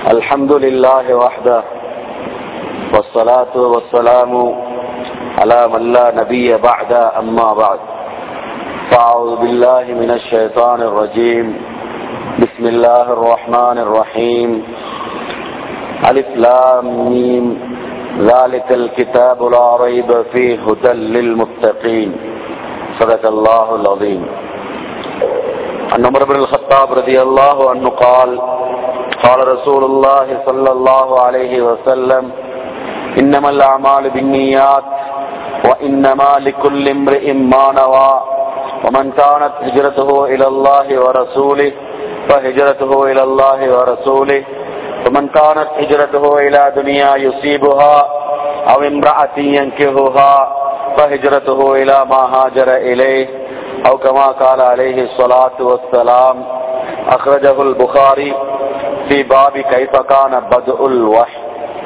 الحمد لله وحده والصلاة والسلام على من لا نبي بعد أما بعد فأعوذ بالله من الشيطان الرجيم بسم الله الرحمن الرحيم ألف لام ميم ذلك الكتاب لا ريب فيه هدى للمتقين صدق الله العظيم عن عمر بن الخطاب رضي الله عنه قال قال رسول الله صلى الله عليه وسلم إنما الأعمال بالنيات وإنما لكل امرئ ما نوى ومن كانت هجرته إلى الله ورسوله فهجرته إلى الله ورسوله ومن كانت هجرته إلى دنيا يصيبها أو امرأة ينكهها فهجرته إلى ما هاجر إليه أو كما قال عليه الصلاة والسلام أخرجه البخاري في باب كيف كان بدء الوحي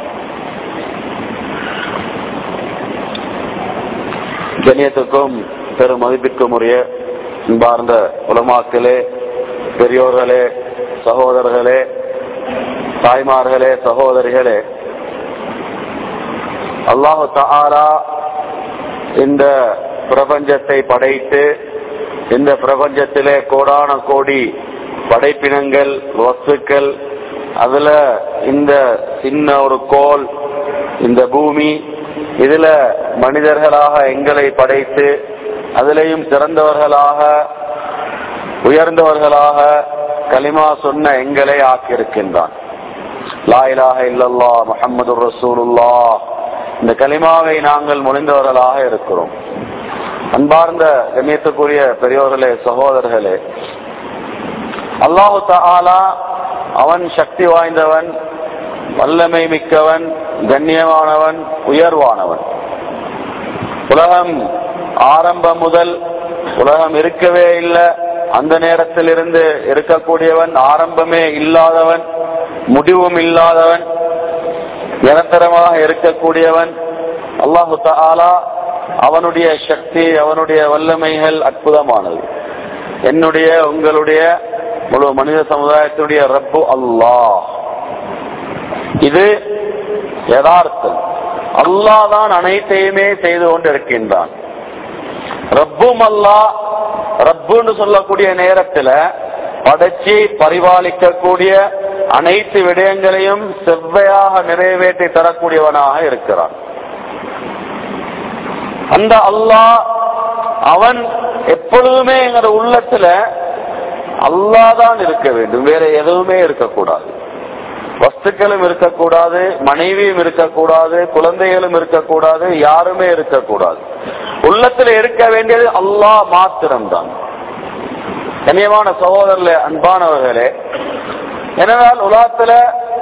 கண்ணியத்துக்கும் பெரும் மதிப்பிற்கும் உரிய அன்பார்ந்த உலமாக்களே பெரியோர்களே சகோதரர்களே தாய்மார்களே சகோதரிகளே அல்லாஹு தாரா இந்த பிரபஞ்சத்தை படைத்து இந்த பிரபஞ்சத்திலே கோடான கோடி படைப்பினங்கள் வஸ்துக்கள் அதுல இந்த சின்ன ஒரு கோல் இந்த பூமி இதுல மனிதர்களாக எங்களை படைத்து அதிலையும் சிறந்தவர்களாக உயர்ந்தவர்களாக கலிமா சொன்ன எங்களை ஆக்கியிருக்கின்றான் லாயிலாக இல்லல்லா முகமது ரசூலுல்லா இந்த கலிமாவை நாங்கள் முடிந்தவர்களாக இருக்கிறோம் அன்பார்ந்த கண்ணியத்துக்குரிய பெரியோர்களே சகோதரர்களே அல்லாஹு தாலா அவன் சக்தி வாய்ந்தவன் வல்லமை மிக்கவன் கண்ணியமானவன் உயர்வானவன் உலகம் ஆரம்பம் முதல் உலகம் இருக்கவே இல்லை அந்த நேரத்தில் இருந்து இருக்கக்கூடியவன் ஆரம்பமே இல்லாதவன் முடிவும் இல்லாதவன் நிரந்தரமாக இருக்கக்கூடியவன் அல்லாஹு தாலா அவனுடைய சக்தி அவனுடைய வல்லமைகள் அற்புதமானது என்னுடைய உங்களுடைய முழு மனித சமுதாயத்தினுடைய ரப்பு அல்லாஹ் இது யதார்த்தம் அல்லாஹ் தான் அனைத்தையுமே செய்து கொண்டு இருக்கின்றான் ரப்பும் அல்லா ரப்புன்னு சொல்லக்கூடிய நேரத்துல படைச்சி பரிபாலிக்கக்கூடிய அனைத்து விடயங்களையும் செவ்வையாக நிறைவேற்றி தரக்கூடியவனாக இருக்கிறான் அந்த அல்லாஹ் அவன் எப்பொழுதுமே எங்களோட உள்ளத்துல அல்லாதான் இருக்க வேண்டும் வேற எதுவுமே இருக்கக்கூடாது வஸ்துக்களும் இருக்கக்கூடாது மனைவியும் இருக்கக்கூடாது குழந்தைகளும் இருக்கக்கூடாது யாருமே இருக்கக்கூடாது உள்ளத்துல இருக்க வேண்டியது அல்லாஹ் மாத்திரம்தான் கண்ணியமான சகோதரர்களே அன்பானவர்களே எனவே உலகத்துல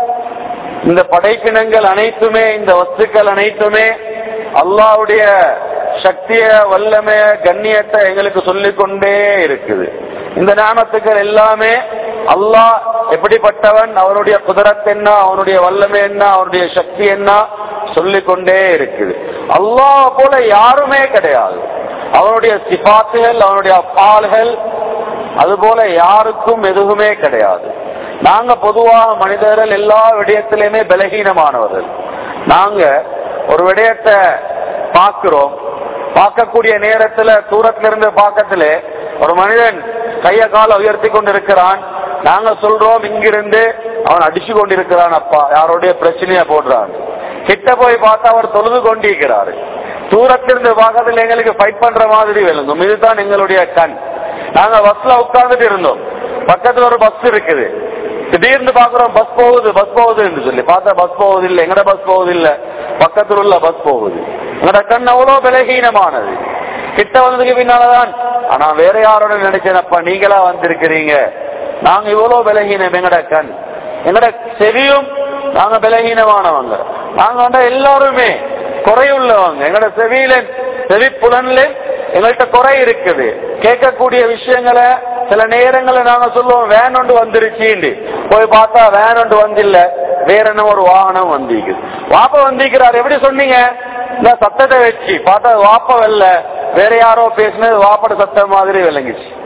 இந்த படைப்பினங்கள் அனைத்துமே இந்த வஸ்துக்கள் அனைத்துமே அல்லாவுடைய சக்திய வல்லமைய கண்ணியத்தை எங்களுக்கு சொல்லிக் கொண்டே இருக்குது இந்த நாமத்துக்கள் எல்லாமே அல்லாஹ் எப்படிப்பட்டவன் அவனுடைய குதிரத் என்ன அவனுடைய வல்லமை என்ன அவனுடைய சக்தி என்ன சொல்லிக் கொண்டே இருக்குது அல்லாஹ் போல யாருமே கிடையாது அவனுடைய சிபாத்துகள் அவனுடைய பால்கள் அதுபோல யாருக்கும் எதுவுமே கிடையாது நாங்க பொதுவாக மனிதர்கள் எல்லா விடயத்திலுமே பலகீனமானவர்கள் நாங்க ஒரு விடயத்தை பார்க்கிறோம் பார்க்கக்கூடிய நேரத்துல தூரத்துல இருந்து பார்க்கத்துல ஒரு மனிதன் கைய கால உயர்த்தி கொண்டிருக்கிறான் நாங்க சொல்றோம் இங்கிருந்து அவன் அடிச்சு கொண்டிருக்கிறான் அப்பா யாருடைய பிரச்சனைய போடுறான் கிட்ட போய் பார்த்தா அவர் தொழுது கொண்டிருக்கிறாரு தூரத்திலிருந்து பார்க்கறதுல எங்களுக்கு ஃபைட் பண்ற மாதிரி விளங்கும் இதுதான் எங்களுடைய கண் நாங்க பஸ்ல உட்கார்ந்துட்டு இருந்தோம் பக்கத்துல ஒரு பஸ் இருக்குது திடீர்னு பாக்குறோம் பஸ் போகுது பஸ் போகுதுன்னு சொல்லி பார்த்தா பஸ் போகுது இல்ல எங்கட பஸ் போகுது இல்ல பக்கத்துல உள்ள பஸ் போகுது எங்கட கண் அவ்வளவு பலகீனமானது கிட்ட வந்ததுக்கு பின்னாலதான் ஆனா வேற யாரோட நினைச்சேனப்பா நீங்களா வந்திருக்கிறீங்க நாங்க இவ்வளவு பலகீனம் எங்கட கண் எங்கட செவியும் நாங்க பலகீனமானவங்க நாங்க வந்து எல்லாருமே குறையுள்ளவங்க எங்கட செவியில செவிப்புலன்ல எங்கள்கிட்ட குறை இருக்குது கேட்கக்கூடிய விஷயங்களை சில நேரங்கள்ல நாங்க சொல்லுவோம் வேன் ஒன்று வந்துருச்சுண்டு போய் பார்த்தா வேன் ஒன்று வந்தில்ல வேற என்ன ஒரு வாகனம் வந்திருக்குது வாப்ப வந்திருக்கிறார் எப்படி சொன்னீங்க இந்த சத்தத்தை வச்சு பார்த்தா வாப்ப வெல்ல வேற யாரோ பேசினது வாப்பட சத்தம் மாதிரி விளங்கிச்சு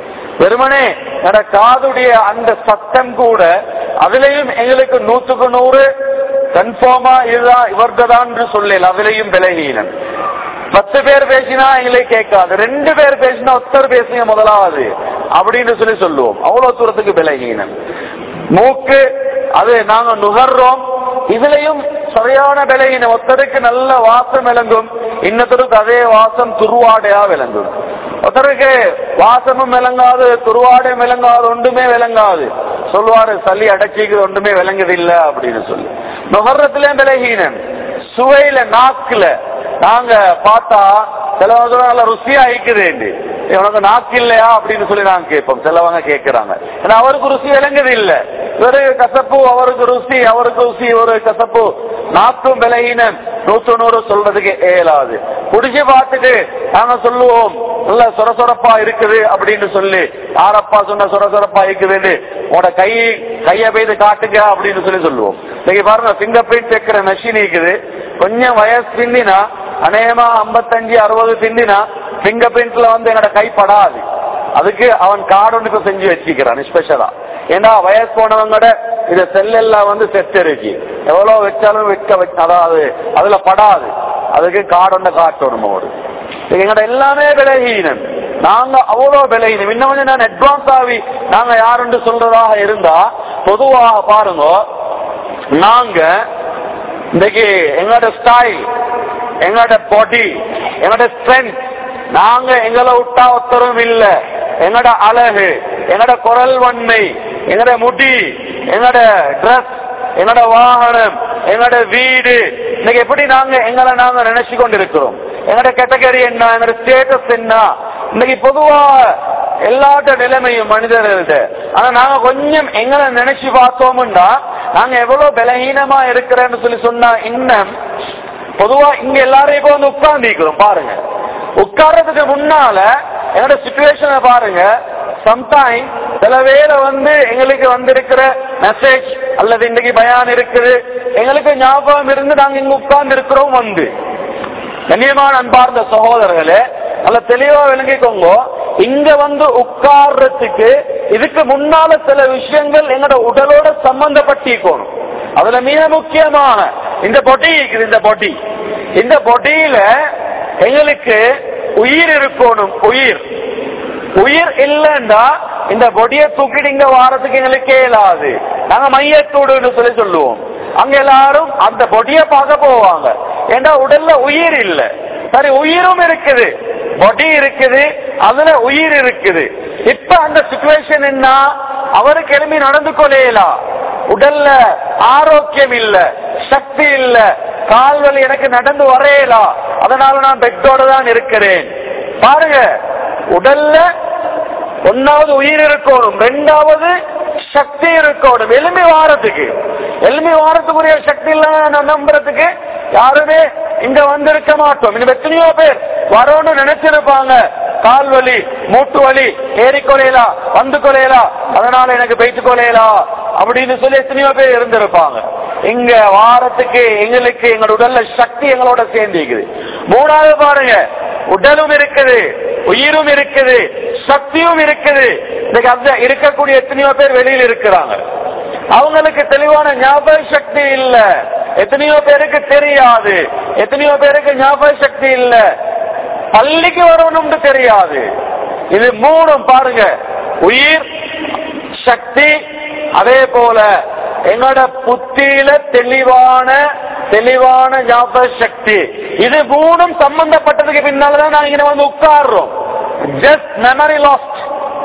வெறுமனே எங்கட காதுடைய அந்த சத்தம் கூட அதுலயும் எங்களுக்கு நூத்துக்கு நூறு கன்ஃபார்மா இதுதான் இவர்தான் என்று சொல்லல அதுலயும் விலகீனம் பத்து பேர் பேசினா எங்களை கேட்காது ரெண்டு பேர் பேசினா ஒருத்தர் பேசுங்க முதலாவது அப்படின்னு சொல்லி சொல்லுவோம் அவ்வளவு தூரத்துக்கு விலகீனம் மூக்கு அது நாங்க நுகர்றோம் இதுலயும் சரியான விலகின ஒருத்தருக்கு நல்ல வாசம் விளங்கும் இன்னொருத்தருக்கு அதே வாசம் துருவாடையா விளங்கும் ஒருத்தருக்கு வாசமும் விளங்காது துருவாடையும் விளங்காது ஒன்றுமே விளங்காது சொல்லுவாரு சளி அடைச்சிக்கு ஒன்றுமே விளங்குது இல்ல அப்படின்னு சொல்லி நுகர்றதுலயும் விலகீனன் சுவையில நாக்குல நாங்க பார்த்தா சிலவங்க நல்ல ருசியா இருக்குது உனக்கு நாக்கு இல்லையா அப்படின்னு சொல்லி நாங்க கேட்போம் சிலவங்க கேட்கிறாங்க ஏன்னா அவருக்கு ருசி விளங்குது இல்ல இவரு கசப்பு அவருக்கு ருசி அவருக்கு ருசி ஒரு கசப்பு நாக்கும் விலகினம் நூத்து நூறு சொல்றதுக்கு இயலாது குடிச்சு பார்த்துட்டு நாங்க சொல்லுவோம் நல்ல சொரசொரப்பா இருக்குது அப்படின்னு சொல்லி யாரப்பா சொன்ன சொரசொரப்பா இருக்குதுன்னு உன்னோட கை கைய பெய்து காட்டுங்க அப்படின்னு சொல்லி சொல்லுவோம் நீங்க பாருங்க பிங்கர் பிரிண்ட் வைக்கிற மெஷின் இருக்குது கொஞ்சம் வயசு பிந்தினா அநேகமா ஐம்பத்தஞ்சு அறுபது பிந்தினா பிங்கர் பிரிண்ட்ல வந்து என்னோட கை படாது அதுக்கு அவன் கார்டு ஒன்று இப்ப செஞ்சு வச்சுக்கிறான் ஸ்பெஷலா ஏன்னா வயசு போனவங்கட இந்த செல் எல்லாம் வந்து செட் இருக்கு எவ்வளவு வச்சாலும் வைக்க வச்ச அதாவது அதுல படாது அதுக்கு கார்டு ஒன்று காட்டணும் ஒரு எங்கட எல்லாமே விலகீனம் நாங்க அவ்வளவு விலகீனம் இன்னும் கொஞ்சம் நான் அட்வான்ஸ் ஆகி நாங்க யாருன்னு சொல்றதாக இருந்தா பொதுவாக பாருங்க நாங்க இன்னைக்கு எங்களோட ஸ்டைல் எங்களோட பாடி எங்களோட ஸ்ட்ரென்த் நாங்க எங்களை விட்டா ஒத்தரும் இல்ல எங்களோட அழகு எங்களோட குரல் வன்மை எங்களோட முடி எங்களோட ட்ரெஸ் எங்களோட வாகனம் எங்களோட வீடு இன்னைக்கு எப்படி நாங்க எங்களை நாங்க நினைச்சு கொண்டிருக்கிறோம் எங்களோட கேட்டகரி என்ன எங்களோட ஸ்டேட்டஸ் என்ன இன்னைக்கு பொதுவா எல்லாட்ட நிலைமையும் மனிதர்கள்ட்ட ஆனா நாங்க கொஞ்சம் எங்களை நினைச்சு பார்த்தோம்னா நாங்க எவ்வளவு பலகீனமா இருக்கிறேன்னு சொல்லி சொன்னா இன்னும் பொதுவா இங்க எல்லாரும் இப்ப வந்து உட்கார்ந்துக்கிறோம் பாருங்க உட்கார்றதுக்கு முன்னால என்னோட சுச்சுவேஷனை பாருங்க சம்டைம் சில வேளை வந்து எங்களுக்கு வந்திருக்கிற மெசேஜ் அல்லது இன்னைக்கு பயான் இருக்குது எங்களுக்கு ஞாபகம் இருந்து நாங்க இங்க உட்கார்ந்து இருக்கிறோம் வந்து கண்ணியமான அன்பார்ந்த சகோதரர்களே நல்ல தெளிவா விளங்கிக்கோங்க இங்க வந்து உட்கார்றதுக்கு இதுக்கு முன்னால சில விஷயங்கள் எங்களோட உடலோட சம்பந்தப்பட்டிருக்கணும் அதுல மிக முக்கியமான இந்த பொட்டி இருக்குது இந்த பொட்டி இந்த பொட்டியில எங்களுக்கு உயிர் இருக்கணும் உயிர் உயிர் இல்லைன்னா இந்த பொடியை தூக்கிட்டு இங்க வாரத்துக்கு எங்களுக்கு இயலாது நாங்க மையத்தூடுன்னு சொல்லி சொல்லுவோம் அங்க எல்லாரும் அந்த பொடியை பார்க்க போவாங்க ஏன்னா உடல்ல உயிர் இல்ல சரி உயிரும் இருக்குது பொடி இருக்குது அதுல உயிர் இருக்குது இப்ப அந்த சுச்சுவேஷன் என்ன அவருக்கு எழுப்பி நடந்து கொள்ளையலாம் உடல்ல ஆரோக்கியம் இல்ல சக்தி இல்ல கால்வலி எனக்கு நடந்து வரையலாம் அதனால நான் பெட்டோட தான் இருக்கிறேன் பாருங்க உடல்ல ஒன்னாவது உயிர் இருக்கணும் ரெண்டாவது சக்தி இருக்கணும் எலும்பி வாரத்துக்கு எலும்பி வாரத்துக்குரிய சக்தி இல்ல நம்புறதுக்கு யாருமே இங்க வந்திருக்க மாட்டோம் இன்னும் எத்தனையோ பேர் வரணும்னு நினைச்சிருப்பாங்க கால் வலி மூட்டு வலி ஏறி கொலையலா வந்து கொலையலா அதனால எனக்கு போயிட்டு கொலையலா அப்படின்னு சொல்லி எத்தனையோ பேர் இருந்திருப்பாங்க இங்க வாரத்துக்கு எங்களுக்கு எங்களோட உடல்ல சக்தி எங்களோட சேர்ந்திருக்குது மூணாவது பாருங்க உடலும் இருக்குது உயிரும் இருக்குது சக்தியும் இருக்குது இன்னைக்கு அந்த இருக்கக்கூடிய எத்தனையோ பேர் வெளியில் இருக்கிறாங்க அவங்களுக்கு தெளிவான ஞாபக சக்தி இல்ல எத்தனையோ பேருக்கு தெரியாது எத்தனையோ பேருக்கு ஞாபக சக்தி இல்ல பள்ளிக்கு வரணும்னு தெரியாது இது மூணும் பாருங்க உயிர் சக்தி அதே போல எங்களோட புத்தியில தெளிவான தெளிவான ஞாபக சக்தி இது மூணும் சம்பந்தப்பட்டதுக்கு பின்னாலதான் நாங்க இங்க வந்து உட்கார்றோம் ஜஸ்ட் மெமரி லாஸ்ட்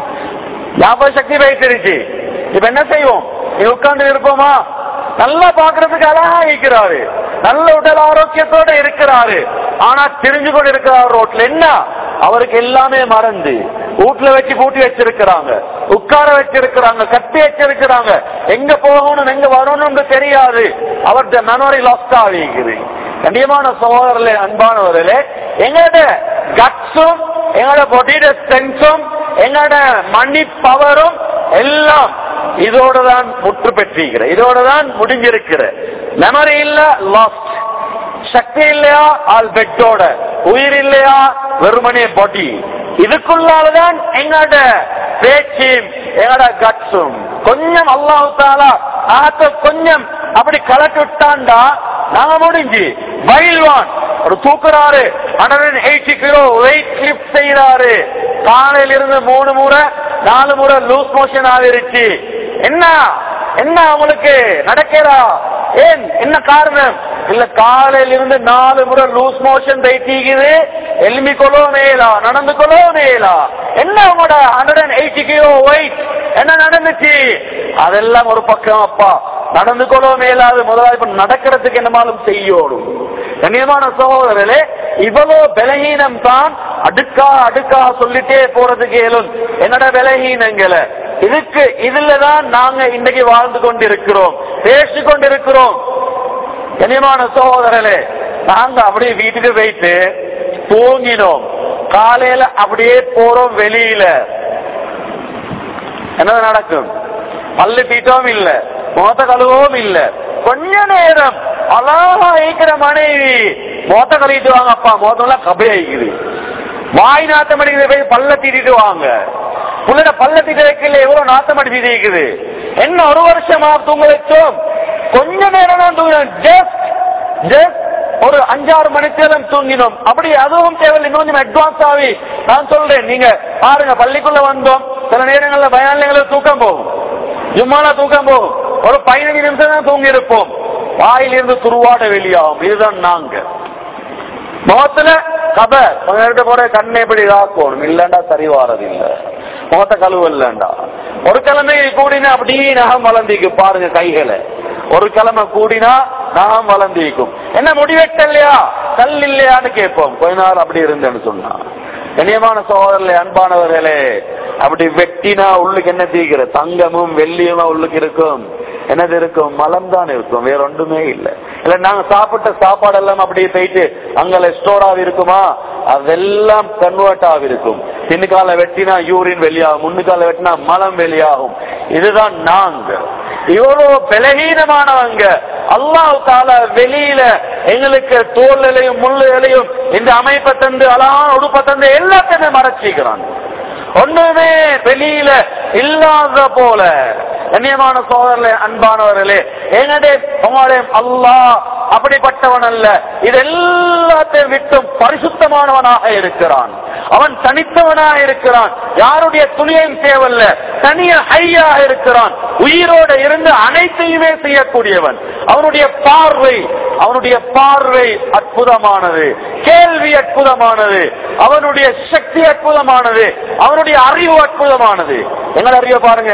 ஞாபக சக்தி வைத்திருச்சு இப்ப என்ன செய்வோம் இது உட்கார்ந்து இருப்போமா நல்லா பாக்குறதுக்கு அழகா இருக்கிறாரு நல்ல உடல் ஆரோக்கியத்தோட இருக்கிறாரு ஆனா தெரிஞ்சு கொண்டு இருக்கிறார் ரோட்ல என்ன அவருக்கு எல்லாமே மறந்து வீட்டுல வச்சு பூட்டி வச்சிருக்கிறாங்க உட்கார வச்சிருக்கிறாங்க கட்டி வச்சிருக்கிறாங்க எங்க போகணும் எங்க வரணும்னு தெரியாது அவர்கிட்ட மெமரி லாஸ்ட் ஆகிக்குது கண்டியமான சகோதரர்களே அன்பானவர்களே எங்களோட கட்ஸும் எங்களோட பொடியோட ஸ்ட்ரென்ஸும் எங்களோட மணி பவரும் எல்லாம் இதோட தான் முற்று பெற்றிருக்கிற இதோட தான் முடிஞ்சிருக்கிற மெமரி இல்ல லாஸ்ட் சக்தி இல்லையா ஆள் பெட்டோட உயிர் இல்லையா வெறுமனே பாடி இதுக்குள்ளாலதான் எங்களோட பேச்சும் எங்கட கட்ஸும் கொஞ்சம் அல்லாஹு தாலா ஆக்க கொஞ்சம் அப்படி கலட்டி விட்டாண்டா நாங்க முடிஞ்சு பயில்வான் ஒரு தூக்குறாரு hundred eighty kilo weight lift செய்யறாரு காலையில இருந்து மூணு முறை நாலு முறை லூஸ் மோஷன் ஆகிருச்சு என்ன என்ன உங்களுக்கு நடக்கிறா ஏன் என்ன காரணம் இல்ல காலையில இருந்து நாலு முறை லூஸ் மோஷன் தைத்தீங்குது எலும்பி கொலோ மேலா நடந்து கொலோ மேலா என்ன உங்களோட ஹண்ட்ரட் எயிட்டி கிலோ வெயிட் என்ன நடந்துச்சு அதெல்லாம் ஒரு பக்கம் அப்பா நடந்து கொள்ள மேலாது முதலாவது இப்ப நடக்கிறதுக்கு என்னமாலும் செய்யோடும் கண்ணியமான சகோதரர்களே இவ்வளவு பலகீனம் தான் அடுக்கா அடுக்கா சொல்லிட்டே போறதுக்கு இயலும் என்னோட பலகீனங்களை இதுக்கு இதுலதான் நாங்க இன்னைக்கு வாழ்ந்து கொண்டிருக்கிறோம் பேசி கொண்டிருக்கிறோம் கண்ணியமான சகோதரர்களே நாங்க அப்படியே வீட்டுக்கு போயிட்டு தூங்கினோம் காலையில அப்படியே போறோம் வெளியில என்ன நடக்கும் பல்லு தீட்டவும் இல்ல மோத்த கழுவவும் இல்ல கொஞ்ச நேரம் அழகா இருக்கிற மனைவி மோத்த கழுவிட்டு வாங்க அப்பா மோத்தம்லாம் கபை ஆயிக்குது வாய் நாத்தம் அடிக்கிறது போய் பல்ல தீட்டிட்டு வாங்க புள்ளட பல்ல தீட்ட வைக்கல எவ்வளவு நாத்தம் அடிச்சு இருக்குது என்ன ஒரு வருஷமா தூங்க வச்சோம் கொஞ்ச நேரம் தான் தூங்கினோம் ஜஸ்ட் ஜஸ்ட் ஒரு அஞ்சாறு மணி நேரம் தூங்கினோம் அப்படி அதுவும் தேவையில்லை இன்னும் கொஞ்சம் அட்வான்ஸ் ஆகி நான் சொல்றேன் நீங்க பாருங்க பள்ளிக்குள்ள வந்தோம் சில நேரங்கள்ல பயானியங்களுக்கு தூக்கம் போகும் ஜும்மால தூக்கம் போகும் ஒரு பதினஞ்சு நிமிஷம் தான் தூங்கி இருப்போம் வாயிலிருந்து துருவாட வெளியாகும் இதுதான் நாங்க முகத்துல கப கொஞ்ச நேரத்தை போற கண்ணை எப்படி இதாக்கணும் இல்லண்டா சரி வாரது இல்ல முகத்த கழுவு இல்லண்டா ஒரு கிழமை கூடினா அப்படியே நகம் வளர்ந்திக்கு பாருங்க கைகளை ஒரு கிழமை கூடினா நகம் வளர்ந்திக்கும் என்ன முடிவெட்ட இல்லையா கல் இல்லையான்னு கேட்போம் கொஞ்ச நாள் அப்படி இருந்தேன்னு சொன்னா கண்ணியமான சகோதரர்களே அன்பானவர்களே அப்படி வெட்டினா உள்ளுக்கு என்ன தீக்கிற தங்கமும் வெள்ளியுமா உள்ளுக்கு இருக்கும் என்னது இருக்கும் மலம் தான் இருக்கும் வேற ஒன்றுமே இல்லை இல்ல நாங்க சாப்பிட்ட சாப்பாடு எல்லாம் அப்படியே போயிட்டு அங்க ஸ்டோர் ஆகி இருக்குமா அதெல்லாம் கன்வெர்ட் ஆகிருக்கும் பின்னுக்கால வெட்டினா யூரின் வெளியாகும் முன்னுக்கால வெட்டினா மலம் வெளியாகும் இதுதான் நாங்க இவ்வளவு பலகீனமானவங்க அல்லாஹ் தால வெளியில எங்களுக்கு தோல்லையும் முள்ளுகளையும் இந்த அமைப்பை தந்து அழகான உடுப்பை தந்து எல்லாத்தையுமே மறைச்சிக்கிறான் ஒண்ணுமே வெளியில இல்லாத போல கண்ணியமான சோதரர்களே அன்பானவர்களே என்னடே உங்களுடைய அல்லாஹ் அப்படிப்பட்டவன் அல்ல இது எல்லாத்தையும் விட்டும் பரிசுத்தமானவனாக இருக்கிறான் அவன் தனித்தவனாக இருக்கிறான் யாருடைய துணியையும் தேவல்ல தனிய ஹையாக இருக்கிறான் உயிரோட இருந்து அனைத்தையுமே செய்யக்கூடியவன் அவனுடைய பார்வை அவனுடைய பார்வை அற்புதமானது கேள்வி அற்புதமானது அவனுடைய சக்தி அற்புதமானது அவனுடைய அறிவு அற்புதமானது எங்களை அறிவை பாருங்க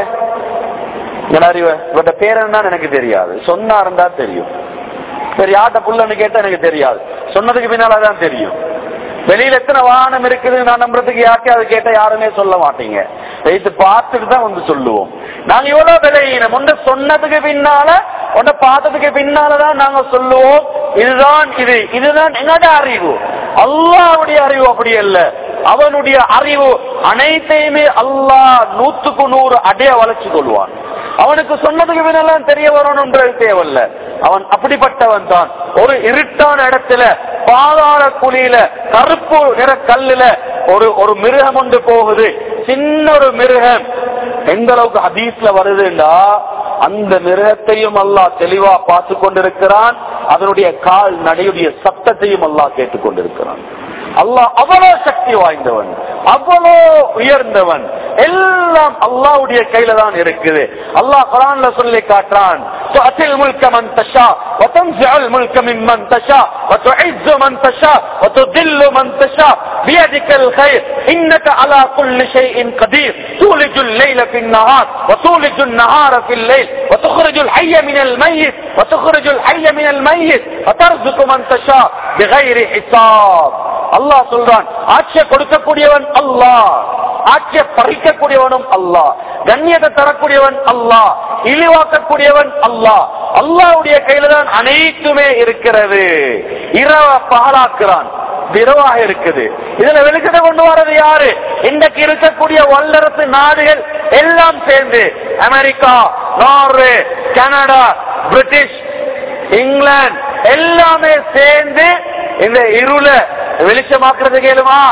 எங்களை அறிவு இவட்ட பேர் என்ன எனக்கு தெரியாது சொன்னா இருந்தா தெரியும் சரி யார்ட்ட புள்ளன்னு கேட்டா எனக்கு தெரியாது சொன்னதுக்கு பின்னாலதான் தெரியும் வெளியில எத்தனை வாகனம் இருக்குது நான் நம்புறதுக்கு யாருக்கையாவது கேட்டா யாருமே சொல்ல மாட்டீங்க வைத்து பார்த்துட்டு தான் வந்து சொல்லுவோம் நாங்க இவ்வளவு விலையினம் ஒன்று சொன்னதுக்கு பின்னால ஒன்றை பார்த்ததுக்கு பின்னாலதான் நாங்க சொல்லுவோம் இதுதான் இது இதுதான் என்னோட அறிவு அல்லாவுடைய அறிவு அப்படி அல்ல அவனுடைய அறிவு அனைத்தையுமே அல்லாஹ் நூத்துக்கு நூறு அடைய வளர்ச்சி கொள்வான் அவனுக்கு சொன்னதுக்கு பின்னெல்லாம் தெரிய வரணும்ன்றது தேவையில்ல அவன் அப்படிப்பட்டவன் தான் ஒரு இருட்டான இடத்துல பாதாள குழியில கருப்பு நிற கல்லுல ஒரு ஒரு மிருகம் ஒன்று போகுது சின்ன ஒரு மிருகம் எந்த அளவுக்கு ஹதீஸ்ல வருதுண்டா அந்த மிருகத்தையும் அல்லாஹ் தெளிவா பார்த்து கொண்டிருக்கிறான் அதனுடைய கால் நடையுடைய சத்தத்தையும் அல்லாஹ் கேட்டுக் கொண்டிருக்கிறான் அல்லாஹ் அவ்வளோ சக்தி வாய்ந்தவன் அவ்வளோ உயர்ந்தவன் எல்லாம் அல்லாவுடைய கையில தான் இருக்குது அல்லாஹ் குரான்ல சொல்லி காட்டுறான் تؤتي الملك من تشاء وتنزع الملك ممن تشاء وتعز من تشاء وتذل من تشاء بيدك الخير انك على كل شيء قدير تولج الليل في النهار وتولج النهار في الليل وتخرج الحي من الميت وتخرج الحي من الميت وترزق من تشاء بغير حساب அல்லாஹ் சொல்றான் ஆட்சியை கொடுக்கக்கூடியவன் அல்லாஹ் ஆட்சியை பறிக்கக்கூடியவனும் அல்லாஹ் கண்ணியத்தை தரக்கூடியவன் அல்லாஹ் இழிவாக்கக்கூடியவன் அல்லாஹ் அல்லாவுடைய கையில தான் அனைத்துமே இருக்கிறது இரவ பகலாக்குறான் விரவாக இருக்குது இதுல வெளிச்சத்தை கொண்டு வர்றது யாரு இன்றைக்கு இருக்கக்கூடிய வல்லரசு நாடுகள் எல்லாம் சேர்ந்து America Norway Canada British England எல்லாமே சேர்ந்து இந்த இருள வெளிச்சமாக்குறது கேளுமா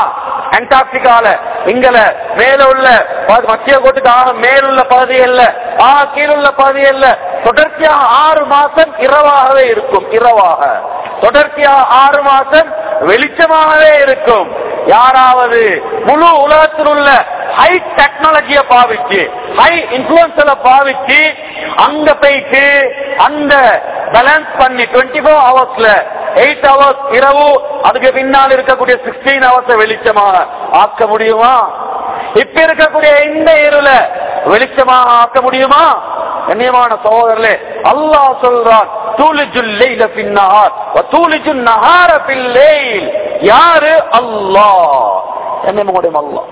அண்டார்டிகால இங்கல மேல உள்ள ப- மத்திய கோட்டுக்காக மேலுள்ள பகுதிகள்ல ஆ கீழுள்ள பகுதிகள்ல தொடர்ச்சியாக ஆறு மாசம் இரவாகவே இருக்கும் இரவாக தொடர்ச்சியாக ஆறு மாசம் வெளிச்சமாகவே இருக்கும் யாராவது முழு உலகத்தில் உள்ள ஹை டெக்னாலஜிய பாவிச்சு ஹை இன்ஃபுளுன்ஸ்ல பாவிச்சு அங்க போயிட்டு அந்த பேலன்ஸ் பண்ணி டுவெண்ட்டி ஃபோர் ஹவர்ஸ்ல எயிட் ஹவர்ஸ் இரவு அதுக்கு பின்னால் இருக்கக்கூடிய சிக்ஸ்டீன் ஹவர்ஸ் வெளிச்சமாக ஆக்க முடியுமா இப்ப இருக்கக்கூடிய இந்த இருள வெளிச்சமாக ஆக்க முடியுமா கண்ணியமான சகோதரர்களே அல்லாஹ் சொல்றான் தூளிஜுல் லைல பின்னஹார் வ தூளிஜுன் நஹார பில் லைல் யாரு அல்லாஹ் கண்ணியமுடைய அல்லாஹ்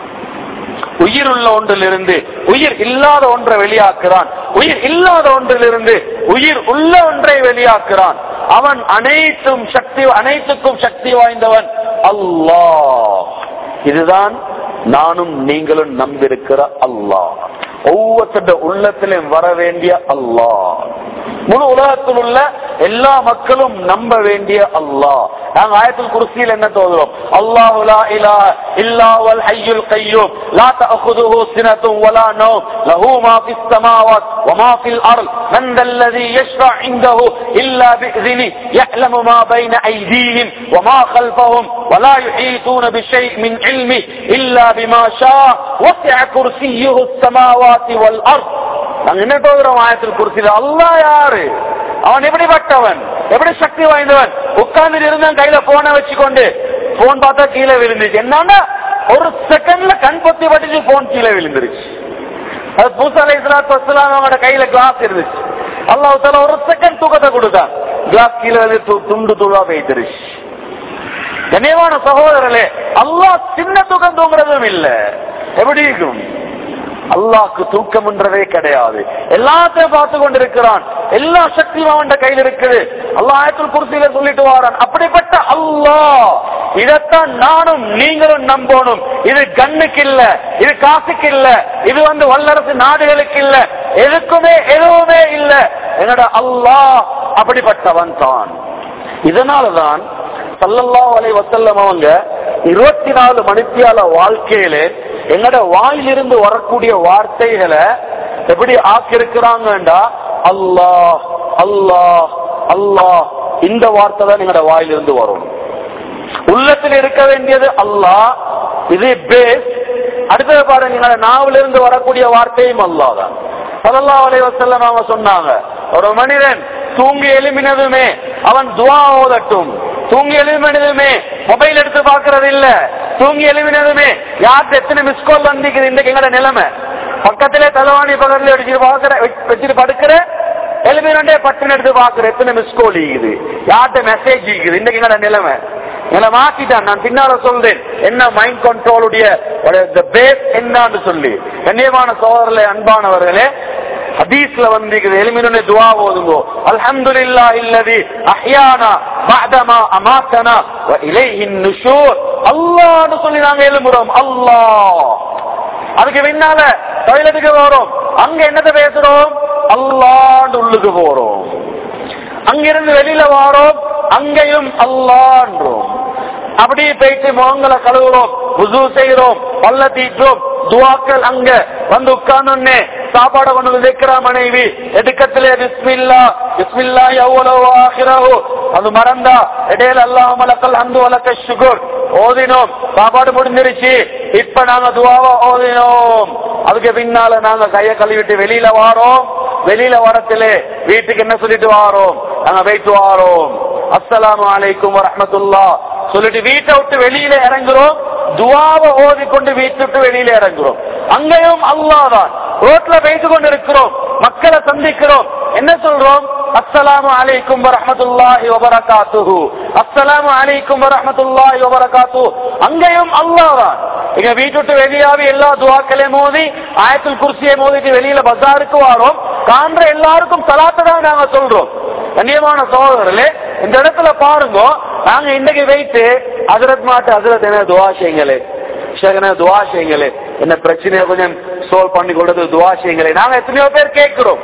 உயிர் உள்ள ஒன்றிலிருந்து உயிர் இல்லாத ஒன்றை வெளியாக்குறான் உயிர் இல்லாத ஒன்றிலிருந்து உயிர் உள்ள ஒன்றை வெளியாக்குறான் அவன் அனைத்தும் சக்தி அனைத்துக்கும் சக்தி வாய்ந்தவன் அல்லாஹ் இதுதான் நானும் நீங்களும் நம்பியிருக்கிற அல்லாஹ் ஒவ்வொருத்தருடைய உள்ளத்திலும் வர வேண்டிய அல்லாஹ் முழு உலகத்தில் உள்ள எல்லா மக்களும் நம்ப வேண்டிய அல்லாஹ் நாங்க ஆயத்தில் குருசியில் என்ன தோதுறோம் அல்லாஹு லா இலாஹ இல்லா வல் ஹய்யுல் கய்யூம் லா தஅخذஹு சினத்தும் வலா நௌம் லஹு மா ஃபிஸ் ஸமாவாத் வமா ஃபில் அர்ல் மன் தல்லதி யஷ்ஃபா இன்தஹு இல்லா பிஇذنه يعلم ما بين ايديهم وما خلفهم ولا يحيطون بشيء من علمه الا بما شاء وسع كرسيه السماوات والارض நாங்க என்ன தோதுறோம் ஆயத்தில் குருசியில் அல்லாஹ் யாரு அவன் எப்படிப்பட்டவன் எப்படி சக்தி வாய்ந்தவன் உட்கார்ந்து இருந்தான் கையில போனை வச்சுக்கொண்டு போன் பார்த்தா கீழே விழுந்துச்சு என்னன்னா ஒரு செகண்ட்ல கண் பொத்தி பட்டுச்சு போன் கீழே விழுந்துருச்சு அது பூசா அலை இஸ்லாத்து வசலாம் அவங்களோட கையில கிளாஸ் இருந்துச்சு அல்லாஹ் தால ஒரு செகண்ட் தூக்கத்தை கொடுத்தான் கிளாஸ் கீழே வந்து து- துண்டு துளா போயிட்டுருச்சு கண்ணியமான சகோதரர்களே அல்லாஹ் சின்ன தூக்கம் தூங்குறதும் இல்ல எப்படி இருக்கும் அல்லாஹ்க்கு தூக்கம்ன்றதே கிடையாது எல்லாத்தையும் பார்த்து கொண்டிருக்கிறான் எல்லா சக்தியும் அவன் கையில் இருக்குது அல்லாஹ் ஆயத்துல் குர்சியில சொல்லிட்டு வாரான் அப்படிப்பட்ட அல்லாஹ் இதைத்தான் நானும் நீங்களும் நம்பணும் இது கண்ணுக்கு இல்ல இது காசுக்கு இல்ல இது வந்து வல்லரசு நாடுகளுக்கு இல்ல எதுக்குமே எதுவுமே இல்ல என்னோட அல்லாஹ் அப்படிப்பட்டவன் தான் இதனாலதான் சல்லல்லாஹு அலைஹி வஸல்லம் அவங்க இருபத்தி நாலு மணித்தியால வாழ்க்கையில எங்கட வாயிலிருந்து வரக்கூடிய வார்த்தைகளை எப்படி ஆக்கியிருக்கிறாங்கண்டா அல்லாஹ் அல்லாஹ் அல்லாஹ் இந்த வார்த்தை தான் எங்கட வாயிலிருந்து வரும் உள்ளத்தில் இருக்க வேண்டியது அல்லாஹ் இது பேஸ் அடுத்தது பாருங்க எங்கட நாவிலிருந்து வரக்கூடிய வார்த்தையும் அல்லாஹ் தான் சல்லல்லாஹு அலைஹி வஸல்லம் அவங்க சொன்னாங்க ஒரு மனிதன் தூங்கி எழுமினதுமே அவன் துவா ஓதட்டும் தூங்கி எழுமினதுமே மொபைல் எடுத்து பாக்குறது இல்ல தூங்கி எழுமினதுமே யாருக்கு எத்தனை மிஸ் கால் வந்திருக்குது இன்றைக்கு எங்கட நிலைமை பக்கத்திலே தலைவாணி பக்கத்துல வச்சுட்டு பாக்குற வச்சுட்டு படுக்கிற எழுமினே பட்டுன்னு எடுத்து பாக்குற எத்தனை மிஸ் கால் இருக்குது யார்கிட்ட மெசேஜ் இருக்குது இன்றைக்கு எங்கட நிலைமை என்னை மாத்திட்டான் நான் பின்னால சொல்றேன் என்ன மைண்ட் கண்ட்ரோலுடைய பேஸ் என்னன்னு சொல்லி கண்ணியமான சோதரர்களே அன்பானவர்களே ஹதீஸ்ல வந்து எளிமையுடைய துவா ஓதுங்கோ அல்ஹம்துலில்லா இல்லதி அஹ்யானா பஅதமா அமாத்தனா வ இலைஹின் நுஷூர் அல்லாஹ்னு சொல்லி நாங்க எழும்புறோம் அல்லாஹ் அதுக்கு பின்னால டாய்லெட்டுக்கு போறோம் அங்க என்னத்தை பேசுறோம் அல்லாஹ்னு உள்ளுக்கு போறோம் அங்கிருந்து வெளியில வாரோம் அங்கேயும் அல்லான்றோம் அப்படியே போயிட்டு முகங்களை கழுவுறோம் புது செய்கிறோம் பல்ல தீற்றோம் துவாக்கள் அங்க வந்து உட்கார்ந்து சாப்பாடை கொண்டு வந்து வைக்கிற மனைவி எடுக்கத்திலே பிஸ்மில்லா பிஸ்மில்லா எவ்வளவு ஆகிறோ அது மறந்தா இடையில அல்லாஹ் மலக்கல் அந்து வளக்க சுகுர் ஓதினோம் சாப்பாடு முடிஞ்சிருச்சு இப்ப நாங்க துவாவா ஓதினோம் அதுக்கு பின்னால நாங்க கைய கழுவிட்டு வெளியில வாரோம் வெளியில வரத்திலே வீட்டுக்கு என்ன சொல்லிட்டு வாரோம் நாங்க போயிட்டு வாரோம் அஸ்ஸலாமு அலைக்கும் வரஹ்மத்துல்லா சொல்லிட்டு வீட்டை விட்டு வெளியில இறங்குறோம் துவாவை ஓதிக்கொண்டு வீட்டை விட்டு வெளியில இறங்குறோம் அங்கேயும் அல்லாஹ் தான் ரோட்ல பேசி கொண்டு இருக்கிறோம் மக்களை சந்திக்கிறோம் என்ன சொல்றோம் அஸ்ஸலாமு அலைக்கும் வரஹ்மத்துல்லாஹி வபரகாத்துஹு அஸ்ஸலாமு அலைக்கும் வரஹ்மத்துல்லாஹி வபரகாத்துஹு அங்கேயும் அல்லாஹ் தான் எங்க வீட்டு விட்டு வெளியாவி எல்லா துவாக்களையும் மோதி ஆயத்துல் குர்சியை மோதிட்டு வெளியில பஜாருக்கு வாரோம் காண்ற எல்லாருக்கும் சலாத்தை தான் நாங்க சொல்றோம் கண்ணியமான சகோதரர்களே இந்த இடத்துல பாருங்க நாங்க இன்னைக்கு வைத்து ஹசரத் மாட்டு ஹசரத் என்ன துவா செய்யுங்களே ஷேகன துவா செய்யுங்களே என்ன பிரச்சனையை கொஞ்சம் சோல்வ் பண்ணி கொடுத்து துவா செய்யுங்களே நாங்க எத்தனையோ பேர் கேட்கிறோம்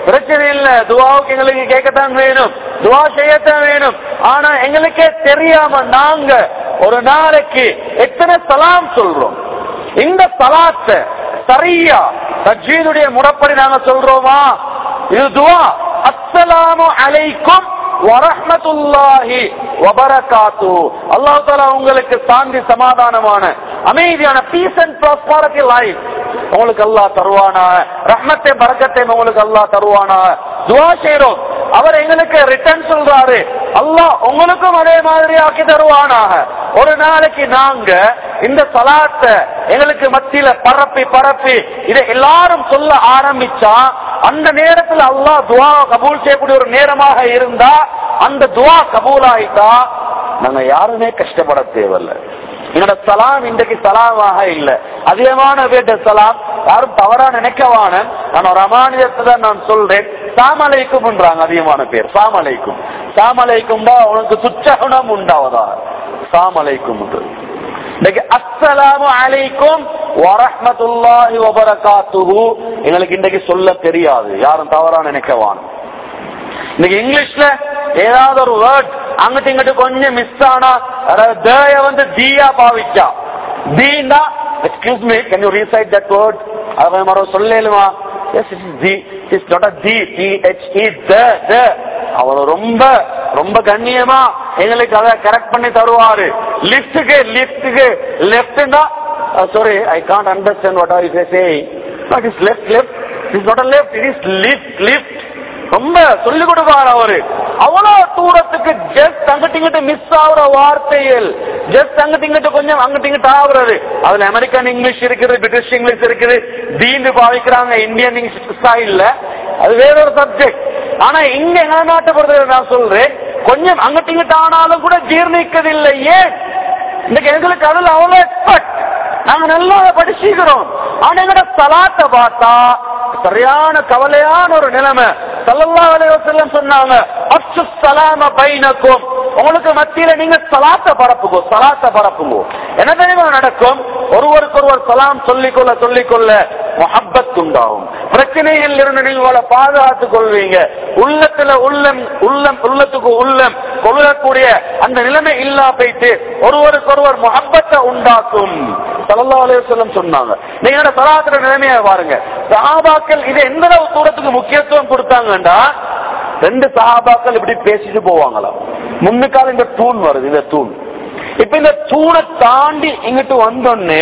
பிரச்சனை இல்ல துவாவுக்கு எங்களுக்கு கேட்கத்தான் வேணும் துவா செய்யத்தான் வேணும் ஆனா எங்களுக்கே தெரியாம நாங்க ஒரு நாளைக்கு எத்தனை சலாம் சொல்றோம் இந்த சலாத்தை சரியா தஜ்வீதுடைய முறைப்படி நாங்க சொல்றோமா இது துவா அஸ்ஸலாமு அலைக்கும் வரஹ்மத்துல்லாஹி வபரகாத்து அல்லாஹ் தஆலா உங்களுக்கு சாந்தி சமாதானமான அமைதியான பீஸ் அண்ட் ப்ராஸ்பரிட்டி லைஃப் உங்களுக்கு அல்லாஹ் தருவானா ரஹ்மத்தை பரக்கத்தை உங்களுக்கு அல்லாஹ் தருவானா துவா செய்றோம் அவர் எங்களுக்கு ரிட்டர்ன் சொல்றாரு அல்லாஹ் உங்களுக்கும் அதே மாதிரி ஆக்கி தருவானாக ஒரு நாளைக்கு நாங்க இந்த சலாத்தை எங்களுக்கு மத்தியில பரப்பி பரப்பி இதை எல்லாரும் சொல்ல ஆரம்பிச்சா அந்த நேரத்துல அல்லாஹ் துவா கபூல் செய்யக்கூடிய ஒரு நேரமாக இருந்தா அந்த துவா கபூல் ஆயிட்டா நாங்க யாருமே கஷ்டப்பட தேவையில்ல என்னோட சலாம் இன்றைக்கு சலாமாக இல்ல அதிகமான பேட்ட சலாம் யாரும் தவறா நினைக்கவான நான் ஒரு அமானியத்தை தான் நான் சொல்றேன் சாமலைக்கும் அதிகமான பேர் சாமலைக்கும் சாமலைக்கும் உனக்கு துச்சகுணம் உண்டாவதா சாமலைக்கும் இன்னைக்கு அஸ்ஸலாமு அலைக்கும் வரஹ்மத்துல்லாஹி வபரகாத்துஹு எங்களுக்கு இன்றைக்கு சொல்ல தெரியாது யாரும் தவறா நினைக்கவான இன்னைக்கு இங்கிலீஷ்ல ஏதாவது ஒரு வேர்ட் அங்கிட்டு இங்கிட்டு கொஞ்சம் மிஸ் ஆனா அதாவது தேய வந்து தீயா பாவிச்சா தீண்டா excuse me can you recite that word அதை மரோ சொல்லலுமா yes it is the it's not a the T H E the the அவர் ரொம்ப ரொம்ப கண்ணியமா எங்களுக்கு அதை கரெக்ட் பண்ணி தருவாரு லிஃப்ட்டுக்கு லிஃப்ட்டுக்கு லெஃப்ட்னா sorry I can't understand what are you saying but is left left is not a left it is lift lift ரொம்ப சொல்லி கொடுப்பார் அவரு அவ்வளவு தூரத்துக்கு ஜஸ்ட் அங்கிட்டு மிஸ் ஆகுற வார்த்தைகள் ஜஸ்ட் அங்கிட்டு கொஞ்சம் அங்கிட்டு ஆகுறது அதுல அமெரிக்கன் இங்கிலீஷ் இருக்குது பிரிட்டிஷ் இங்கிலீஷ் இருக்குது தீண்டு பாவிக்கிறாங்க இந்தியன் இங்கிலீஷ் ஸ்டைல்ல அது வேறொரு சப்ஜெக்ட் ஆனா இங்க எங்க நாட்டை பொறுத்தவரை நான் சொல்றேன் கொஞ்சம் அங்கிட்டு இங்கிட்டு ஆனாலும் கூட ஜீர்ணிக்கதில்லை ஏன் இன்னைக்கு எங்களுக்கு அதுல அவ்வளவு எக்ஸ்பர்ட் நாங்க நல்லா படிச்சுக்கிறோம் ஆனா எங்கட சலாத்தை பார்த்தா சரியான கவலையான ஒரு நிலைமை சல்லல்லா அலைவசல்லம் சொன்னாங்க அப்சு சலாம பைனக்கும் உங்களுக்கு மத்தியில நீங்க சலாத்த பரப்புங்கோ சலாத்த பரப்புங்கோ என்ன தெரியுமா நடக்கும் ஒருவருக்கு ஒருவர் சலாம் சொல்லிக்கொள்ள சொல்லிக்கொள்ள மொஹப்பத் உண்டாகும் பிரச்சனைகள் இருந்து நீங்க உங்களை பாதுகாத்துக் கொள்வீங்க உள்ளத்துல உள்ளம் உள்ளம் உள்ளத்துக்கு உள்ளம் கொள்ளக்கூடிய அந்த நிலைமை இல்லா போயிட்டு ஒருவருக்கு ஒருவர் முகப்பத்தை உண்டாக்கும் சல்லா அலுவலம் சொன்னாங்க நீங்க சலாத்திர நிலைமையை பாருங்க சஹாபாக்கள் இது எந்த அளவு தூரத்துக்கு முக்கியத்துவம் கொடுத்தாங்கன்னா ரெண்டு சஹாபாக்கள் இப்படி பேசிட்டு போவாங்களாம் முன்னுக்கால இந்த தூண் வருது இந்த தூண் இப்ப இந்த தூணை தாண்டி இங்கிட்டு வந்தோடனே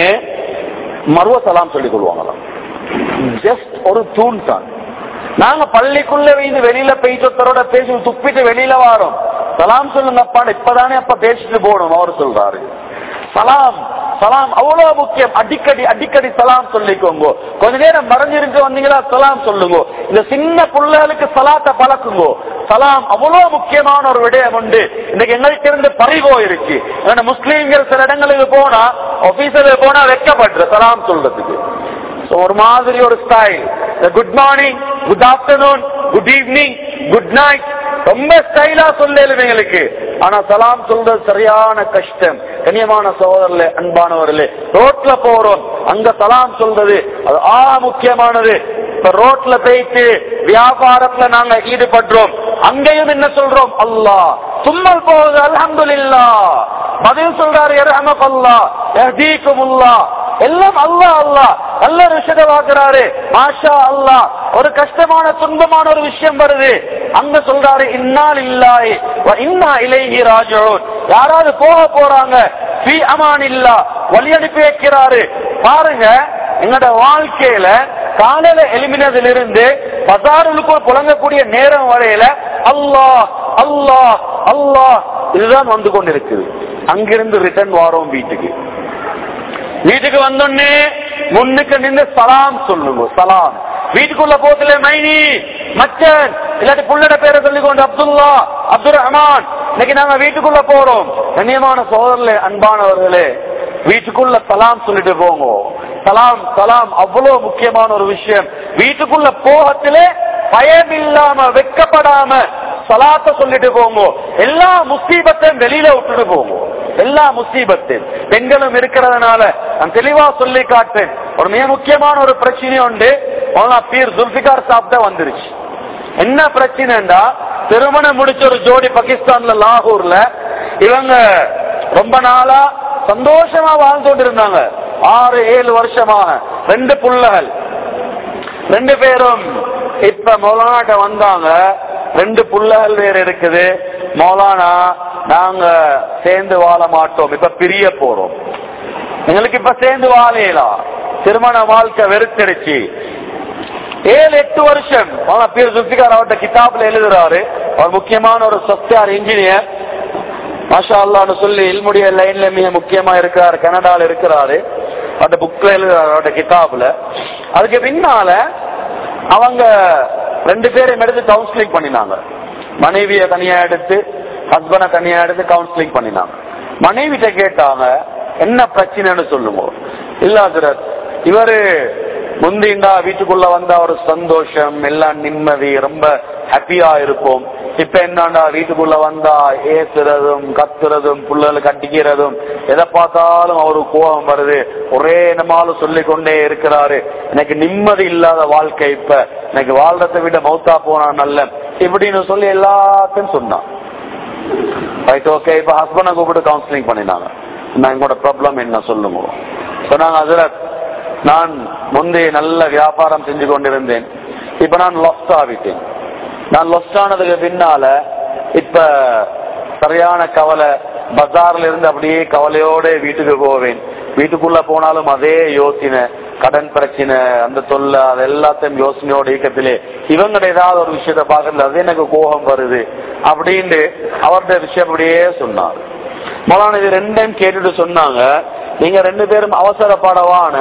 மருவ சலாம் சொல்லிக் கொள்வாங்களாம் ஜஸ்ட் ஒரு தூண் தான் நாங்க பள்ளிக்குள்ள வைந்து வெளியில பெய்தொத்தரோட பேசி துப்பிட்டு வெளியில வாரோம் சலாம் சொல்லுங்கப்பா இப்பதானே அப்ப பேசிட்டு போகணும் அவர் சொல்றாரு சலாம் சலாம் அவ்வளவு முக்கியம் அடிக்கடி அடிக்கடி சலாம் சொல்லிக்கோங்க கொஞ்ச நேரம் மறைஞ்சிருந்து வந்தீங்களா சலாம் சொல்லுங்க இந்த சின்ன பிள்ளைகளுக்கு சலாத்தை பழக்குங்க சலாம் அவ்வளவு முக்கியமான ஒரு விடயம் உண்டு இன்னைக்கு எங்கள்கிட்ட இருந்து பறிவோ இருக்கு ஏன்னா முஸ்லீம்கள் சில இடங்களுக்கு போனா ஆபீஸ்ல போனா வெக்கப்படுற சலாம் சொல்றதுக்கு So, ஒரு மாதிரி ஒரு style good morning good afternoon good evening good night ரொம்ப ஸ்டைலா சொல்லலும் எங்களுக்கு ஆனா சலாம் சொல்றது சரியான கஷ்டம் கண்ணியமான சகோதரர்களே அன்பானவர்களே ரோட்ல போறோம் அங்க சலாம் சொல்றது அது ஆ முக்கியமானது இப்ப ரோட்ல போயிட்டு வியாபாரத்துல நாங்க ஈடுபடுறோம் அங்கேயும் என்ன சொல்றோம் அல்லாஹ் தும்மல் போகுது அல்ஹம்துலில்லா பதில் சொல்றாரு இரஹமக்கல்லா யஹ்தீகுமுல்லா எல்லாம் அல்லா அல்லா நல்ல விஷயத்தை வாக்குறாரு மாஷா அல்லா ஒரு கஷ்டமான துன்பமான ஒரு விஷயம் வருது அங்க சொல்றாரு இன்னால் இல்லாய் இன்னா இலைஹி ராஜோன் யாராவது போக போறாங்க ஃபீ அமான் இல்லா வழி அனுப்பி வைக்கிறாரு பாருங்க எங்களோட வாழ்க்கையில காலையில எலிமினதுல இருந்து பசாருக்குள் புழங்கக்கூடிய நேரம் வரையில அல்லாஹ் அல்லாஹ் அல்லாஹ் இதுதான் வந்து கொண்டிருக்குது அங்கிருந்து ரிட்டர்ன் வாரோம் வீட்டுக்கு வீட்டுக்கு வந்தோடனே முன்னுக்கு நின்று சலாம் சொல்லுங்க சலாம் வீட்டுக்குள்ள போகல மைனி மச்சன் இல்லாட்டி புள்ளட பேரை சொல்லிக்கொண்டு அப்துல்லா அப்துல் ரஹ்மான் இன்னைக்கு நாங்க வீட்டுக்குள்ள போறோம் கண்ணியமான சோதரர்களே அன்பானவர்களே வீட்டுக்குள்ள சலாம் சொல்லிட்டு போங்க சலாம் சலாம் அவ்வளவு முக்கியமான ஒரு விஷயம் வீட்டுக்குள்ள போகத்திலே பயம் இல்லாம வெக்கப்படாம சலாத்த சொல்லிட்டு போங்க எல்லா முசீபத்தையும் வெளியில விட்டுட்டு போங்க எல்லா முசீபத்தையும் பெண்களும் இருக்கிறதுனால நான் தெளிவா சொல்லி காட்டேன் ஒரு மிக முக்கியமான ஒரு பிரச்சனை உண்டு மௌலானா பீர் ஜுல்பிகார் சாப் தான் வந்துருச்சு என்ன பிரச்சனைடா திருமணம் முடிச்ச ஒரு ஜோடி பாகிஸ்தான்ல லாகூர்ல இவங்க ரொம்ப நாளா சந்தோஷமா வாழ்ந்து கொண்டிருந்தாங்க ஆறு ஏழு வருஷமாக ரெண்டு புள்ளகள் ரெண்டு பேரும் இப்ப மௌலானாட்ட வந்தாங்க ரெண்டு புள்ளகள் வேற இருக்குது மௌலானா நாங்க சேர்ந்து வாழ மாட்டோம் இப்ப பிரிய போறோம் எங்களுக்கு இப்ப சேர்ந்து வாழையலாம் திருமண வாழ்க்கை வெறுத்தடிச்சு ஏழு எட்டு வருஷம் ஆனா பீர் சுல்பிகார் அவர்கிட்ட கிதாப்ல எழுதுறாரு அவர் முக்கியமான ஒரு சாஃப்ட்வேர் இன்ஜினியர் மாஷா அல்லான்னு சொல்லி இல்முடைய லைன்ல மிக முக்கியமா இருக்கிறாரு கனடால இருக்கிறாரு அந்த புக்ல எழுதுறாரு அவரோட கிதாப்ல அதுக்கு பின்னால அவங்க ரெண்டு பேரையும் எடுத்து கவுன்சிலிங் பண்ணினாங்க மனைவிய தனியா எடுத்து ஹஸ்பண்ட தனியா எடுத்து கவுன்சிலிங் பண்ணினாங்க மனைவிட்ட கேட்டாங்க என்ன பிரச்சனைன்னு சொல்லுங்க இல்ல ஹசரத் இவரு முந்திண்டா வீட்டுக்குள்ள வந்தா ஒரு சந்தோஷம் எல்லாம் நிம்மதி ரொம்ப ஹாப்பியா இருப்போம் இப்ப என்னண்டா வீட்டுக்குள்ள வந்தா ஏசுறதும் கத்துறதும் புள்ளல் கட்டிக்கிறதும் எதை பார்த்தாலும் அவரு கோபம் வருது ஒரே நம்மாலும் சொல்லிக் கொண்டே இருக்கிறாரு எனக்கு நிம்மதி இல்லாத வாழ்க்கை இப்ப எனக்கு வாழ்றதை விட மௌத்தா போனா நல்ல இப்படின்னு சொல்லி எல்லாத்தையும் சொன்னான் ரைட் ஓகே இப்ப ஹஸ்பண்ட கூப்பிட்டு கவுன்சிலிங் பண்ணினாங்க நான் எங்களோட ப்ராப்ளம் என்ன சொல்லுங்க சொன்னாங்க ஹசரத் நான் முந்தைய நல்ல வியாபாரம் செஞ்சு கொண்டிருந்தேன் இப்ப நான் லொஸ்ட் ஆகிட்டேன் நான் லொஸ்ட் ஆனதுக்கு பின்னால இப்ப சரியான கவலை பஜார்ல இருந்து அப்படியே கவலையோட வீட்டுக்கு போவேன் வீட்டுக்குள்ள போனாலும் அதே யோசனை கடன் பிரச்சனை அந்த தொல்லை அது எல்லாத்தையும் யோசனையோட இயக்கத்திலே இவங்கட ஏதாவது ஒரு விஷயத்த பாக்குறது அது எனக்கு கோபம் வருது அப்படின்ட்டு அவருடைய விஷயம் அப்படியே சொன்னார் மொலான இது ரெண்டையும் கேட்டுட்டு சொன்னாங்க நீங்க ரெண்டு பேரும் அவசரப்படவான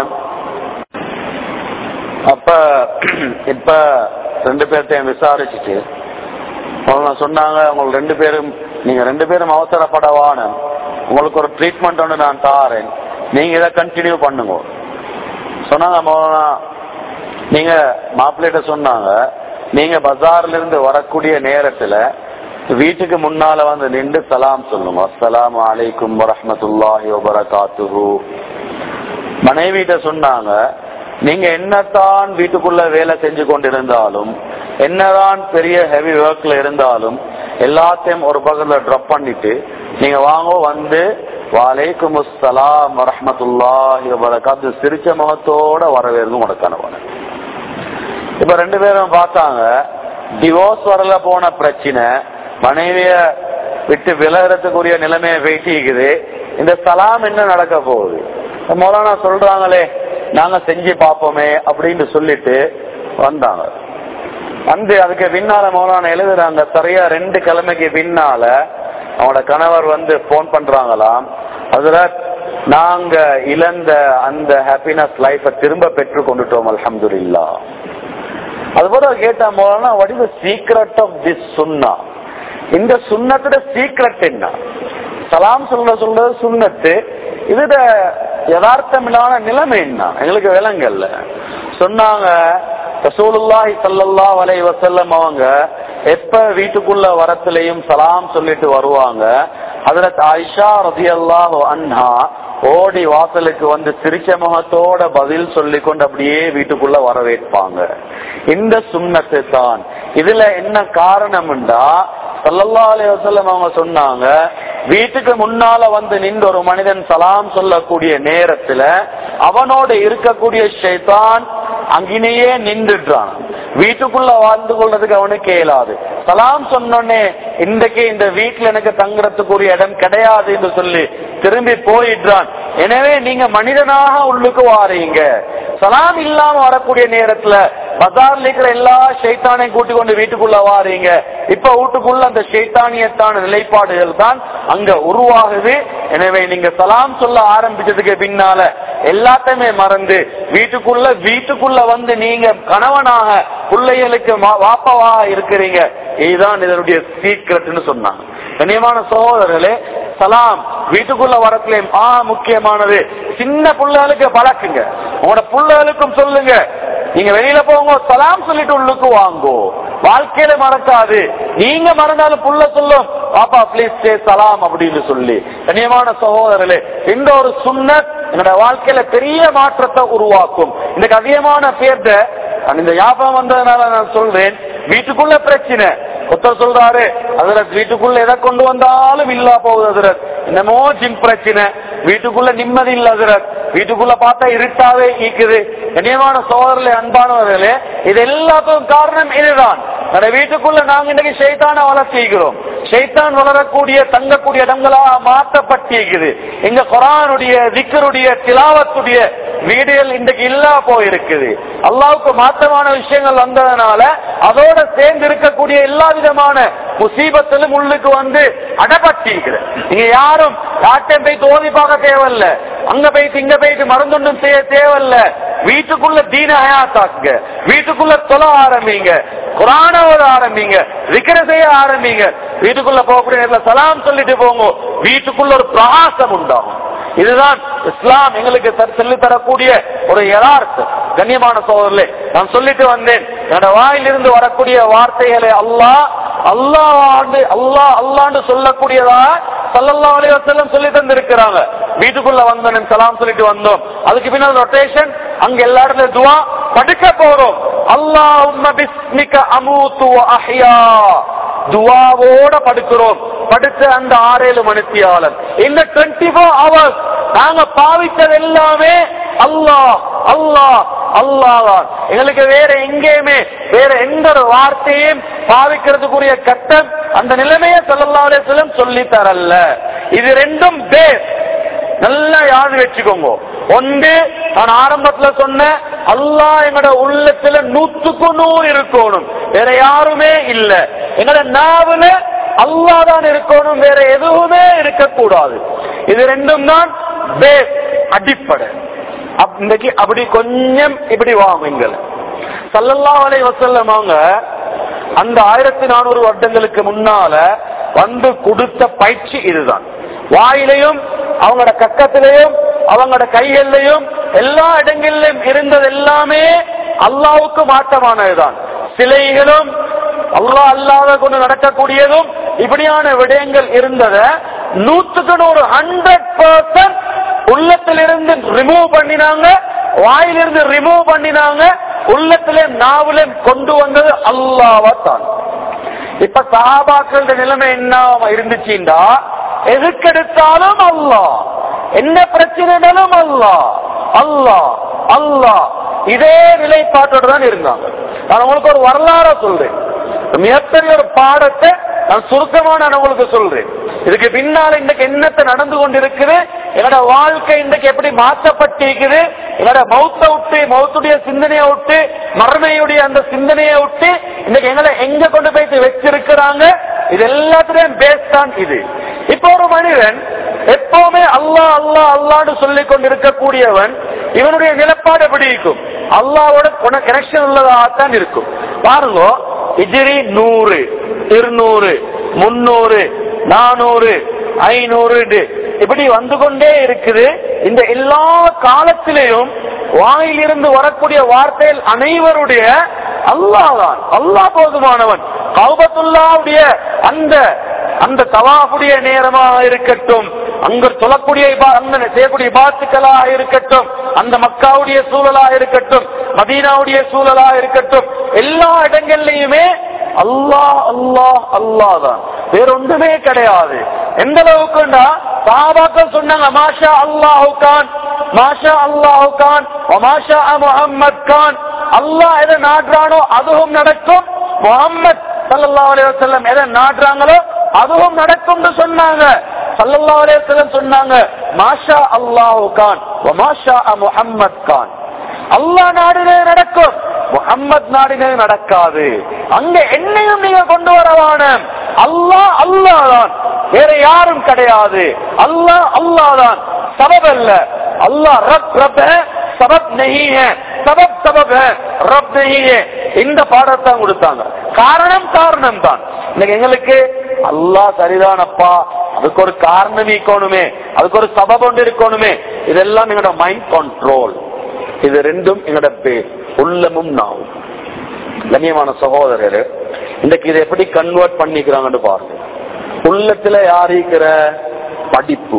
அப்ப இப்ப ரெண்டு பேர்த்தையும் விசாரிச்சுட்டு அவங்க சொன்னாங்க உங்களுக்கு ரெண்டு பேரும் நீங்க ரெண்டு பேரும் அவசரப்படவான உங்களுக்கு ஒரு ட்ரீட்மெண்ட் ஒன்று நான் தாரேன் நீங்க இதை கண்டினியூ பண்ணுங்க சொன்னாங்க மௌலானா நீங்க மாப்பிள்ளைகிட்ட சொன்னாங்க நீங்க பஜார்ல இருந்து வரக்கூடிய நேரத்துல வீட்டுக்கு முன்னால வந்து நின்று சலாம் சொல்லுங்க அஸ்ஸலாமு அலைக்கும் வரஹ்மத்துல்லாஹி வபரகாத்துஹு மனைவிட்ட சொன்னாங்க நீங்க என்னத்தான் வீட்டுக்குள்ள வேலை செஞ்சு கொண்டிருந்தாலும் என்னதான் பெரிய ஹெவி ஒர்க்ல இருந்தாலும் எல்லாத்தையும் ஒரு பக்கத்துல ட்ராப் பண்ணிட்டு நீங்க வாங்க வந்து வாலைக்கும் அஸ்ஸலாம் வரஹ்மத்துல்லாஹி வபரகாத்து சிரிச்ச முகத்தோட வரவேற்பு உனக்கானவன இப்ப ரெண்டு பேரும் பார்த்தாங்க டிவோர்ஸ் வரல போன பிரச்சனை மனைவிய விட்டு விலகிறதுக்குரிய நிலைமையை வெயிட்டிக்குது இந்த சலாம் என்ன நடக்க போகுது மௌலானா சொல்றாங்களே நாங்க செஞ்சு பார்ப்போமே அப்படின்னு சொல்லிட்டு வந்தாங்க வந்து அதுக்கு பின்னால மௌலானா எழுதுறாங்க சரியா ரெண்டு கிழமைக்கு பின்னால அவனோட கணவர் வந்து போன் பண்றாங்களாம் அதுல நாங்க இழந்த அந்த ஹாப்பினஸ் லைஃப திரும்ப பெற்று கொண்டுட்டோம் அல்ஹம்துலில்லா அதுபோல கேட்டா மௌலானா what is secret of this சுன்னா இந்த சுண்ணத்தோட சீக்ரெட் என்ன சலாம் சொல்ல சொல்றது சுண்ணத்து இதுட யதார்த்தமில்லான நிலைமை என்ன எங்களுக்கு விலங்கல்ல சொன்னாங்க ரசூலுல்லாஹி ஸல்லல்லாஹு அலைஹி வஸல்லம் அவங்க எப்ப வீட்டுக்குள்ள வரத்துலயும் சலாம் சொல்லிட்டு வருவாங்க ஹஜரத் ஆயிஷா ரலியல்லாஹு அன்ஹா ஓடி வாசலுக்கு வந்து சிரிச்ச முகத்தோட பதில் சொல்லி கொண்டு அப்படியே வீட்டுக்குள்ள வரவேற்பாங்க இந்த சுண்ணத்து தான் இதுல என்ன காரணம்டா சல்லல்லா அலைஹி வஸல்லம் அவங்க சொன்னாங்க வீட்டுக்கு முன்னால வந்து நின்று ஒரு மனிதன் சலாம் சொல்லக்கூடிய நேரத்துல அவனோட இருக்கக்கூடிய ஷைத்தான் அங்கிலேயே நின்றுடுறான் வீட்டுக்குள்ள வாழ்ந்து கொள்றதுக்கு அவனுக்கு இயலாது சலாம் சொன்னோடனே இன்றைக்கு இந்த வீட்டுல எனக்கு தங்குறதுக்குரிய இடம் கிடையாது என்று சொல்லி திரும்பி போயிடுறான் எனவே நீங்க மனிதனாக உள்ளுக்கு வாரீங்க சலாம் இல்லாம வரக்கூடிய நேரத்துல பஜார்ல இருக்கிற எல்லா ஷைத்தானையும் கூட்டி கொண்டு வீட்டுக்குள்ள வாரீங்க இப்ப வீட்டுக்குள்ள அந்த ஷைத்தானியத்தான நிலைப்பாடுகள் தான் அங்க உருவாகுது எனவே நீங்க சலாம் சொல்ல ஆரம்பிச்சதுக்கு பின்னால எல்லாத்தையுமே மறந்து வீட்டுக்குள்ள வீட்டுக்குள்ள வந்து நீங்க கணவனாக பிள்ளைகளுக்கு மா- வாப்பாவாக இருக்கிறீங்க இதுதான் இதனுடைய சீக்கிரட்னு சொன்னாங்க கண்ணியமான சகோதரர்களே சலாம் வீட்டுக்குள்ள வரத்துலயும் ஆ முக்கியமானது சின்ன புள்ளைகளுக்கு பழக்குங்க உங்களோட புள்ளைகளுக்கும் சொல்லுங்க நீங்க வெளியில போங்க சலாம் சொல்லிட்டு உள்ளுக்கு வாங்கோ வாழ்க்கையில மறக்காது நீங்க மறந்தாலும் புள்ள சொல்லும் பாப்பா ப்ளீஸ் சே சலாம் அப்படின்னு சொல்லி கண்ணியமான சகோதரர்களே இந்த ஒரு சுன்னத் என்னோட வாழ்க்கையில பெரிய மாற்றத்தை உருவாக்கும் இந்த அதிகமான பேர்த்த நான் இந்த ஞாபகம் வந்ததுனால நான் சொல்றேன் வீட்டுக்குள்ள பிரச்சனை ஒருத்தர் சொல்றாரு அதிரத் வீட்டுக்குள்ள எதை கொண்டு வந்தாலும் இல்லா போகுது அதிரத் என்னமோ ஜிம் பிரச்சனை வீட்டுக்குள்ள நிம்மதி இல்ல அதிரத் வீட்டுக்குள்ள பார்த்தா இருட்டாவே ஈக்குது கண்ணியமான சோதரிலே அன்பானவர்களே இது எல்லாத்துக்கும் காரணம் இதுதான் நம்ம வீட்டுக்குள்ள நாங்க இன்னைக்கு ஷைத்தான வளர்த்திக்கிறோம் ஷைத்தான் வளரக்கூடிய தங்கக்கூடிய இடங்களா மாற்றப்பட்டிருக்குது எங்க குரானுடைய திக்கருடைய திலாவத்துடைய வீடுகள் இன்றைக்கு இல்லா போயிருக்குது அல்லாவுக்கு மாற்றமான விஷயங்கள் வந்ததுனால அதோட சேர்ந்து இருக்கக்கூடிய எல்லா விதமான முசீபத்திலும் உள்ளுக்கு வந்து அடப்பட்டிருக்குது நீங்க யாரும் யார்ட்டையும் போய் தோதி பார்க்க தேவையில்ல அங்க போயிட்டு இங்க போயிட்டு மருந்தொன்றும் செய்ய தேவையில்ல வீட்டுக்குள்ள தீன ஹயாத்தாக்குங்க வீட்டுக்குள்ள தொலை ஆரம்பிங்க குரானோட ஆரம்பிங்க விக்கிர செய்ய ஆரம்பிங்க வீட்டுக்குள்ள போகக்கூடிய நேரத்துல சலாம் சொல்லிட்டு போங்க வீட்டுக்குள்ள ஒரு பிரகாசம் உண்டாகும் இதுதான் இஸ்லாம் எங்களுக்கு தர- சொல்லித் தரக்கூடிய ஒரு யதார்த்தம் கண்ணியமான சோதரிலே நான் சொல்லிட்டு வந்தேன் என்னோட வாயிலிருந்து வரக்கூடிய வார்த்தைகளை அல்லாஹ் அல்லாஹ் ஆண்டு அல்லாஹ் அல்லாண்டு சொல்லக்கூடியதா சல்லல்லாஹு அலைஹி வஸல்லம் சொல்லி தந்திருக்கிறாங்க வீட்டுக்குள்ள வந்தோம் சலாம் சொல்லிட்டு வந்தோம் அதுக்கு பின்னால் ரொட்டேஷன் அங்க எல்லா இடத்துல துவா படுக்க போறோம் அல்லாஹும்ம பிஸ்மிக அமூத்து வ அஹ்யா துவாவோட படுக்கிறோம் படுத்த அந்த ஆறேழு மணித்தியாளர் இந்த டுவெண்ட்டி ஃபோர் ஹவர்ஸ் நாங்க பாவித்தது எல்லாமே அல்லாஹ் அல்லாஹ் அல்லாஹ் எங்களுக்கு வேற எங்கேயுமே வேற எந்த ஒரு வார்த்தையும் பாவிக்கிறதுக்குரிய கட்டம் அந்த நிலைமையை ஸல்லல்லாஹு அலைஹி வஸல்லம் சொல்லி தரல இது ரெண்டும் பேஸ் நல்லா யாரு வச்சுக்கோங்க ஒன்று நான் ஆரம்பத்துல சொன்ன அல்லாஹ் எங்கட உள்ளத்துல நூத்துக்கு நூறு இருக்கணும் வேற யாருமே இல்ல எங்கட நாவுல அல்லாஹ் தான் இருக்கணும் வேற எதுவுமே இருக்கக்கூடாது இது ரெண்டும் தான் பேஸ் அடிப்படை அப்- இன்னைக்கு அப்படி கொஞ்சம் இப்படி வாங்குங்க சல்லல்லாஹு அலைஹி வஸல்லம் அவங்க அந்த ஆயிரத்தி நானூறு வருடங்களுக்கு முன்னால வந்து கொடுத்த பயிற்சி இதுதான் வாயிலையும் அவங்களோட கக்கத்திலையும் அவங்களோட கைகள்லையும் எல்லா இடங்களிலும் இருந்தது எல்லாமே அல்லாவுக்கு மாற்றமானதுதான் சிலைகளும் அல்லாஹ் அல்லாத கொண்டு நடக்கக்கூடியதும் இப்படியான விடயங்கள் இருந்தத நூத்துக்கு நூறு ஹண்ட்ரட் பர்சன்ட் உள்ளத்திலிருந்து ரிமூவ் பண்ணினாங்க வாயிலிருந்து ரிமூவ் பண்ணினாங்க உள்ளத்திலே நாவிலே கொண்டு வந்தது அல்லாவா தான் இப்ப சஹாபாக்களோட நிலைமை என்ன இருந்துச்சுண்டா எதுக்கெடுத்தாலும் அல்லாஹ் என்ன பிரச்சனைனாலும் அல்லாஹ் அல்லாஹ் அல்லாஹ் இதே நிலைப்பாட்டோட தான் இருந்தாங்க நான் உங்களுக்கு ஒரு வரலாற சொல்றேன் மிகப்பெரிய ஒரு பாடத்தை நான் சுருக்கமா நான் உங்களுக்கு சொல்றேன் இதுக்கு பின்னால இன்னைக்கு என்னத்தை நடந்து கொண்டிருக்குது என்னோட வாழ்க்கை இன்னைக்கு எப்படி மாற்றப்பட்டிருக்குது என்னோட மௌத்த விட்டு மௌத்துடைய சிந்தனையை விட்டு மறுமையுடைய அந்த சிந்தனையை விட்டு இன்னைக்கு எங்களை எங்க கொண்டு போய் வச்சிருக்கிறாங்க இது எல்லாத்துலயும் பேஸ் தான் இது இப்போ ஒரு மனிதன் எப்பவுமே அல்லாஹ் அல்லாஹ் அல்லான்னு சொல்லிக் கொண்டிருக்கக்கூடியவன் இவனுடைய நிலப்பாடு எப்படி இருக்கும் அல்லாவோட கனெக்ஷன் உள்ளதாகத்தான் இருக்கும் பாருங்க இஜிரி நூறு இருநூறு முன்னூறு நானூறு ஐநூறு இப்படி வந்து கொண்டே இருக்குது இந்த எல்லா காலத்திலேயும் வாயிலிருந்து வரக்கூடிய வார்த்தைகள் அனைவருடைய அல்லாஹ் தான் அல்லாஹ் போதுமானவன் கௌபத்துல்லாவுடைய அந்த அந்த தவாஃபுடைய நேரமாக இருக்கட்டும் அங்க சொல்லக்கூடிய இபா- அங்க செய்யக்கூடிய பாத்துக்களாக இருக்கட்டும் அந்த மக்காவுடைய சூழலா இருக்கட்டும் மதீனாவுடைய சூழலா இருக்கட்டும் எல்லா இடங்கள்லயுமே அல்லாஹ் அல்லாஹ் அல்லாஹ் தான் வேற ஒன்றுமே கிடையாது எந்த அளவுக்குண்டா சாபாக்கள் சொன்னாங்க மாஷா அல்லாஹு கான் மாஷா அல்லாஹு கான் மாஷா முஹம்மத் கான் அல்லாஹ் எதை நாடுறானோ அதுவும் நடக்கும் முகம்மது சல்லல்லாஹு அலைஹி வஸல்லம் எதை நாடுறாங்களோ அதுவும் நடக்கும்னு சொன்னாங்க சல்லல்லாஹு அலைஹி வஸல்லம் சொன்னாங்க மாஷா அல்லாஹு கான் மாஷா முஹம்மத் கான் அல்லாஹ் நாடினே நடக்கும் முகம்மது நாடினே நடக்காது அங்க என்னையும் நீங்க கொண்டு வரவான அல்லாஹ் அல்லாஹ் தான் வேற யாரும் கிடையாது அல்லாஹ் அல்லாஹ் தான் சபப் அல்ல அல்லாஹ் ரப் ரப் है சபப் नहीं है சபப் சபப் है ரப் नहीं है இந்த பாடத்தை கொடுத்தாங்க காரணம் காரணம் தான் இன்னைக்கு எங்களுக்கு அல்லாஹ் சரிதானப்பா அதுக்கு ஒரு காரணம் இருக்கணுமே அதுக்கு ஒரு சபப் ஒன்று இருக்கணுமே இதெல்லாம் எங்களோட மைண்ட் கண்ட்ரோல் இது ரெண்டும் எங்களோட பேர் உள்ளமும் நாவும் கண்ணியமான சகோதரர் இன்னைக்கு இதை எப்படி கன்வெர்ட் பண்ணிக்கிறாங்கன்னு பாருங்க உள்ளத்துல யார் இருக்கிற படிப்பு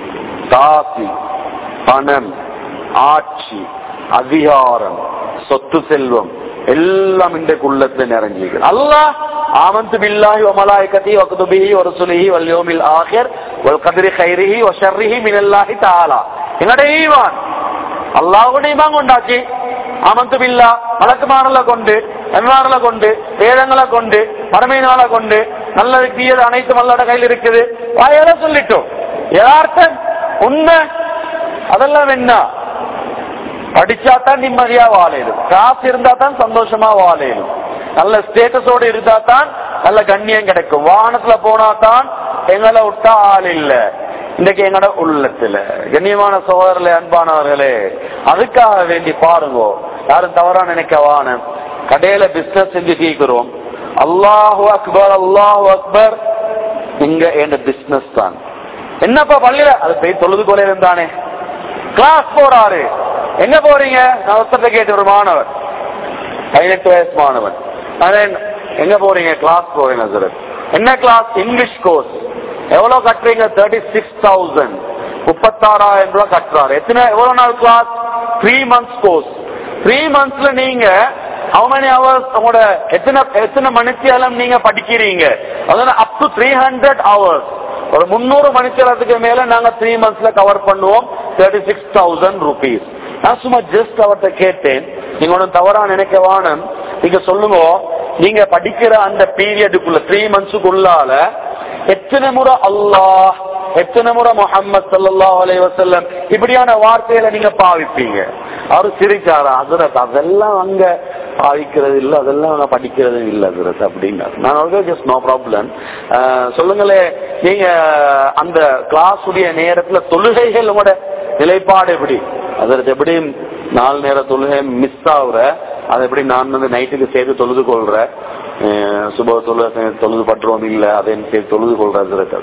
காசி பணம் ஆட்சி அதிகாரம் சொத்து செல்வம் எல்லாம் இன்றைக்கு உள்ளத்துல நிறைஞ்சிருக்கு அல்லாஹ் ஆமந்து பில்லாஹி வ மலாயிகத்தி வ குதுபிஹி வ ருசுலிஹி வல் யௌமில் ஆகிர் வல் கத்ரி ഖൈരിஹி வ ஷர்ரிஹி மினல்லாஹி தஆலா எங்கட ஈமான் அல்லாஹ்வுடைய ஈமான் கொண்டாச்சு ஆமந்து பில்லா மலக்குமாரல கொண்டு நன்மாரல கொண்டு வேதங்களை கொண்டு மறுமையினால கொண்டு நல்லது தீயது அனைத்து மல்லோட கையில் இருக்குது வாயால சொல்லிட்டோம் யதார்த்தம் உண்மை அதெல்லாம் என்ன படிச்சா தான் நிம்மதியா வாழையிடும் காசு இருந்தா தான் சந்தோஷமா வாழையிடும் நல்ல ஸ்டேட்டஸோட இருந்தா தான் நல்ல கண்ணியம் கிடைக்கும் வாகனத்துல போனா தான் எங்களை விட்டா ஆள் இல்ல இன்னைக்கு எங்கட உள்ளத்துல கண்ணியமான சகோதரர்களே அன்பானவர்களே அதுக்காக வேண்டி பாருங்க யாரும் தவறா நினைக்க வான கடையில பிசினஸ் செஞ்சு தீக்கிறோம் அல்லாஹு அக்பர் அல்லாஹு அக்பர் இங்க என் பிசினஸ் தான் என்னப்பா பள்ளியில அது போய் தொழுது கொலை இருந்தானே கிளாஸ் போறாரு எங்க போறீங்க நான் ஒருத்தத்தை கேட்டு ஒரு மாணவர் பதினெட்டு வயசு மாணவன் நான் எங்க போறீங்க கிளாஸ் போறீங்க சார் என்ன கிளாஸ் இங்கிலீஷ் கோர்ஸ் எவ்வளவு கட்டுறீங்க தேர்ட்டி சிக்ஸ் தௌசண்ட் முப்பத்தாறாயிரம் ரூபாய் கட்டுறாரு எத்தனை எவ்வளவு நாள் class three months course three மந்த்ஸ்ல நீங்க how many hours உங்களோட எத்தனை எத்தனை மணித்தியாலம் நீங்க படிக்கிறீங்க அதாவது up to three hundred hours ஒரு முன்னூறு மணித்தியாலத்துக்கு மேல நாங்க த்ரீ மந்த்ஸ்ல கவர் பண்ணுவோம் தேர்ட்டி சிக்ஸ் தௌசண்ட் ருபீஸ் நான் சும்மா ஜஸ்ட் அவர்கிட்ட கேட்டேன் நீங்க ஒன்றும் தவறா நினைக்க வானம் நீங்க சொல்லுங்க நீங்க படிக்கிற அந்த பீரியடுக்குள்ள த்ரீ மந்த்ஸுக்குள்ளால எத்தனை முறை அல்லாஹ் எத்தனை முறை முகமது சல்லாஹ் அலைஹி வஸல்லம் இப்படியான வார்த்தைகளை நீங்க பாவிப்பீங்க அவரு சிரிச்சாரா ஹசரத் அதெல்லாம் அங்க பாவிக்கிறது இல்ல அதெல்லாம் நான் படிக்கிறது இல்ல ஹசரத் அப்படின்னா நான் ஓகே ஜஸ்ட் நோ ப்ராப்ளம் சொல்லுங்களே நீங்க அந்த கிளாஸ் உடைய நேரத்துல தொழுகைகள் உங்களோட நிலைப்பாடு எப்படி அதற்கு எப்படி நாலு நேர தொழுகை மிஸ் ஆகுற அதை எப்படி நான் வந்து நைட்டுக்கு சேர்த்து தொழுது கொள்றேன் சுப தொழுகை தொழுது பற்றுவோம் இல்ல அதை சேர்த்து தொழுது கொள்றது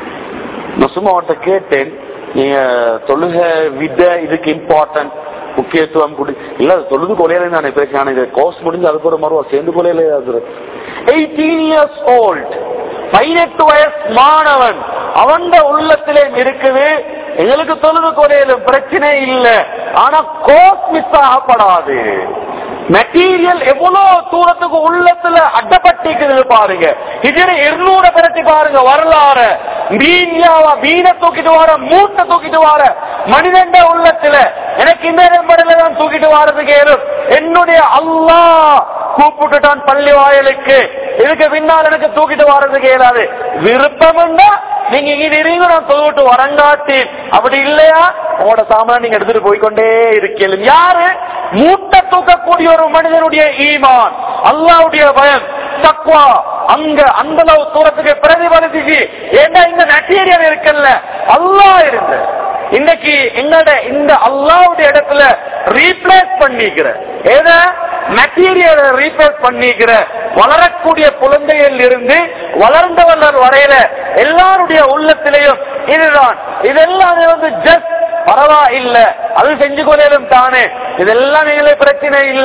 நான் சும்மா அவன்கிட்ட கேட்டேன் நீங்க தொழுகை விட இதுக்கு இம்பார்ட்டன்ட் முக்கியத்துவம் கொடு இல்ல அது தொழுது கொலையில நான் பேசினேன் இது கோர்ஸ் முடிஞ்சு அதுக்கு ஒரு மறுவா சேர்ந்து கொலையில எயிட்டீன் இயர்ஸ் ஓல்ட் பதினெட்டு வயசு மாணவன் அவன் உள்ளத்திலே இருக்குது எங்களுக்கு தொழுது கொலையிலும் பிரச்சனை இல்ல ஆனா கோர்ஸ் மிஸ் ஆகப்படாது மெட்டீரியல் எவ்வளவு தூரத்துக்கு உள்ளத்துல அட்டப்பட்டிருக்குது பாருங்க இதுல இருநூறு பிரட்டி பாருங்க வரலாறு மீன்யாவா மீனை தூக்கிட்டு வர மூட்டை தூக்கிட்டு வர மனிதண்ட உள்ளத்துல எனக்கு இந்த நம்பர்ல தான் தூக்கிட்டு வரதுக்கு ஏறும் என்னுடைய அல்லா கூப்பிட்டுட்டான் பள்ளி வாயலுக்கு இதுக்கு பின்னால் எனக்கு தூக்கிட்டு வர்றதுக்கு இயலாது விருப்பம் நீங்க இங்க இருங்க நான் தொழுவிட்டு வரங்காட்டி அப்படி இல்லையா உங்களோட சாமான நீங்க எடுத்துட்டு போய்கொண்டே இருக்கீங்க யாரு மூட்டை தூக்கக்கூடிய ஒரு மனிதனுடைய ஈமான் அல்லாவுடைய பயம் தக்குவா அங்க அந்த அளவு தூரத்துக்கு பிரதிபலிச்சு ஏன்னா இந்த மெட்டீரியல் இருக்குல்ல அல்லா இருந்து இன்னைக்கு எங்களோட இந்த அல்லாவுடைய இடத்துல ரீப்ளேஸ் பண்ணிக்கிற ஏத மெட்டீரியலை ரீப்ளேஸ் பண்ணிக்கிற வளரக்கூடிய குழந்தைகள் இருந்து வளர்ந்தவர்கள் வரையில எல்லாருடைய உள்ளத்திலையும் இதுதான் இதெல்லாம் வந்து ஜஸ்ட் பரவாயில்ல அது செஞ்சு கொள்ளும் தானே இதெல்லாம் நீங்களே பிரச்சனை இல்ல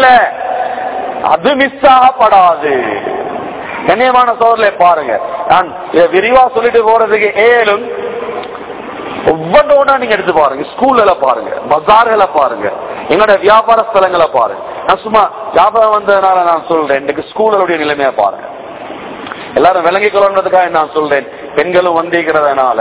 அது மிஸ் ஆகப்படாது கண்ணியமான சோதரில் பாருங்க நான் இதை விரிவா சொல்லிட்டு போறதுக்கு ஏழும் ஒவ்வொன்றோட நீங்க எடுத்து பாருங்க ஸ்கூல்ல பாருங்க பஜார்களை பாருங்க எங்களோட வியாபார ஸ்தலங்களை பாருங்க நான் சும்மா வியாபாரம் வந்ததுனால நான் சொல்றேன் இன்னைக்கு ஸ்கூலுடைய நிலைமையா பாருங்க எல்லாரும் விளங்கி கொள்ளன்றதுக்காக நான் சொல்றேன் பெண்களும் வந்திருக்கிறதுனால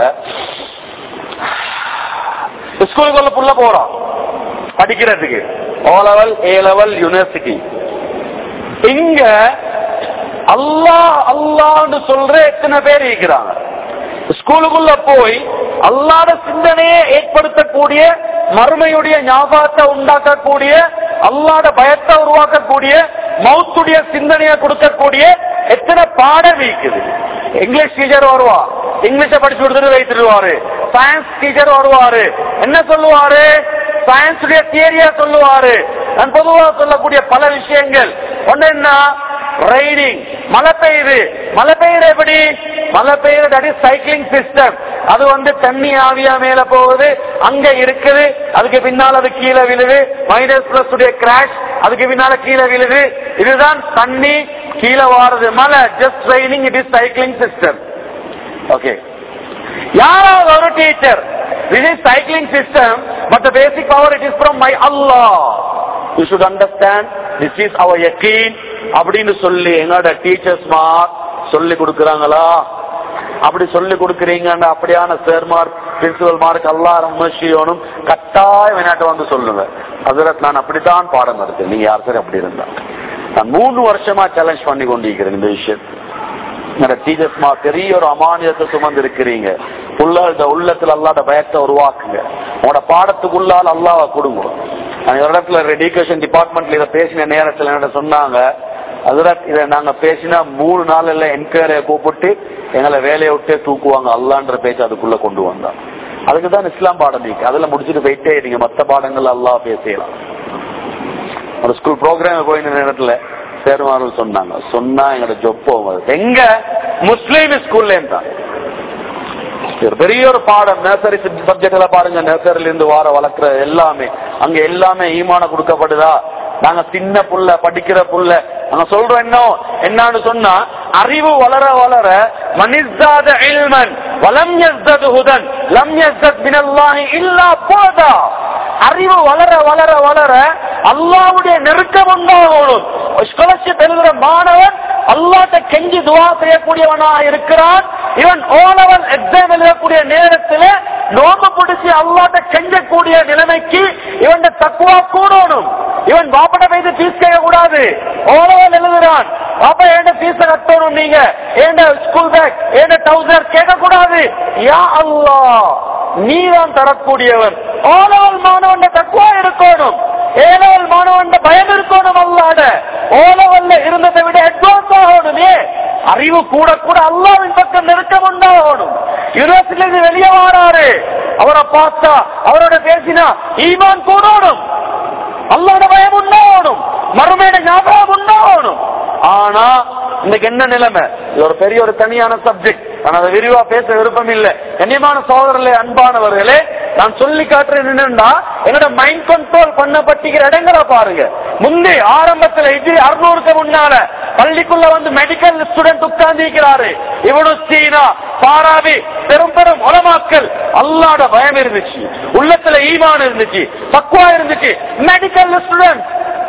ஸ்கூலுக்குள்ள புள்ள போறோம் படிக்கிறதுக்கு O level A level university இங்க அல்லா அல்லான்னு சொல்ற எத்தனை பேர் இருக்கிறாங்க ஸ்கூலுக்குள்ள போய் அல்லாத சிந்தனையை ஏற்படுத்தக்கூடிய மறுமையுடைய ஞாபகத்தை உண்டாக்கக்கூடிய அல்லாத பயத்தை உருவாக்கக்கூடிய மவுத்துடைய சிந்தனையை கொடுக்கக்கூடிய எத்தனை பாடம் இருக்குது இங்கிலீஷ் டீச்சர் வருவா இங்கிலீஷ படிச்சு கொடுத்துட்டு வைத்துருவாரு சயின்ஸ் டீச்சர் வருவாரு என்ன சொல்லுவாரு சயின்ஸ் தியரியா சொல்லுவாரு நான் பொதுவாக சொல்லக்கூடிய பல விஷயங்கள் ஒண்ணு என்ன ரைடிங் மழை பெய்யுது மழை பெய்யுற எப்படி மழை பெய்யுறது அடி சைக்கிளிங் சிஸ்டம் அது வந்து தண்ணி ஆவியா மேல போகுது அங்க இருக்குது அதுக்கு பின்னால் அது கீழே விழுது மைனஸ் பிளஸ் உடைய கிராஷ் அதுக்கு பின்னால கீழே விழுது இதுதான் தண்ணி கீழே வாருது மழை just raining it is cycling system okay யாராவது ஒரு teacher this is cycling system but the basic power it is from my Allah you should understand this is our யக்கீன் அப்படின்னு சொல்லி எங்களோட டீச்சர்ஸ் மார் சொல்லி கொடுக்கறாங்களா அப்படி சொல்லி கொடுக்கறீங்கன்னு அப்படியான சேர்மார் பிரின்சிபல் மார்க் அல்லா ரம்மஷியோனும் கட்டாயம் வினாட்ட வந்து சொல்லுங்க அதுல நான் அப்படித்தான் பாடம் நடத்தேன் நீங்க யார் சரி அப்படி இருந்தா நான் மூணு வருஷமா சேலஞ்ச் பண்ணி கொண்டிருக்கிறேன் இந்த விஷயத்தை என்னோட டீச்சர்ஸ் மா பெரிய ஒரு அமானியத்தை சுமந்து இருக்கிறீங்க உள்ள உள்ளத்துல அல்லாத பயத்தை உருவாக்குங்க உங்களோட பாடத்துக்குள்ளால் அல்லாவை கொடுங்க நான் ஒரு இடத்துல எஜுகேஷன் டிபார்ட்மெண்ட்ல இதை பேசின நேரத்துல என்ன சொன்னாங்க அதுல இதை நாங்க பேசினா மூணு நாள் எல்லாம் என்கொயரிய கூப்பிட்டு எங்களை வேலையை விட்டே தூக்குவாங்க அல்லான்ற பேச்சு அதுக்குள்ள கொண்டு வந்தாங்க அதுக்கு தான் இஸ்லாம் பாடம் நீங்க அதுல முடிச்சுட்டு போயிட்டே நீங்க மத்த பாடங்கள் அல்லாஹ் பேசலாம் ஒரு ஸ்கூல் ப்ரோக்ராம் போயின நேரத்துல சேர்மார்கள் சொன்னாங்க சொன்னா எங்களோட ஜொப் போகும் எங்க முஸ்லீம் ஸ்கூல்ல தான் ஒரு பெரிய ஒரு பாடம் நர்சரி சப்ஜெக்ட்ல பாருங்க நர்சரில இருந்து வார வளர்க்குற எல்லாமே அங்க எல்லாமே ஈமான கொடுக்கப்படுதா நாங்க சின்ன புள்ள படிக்கிற புள்ள நாங்க சொல்றோம் என்ன என்னன்னு சொன்னா அறிவு வளர வளர மனிஸ்தாத இல்மன் வலம் யஸ்தத் ஹுதன் லம் யஸ்தத் மினல்லாஹி இல்லா போதா அறிவு வளர வளர வளர அல்லாவுடைய நெருக்கம் உண்டாகணும் ஸ்காலர்ஷிப் எழுதுற மாணவன் அல்லாட்ட கெஞ்சி துவா செய்யக்கூடியவனாக இருக்கிறான் இவன் ஓ லெவல் எக்ஸாம் எழுதக்கூடிய நேரத்தில் நோம்பு பிடிச்சி அல்லாட்ட கெஞ்சக்கூடிய நிலைமைக்கு இவன் தக்குவா கூடணும் இவன் பாப்பட போய் பீஸ் கேட்க கூடாது ஓ லெவல் எழுதுறான் பாப்பா ஏண்ட பீஸ கட்டணும் நீங்க ஏண்ட ஸ்கூல் பேக் ஏண்ட டவுசர் கேட்க கூடாது யா அல்லா நீதான் தரக்கூடியவன் ஓலவல் மாணவன் தக்குவா இருக்கணும் ஏலவல் மாணவன் பயம் இருக்கணும் அல்லாட ஓலவல்ல இருந்ததை விட அட்வான்ஸ் ஆகணுமே அறிவு கூட கூட அல்லாவின் பக்கம் நெருக்கம் உண்டாகணும் யூனிவர்சிட்டில இருந்து வெளியே வராரு அவரை பார்த்தா அவரோட பேசினா ஈமான் கூடணும் அல்லாட பயம் உண்டாகணும் மறுமையோட ஞாபகம் உண்டாகணும் ஆனா இன்னைக்கு என்ன நிலைமை இது ஒரு பெரிய ஒரு தனியான சப்ஜெக்ட் நான் அதை விரிவா பேச விருப்பம் இல்லை கண்ணியமான சோதரர்களே அன்பானவர்களே நான் சொல்லி காட்டுறேன் என்னன்னா என்னோட மைண்ட் கண்ட்ரோல் பண்ணப்பட்டிக்கிற இடங்களை பாருங்க முந்தி ஆரம்பத்துல இது அறுநூறுக்கு முன்னால பள்ளிக்குள்ள வந்து மெடிக்கல் ஸ்டூடெண்ட் உட்கார்ந்து இருக்கிறாரு இவனு சீனா பாராவி பெரும் பெரும் உலமாக்கள் அல்லாட பயம் இருந்துச்சு உள்ளத்துல ஈமான் இருந்துச்சு பக்குவா இருந்துச்சு மெடிக்கல் ஸ்டூடெண்ட்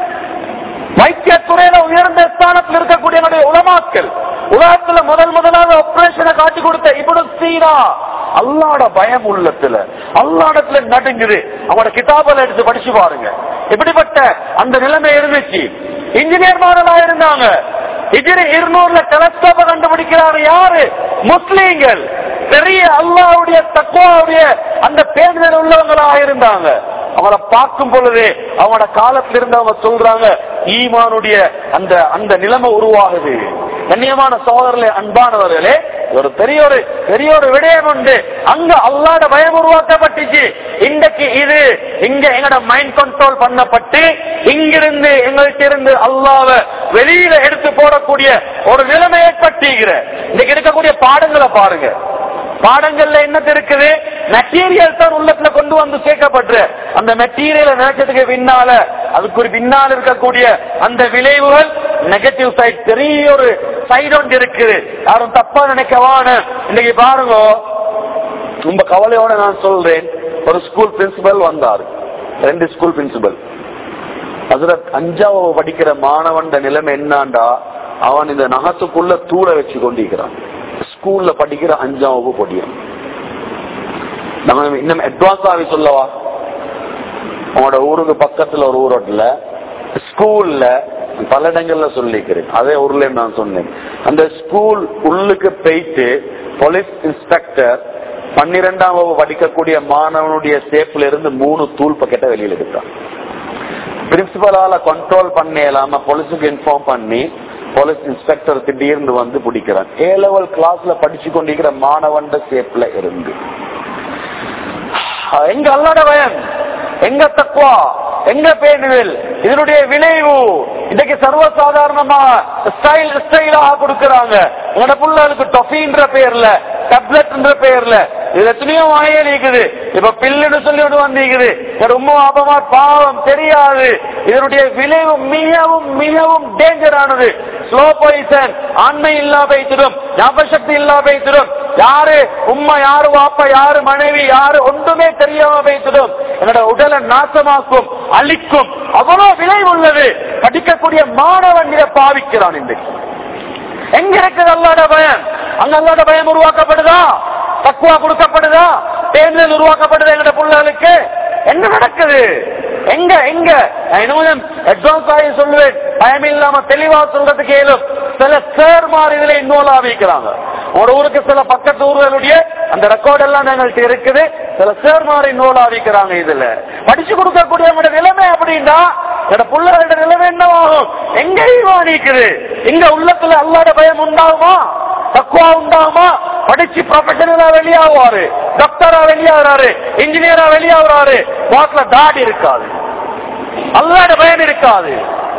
வைத்தியத்துறையில உயர்ந்த ஸ்தானத்தில் இருக்கக்கூடிய உலமாக்கள் உலகத்துல முதல் முதலாக ஆபரேஷனை காட்டி கொடுத்த இப்படி சீனா அல்லாட பயம் உள்ளத்துல அல்லாடத்துல நடுங்குது அவனோட கிதாபல எடுத்து படிச்சு பாருங்க இப்படிப்பட்ட அந்த நிலைமை இருந்துச்சு இன்ஜினியர் மாடலா இருந்தாங்க இஜிரி இருநூறுல டெலஸ்கோப்ப கண்டுபிடிக்கிறாரு யாரு முஸ்லீம்கள் பெரிய அல்லாவுடைய தக்குவாவுடைய அந்த பேருந்தில் உள்ளவங்களா இருந்தாங்க அவங்கள பார்க்கும் பொழுது அவங்களோட காலத்துல இருந்து அவங்க சொல்றாங்க ஈமானுடைய அந்த அந்த நிலைமை உருவாகுது கண்ணியமான சோதரர்களே அன்பானவர்களே ஒரு பெரிய ஒரு பெரிய ஒரு விடயம் உண்டு அங்க அல்லாட பயம் உருவாக்கப்பட்டுச்சு இன்றைக்கு இது இங்க எங்களோட மைண்ட் கண்ட்ரோல் பண்ணப்பட்டு இங்கிருந்து எங்கள்கிட்ட இருந்து அல்லாவ வெளியில எடுத்து போடக்கூடிய ஒரு நிலைமை ஏற்பட்டுகிற இன்னைக்கு இருக்கக்கூடிய பாடங்களை பாருங்க பாடங்கள்ல என்னது இருக்குது மெட்டீரியல் தான் உள்ளத்துல கொண்டு வந்து சேர்க்கப்பட்டு அந்த மெட்டீரியலை நினைச்சதுக்கு பின்னால அதுக்கு ஒரு பின்னால் இருக்கக்கூடிய அந்த விளைவுகள் நெகட்டிவ் சைட் பெரிய ஒரு சைடு ஒன்று இருக்குது யாரும் தப்பா நினைக்கவான இன்னைக்கு பாருங்க ரொம்ப கவலையோட நான் சொல்றேன் ஒரு ஸ்கூல் பிரின்சிபல் வந்தாரு ரெண்டு ஸ்கூல் பிரின்சிபல் அதுல அஞ்சாவது படிக்கிற மாணவன் நிலைமை என்னாண்டா அவன் இந்த நகத்துக்குள்ள தூள வச்சு கொண்டிருக்கிறான் ஸ்கூல்ல படிக்கிற அஞ்சாம் வகுப்பு படியும் நம்ம இன்னும் அட்வான்ஸாவே சொல்லவா உங்களோட ஊருக்கு பக்கத்துல ஒரு ஊரோட்ல ஸ்கூல்ல பல இடங்கள்ல சொல்லிக்கிறேன் அதே ஊர்ல நான் சொன்னேன் அந்த ஸ்கூல் உள்ளுக்கு போயிட்டு போலீஸ் இன்ஸ்பெக்டர் பன்னிரெண்டாம் வகுப்பு படிக்கக்கூடிய மாணவனுடைய சேப்ல இருந்து மூணு தூள் பக்கெட்டை வெளியில எடுத்தான் பிரின்சிபலால கண்ட்ரோல் பண்ண இல்லாம போலீஸுக்கு இன்ஃபார்ம் பண்ணி போலீஸ் இன்ஸ்பெக்டர் திடீர்னு வந்து பிடிக்கிறான் ஏ லெவல் கிளாஸ்ல படிச்சு கொண்டிருக்கிற மாணவன் சேப்ல இருந்து எங்க அல்லாட பயம் எங்க தக்குவா எங்க பேணுவில் இதனுடைய விளைவு இன்னைக்கு சர்வசாதாரணமா ஸ்டைல் ஸ்டைலாக கொடுக்கறாங்க உங்களோட பிள்ளைகளுக்கு டொஃபின்ற பேர்ல டப்லெட்ன்ற பேர்ல இது எத்தனையோ வாயில் இருக்குது இப்ப பில்லுன்னு சொல்லி ஒன்று வந்திருக்குது ரொம்ப ஆபமா பாவம் தெரியாது இதனுடைய விளைவு மிகவும் மிகவும் டேஞ்சரானது ஸ்லோ பாய்சன் ஆண்மை இல்லா போய்த்திடும் ஞாபக சக்தி இல்லா போய்த்திடும் யாரு உம்மா யாரு வாப்பா யாரு மனைவி யாரு ஒன்றுமே தெரியாம போய்த்திடும் என்னோட உடலை நாசமாக்கும் அழிக்கும் அவ்வளவு விலை உள்ளது படிக்கக்கூடிய மாணவன் இதை பாவிக்கிறான் இன்றைக்கு எங்க இருக்குது அல்லாட பயம் அங்க அல்லாட பயம் உருவாக்கப்படுதா தக்குவா கொடுக்கப்படுதா தேர்தல் உருவாக்கப்படுதா எங்க பிள்ளைகளுக்கு என்ன நடக்குது எங்க எங்க நான் இன்னும் அட்வான்ஸ் ஆகி சொல்லுவேன் பயம் இல்லாம தெளிவா சொல்றதுக்கு ஏலும் சில சேர் மாதிரி இதுல இன்வால்வ் ஆகிக்கிறாங்க ஒரு ஊருக்கு சில பக்கத்து ஊர்களுடைய அந்த ரெக்கார்ட் எல்லாம் எங்கள்கிட்ட இருக்குது சில சேர் மாதிரி இன்வால்வ் ஆகிக்கிறாங்க இதுல படிச்சு கொடுக்கக்கூடிய நிலைமை அப்படின்னா என்னோட பிள்ளைகளோட நிலைமை என்னவாகும் எங்க ஈவானிக்குது எங்க உள்ளத்துல அல்லாட பயம் உண்டாகுமா தக்குவா உண்டாகுமா படிச்சு ப்ரொஃபஷனலா வெளியாகுவாரு டாக்டரா வெளியாகிறாரு இன்ஜினியரா வெளியாகிறாரு வாட்ல தாடி இருக்காது அல்லாட பயம் இருக்காது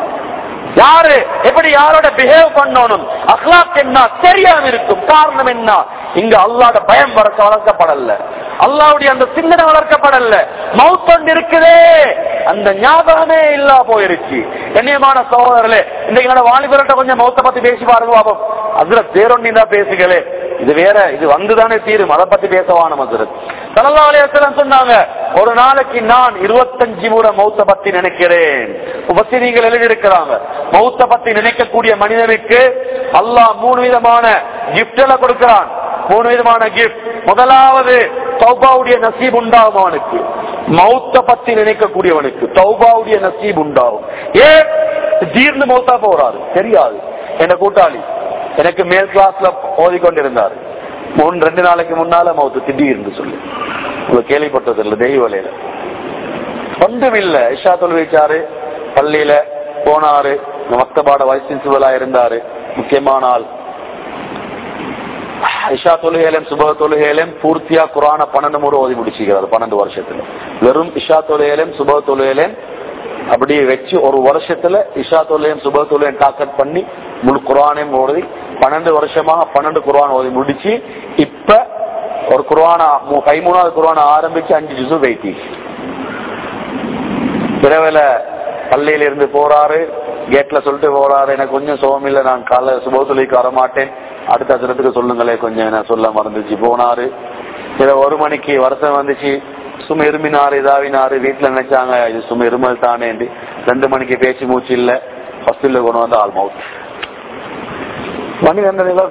யாரு எப்படி யாரோட பிஹேவ் பண்ணணும் அஹ்லாக் என்ன தெரியாம இருக்கும் காரணம் என்ன இங்க அல்லாட பயம் வளர்க்க வளர்க்கப்படல அல்லாவுடைய அந்த சிந்தனை வளர்க்கப்படல மவுத்தொண்டு இருக்குதே அந்த ஞாபகமே இல்லா போயிருச்சு கண்ணியமான சகோதரர்களே இன்னைக்கு என்னோட வாலிபர்கிட்ட கொஞ்சம் மௌத்த பத்தி பேசி பாருங்க பாப்போம் அதுல பேரொண்டி தான் பேசுகளே இது வேற இது வந்துதானே தீரும் அதை பத்தி பேசவான மதுரத் சல்லா அலையம் சொன்னாங்க ஒரு நாளைக்கு நான் இருபத்தஞ்சு முறை மௌத்த பத்தி நினைக்கிறேன் பத்தி நீங்கள் எழுதியிருக்கிறாங்க மௌத்த பத்தி நினைக்கக்கூடிய மனிதனுக்கு அல்லாஹ் மூணு விதமான கிஃப்ட் எல்லாம் கொடுக்கிறான் மூணு விதமான கிஃப்ட் முதலாவது தௌபாவுடைய நசீப் உண்டாகும் அவனுக்கு மௌத்த பத்தி நினைக்கக்கூடியவனுக்கு தௌபாவுடைய நசீப் உண்டாகும் ஏன் திடீர்னு மௌத்தா போறாரு தெரியாது என்ன கூட்டாளி எனக்கு மேல் கிளாஸ்ல ஓதிக்கொண்டிருந்தார் மூணு ரெண்டு நாளைக்கு முன்னால மௌத்து திடீர்னு சொல்லி உங்களுக்கு கேள்விப்பட்டது இல்ல தெய்வலையில ஒன்றும் இல்ல இஷா தொழுவிச்சாரு பள்ளியில போனாரு மக்தபாட வைஸ் பிரின்சிபலா இருந்தாரு முக்கியமான ஆள் இஷா தொழுகையிலும் சுப தொழுகையிலும் பூர்த்தியா குரான பன்னெண்டு முறை ஓதி முடிச்சுக்கிறாரு பன்னெண்டு வருஷத்துல வெறும் இஷா தொழுகையிலும் சுப தொழுகையிலும் அப்படி வச்சு ஒரு வருஷத்துல இஷா தொல்லையும் சுப தொல்லையும் டாக்கெட் பண்ணி முழு குரானையும் ஓதி பன்னெண்டு வருஷமா பன்னெண்டு குரான் ஓதி முடிச்சு இப்ப ஒரு குரான பதிமூணாவது குரான ஆரம்பிச்சு அஞ்சு ஜிசு வைத்தி இரவுல பள்ளியில இருந்து போறாரு கேட்ல சொல்லிட்டு போறாரு எனக்கு கொஞ்சம் சோகம் இல்ல நான் காலை சுப தொழிலுக்கு வரமாட்டேன் அடுத்த தினத்துக்கு சொல்லுங்களே கொஞ்சம் என்ன சொல்ல மறந்துச்சு போனாரு இதை ஒரு மணிக்கு வருஷம் வந்துச்சு சும்மா இருமினாரு இதாவினாரு வீட்டுல நினைச்சாங்க இது சும்மா இருமல் தானே ரெண்டு மணிக்கு பேச்சு மூச்சு இல்ல ஹாஸ்பிட்டல் கொண்டு வந்து ஆல் மவுத் மணி ரெண்டு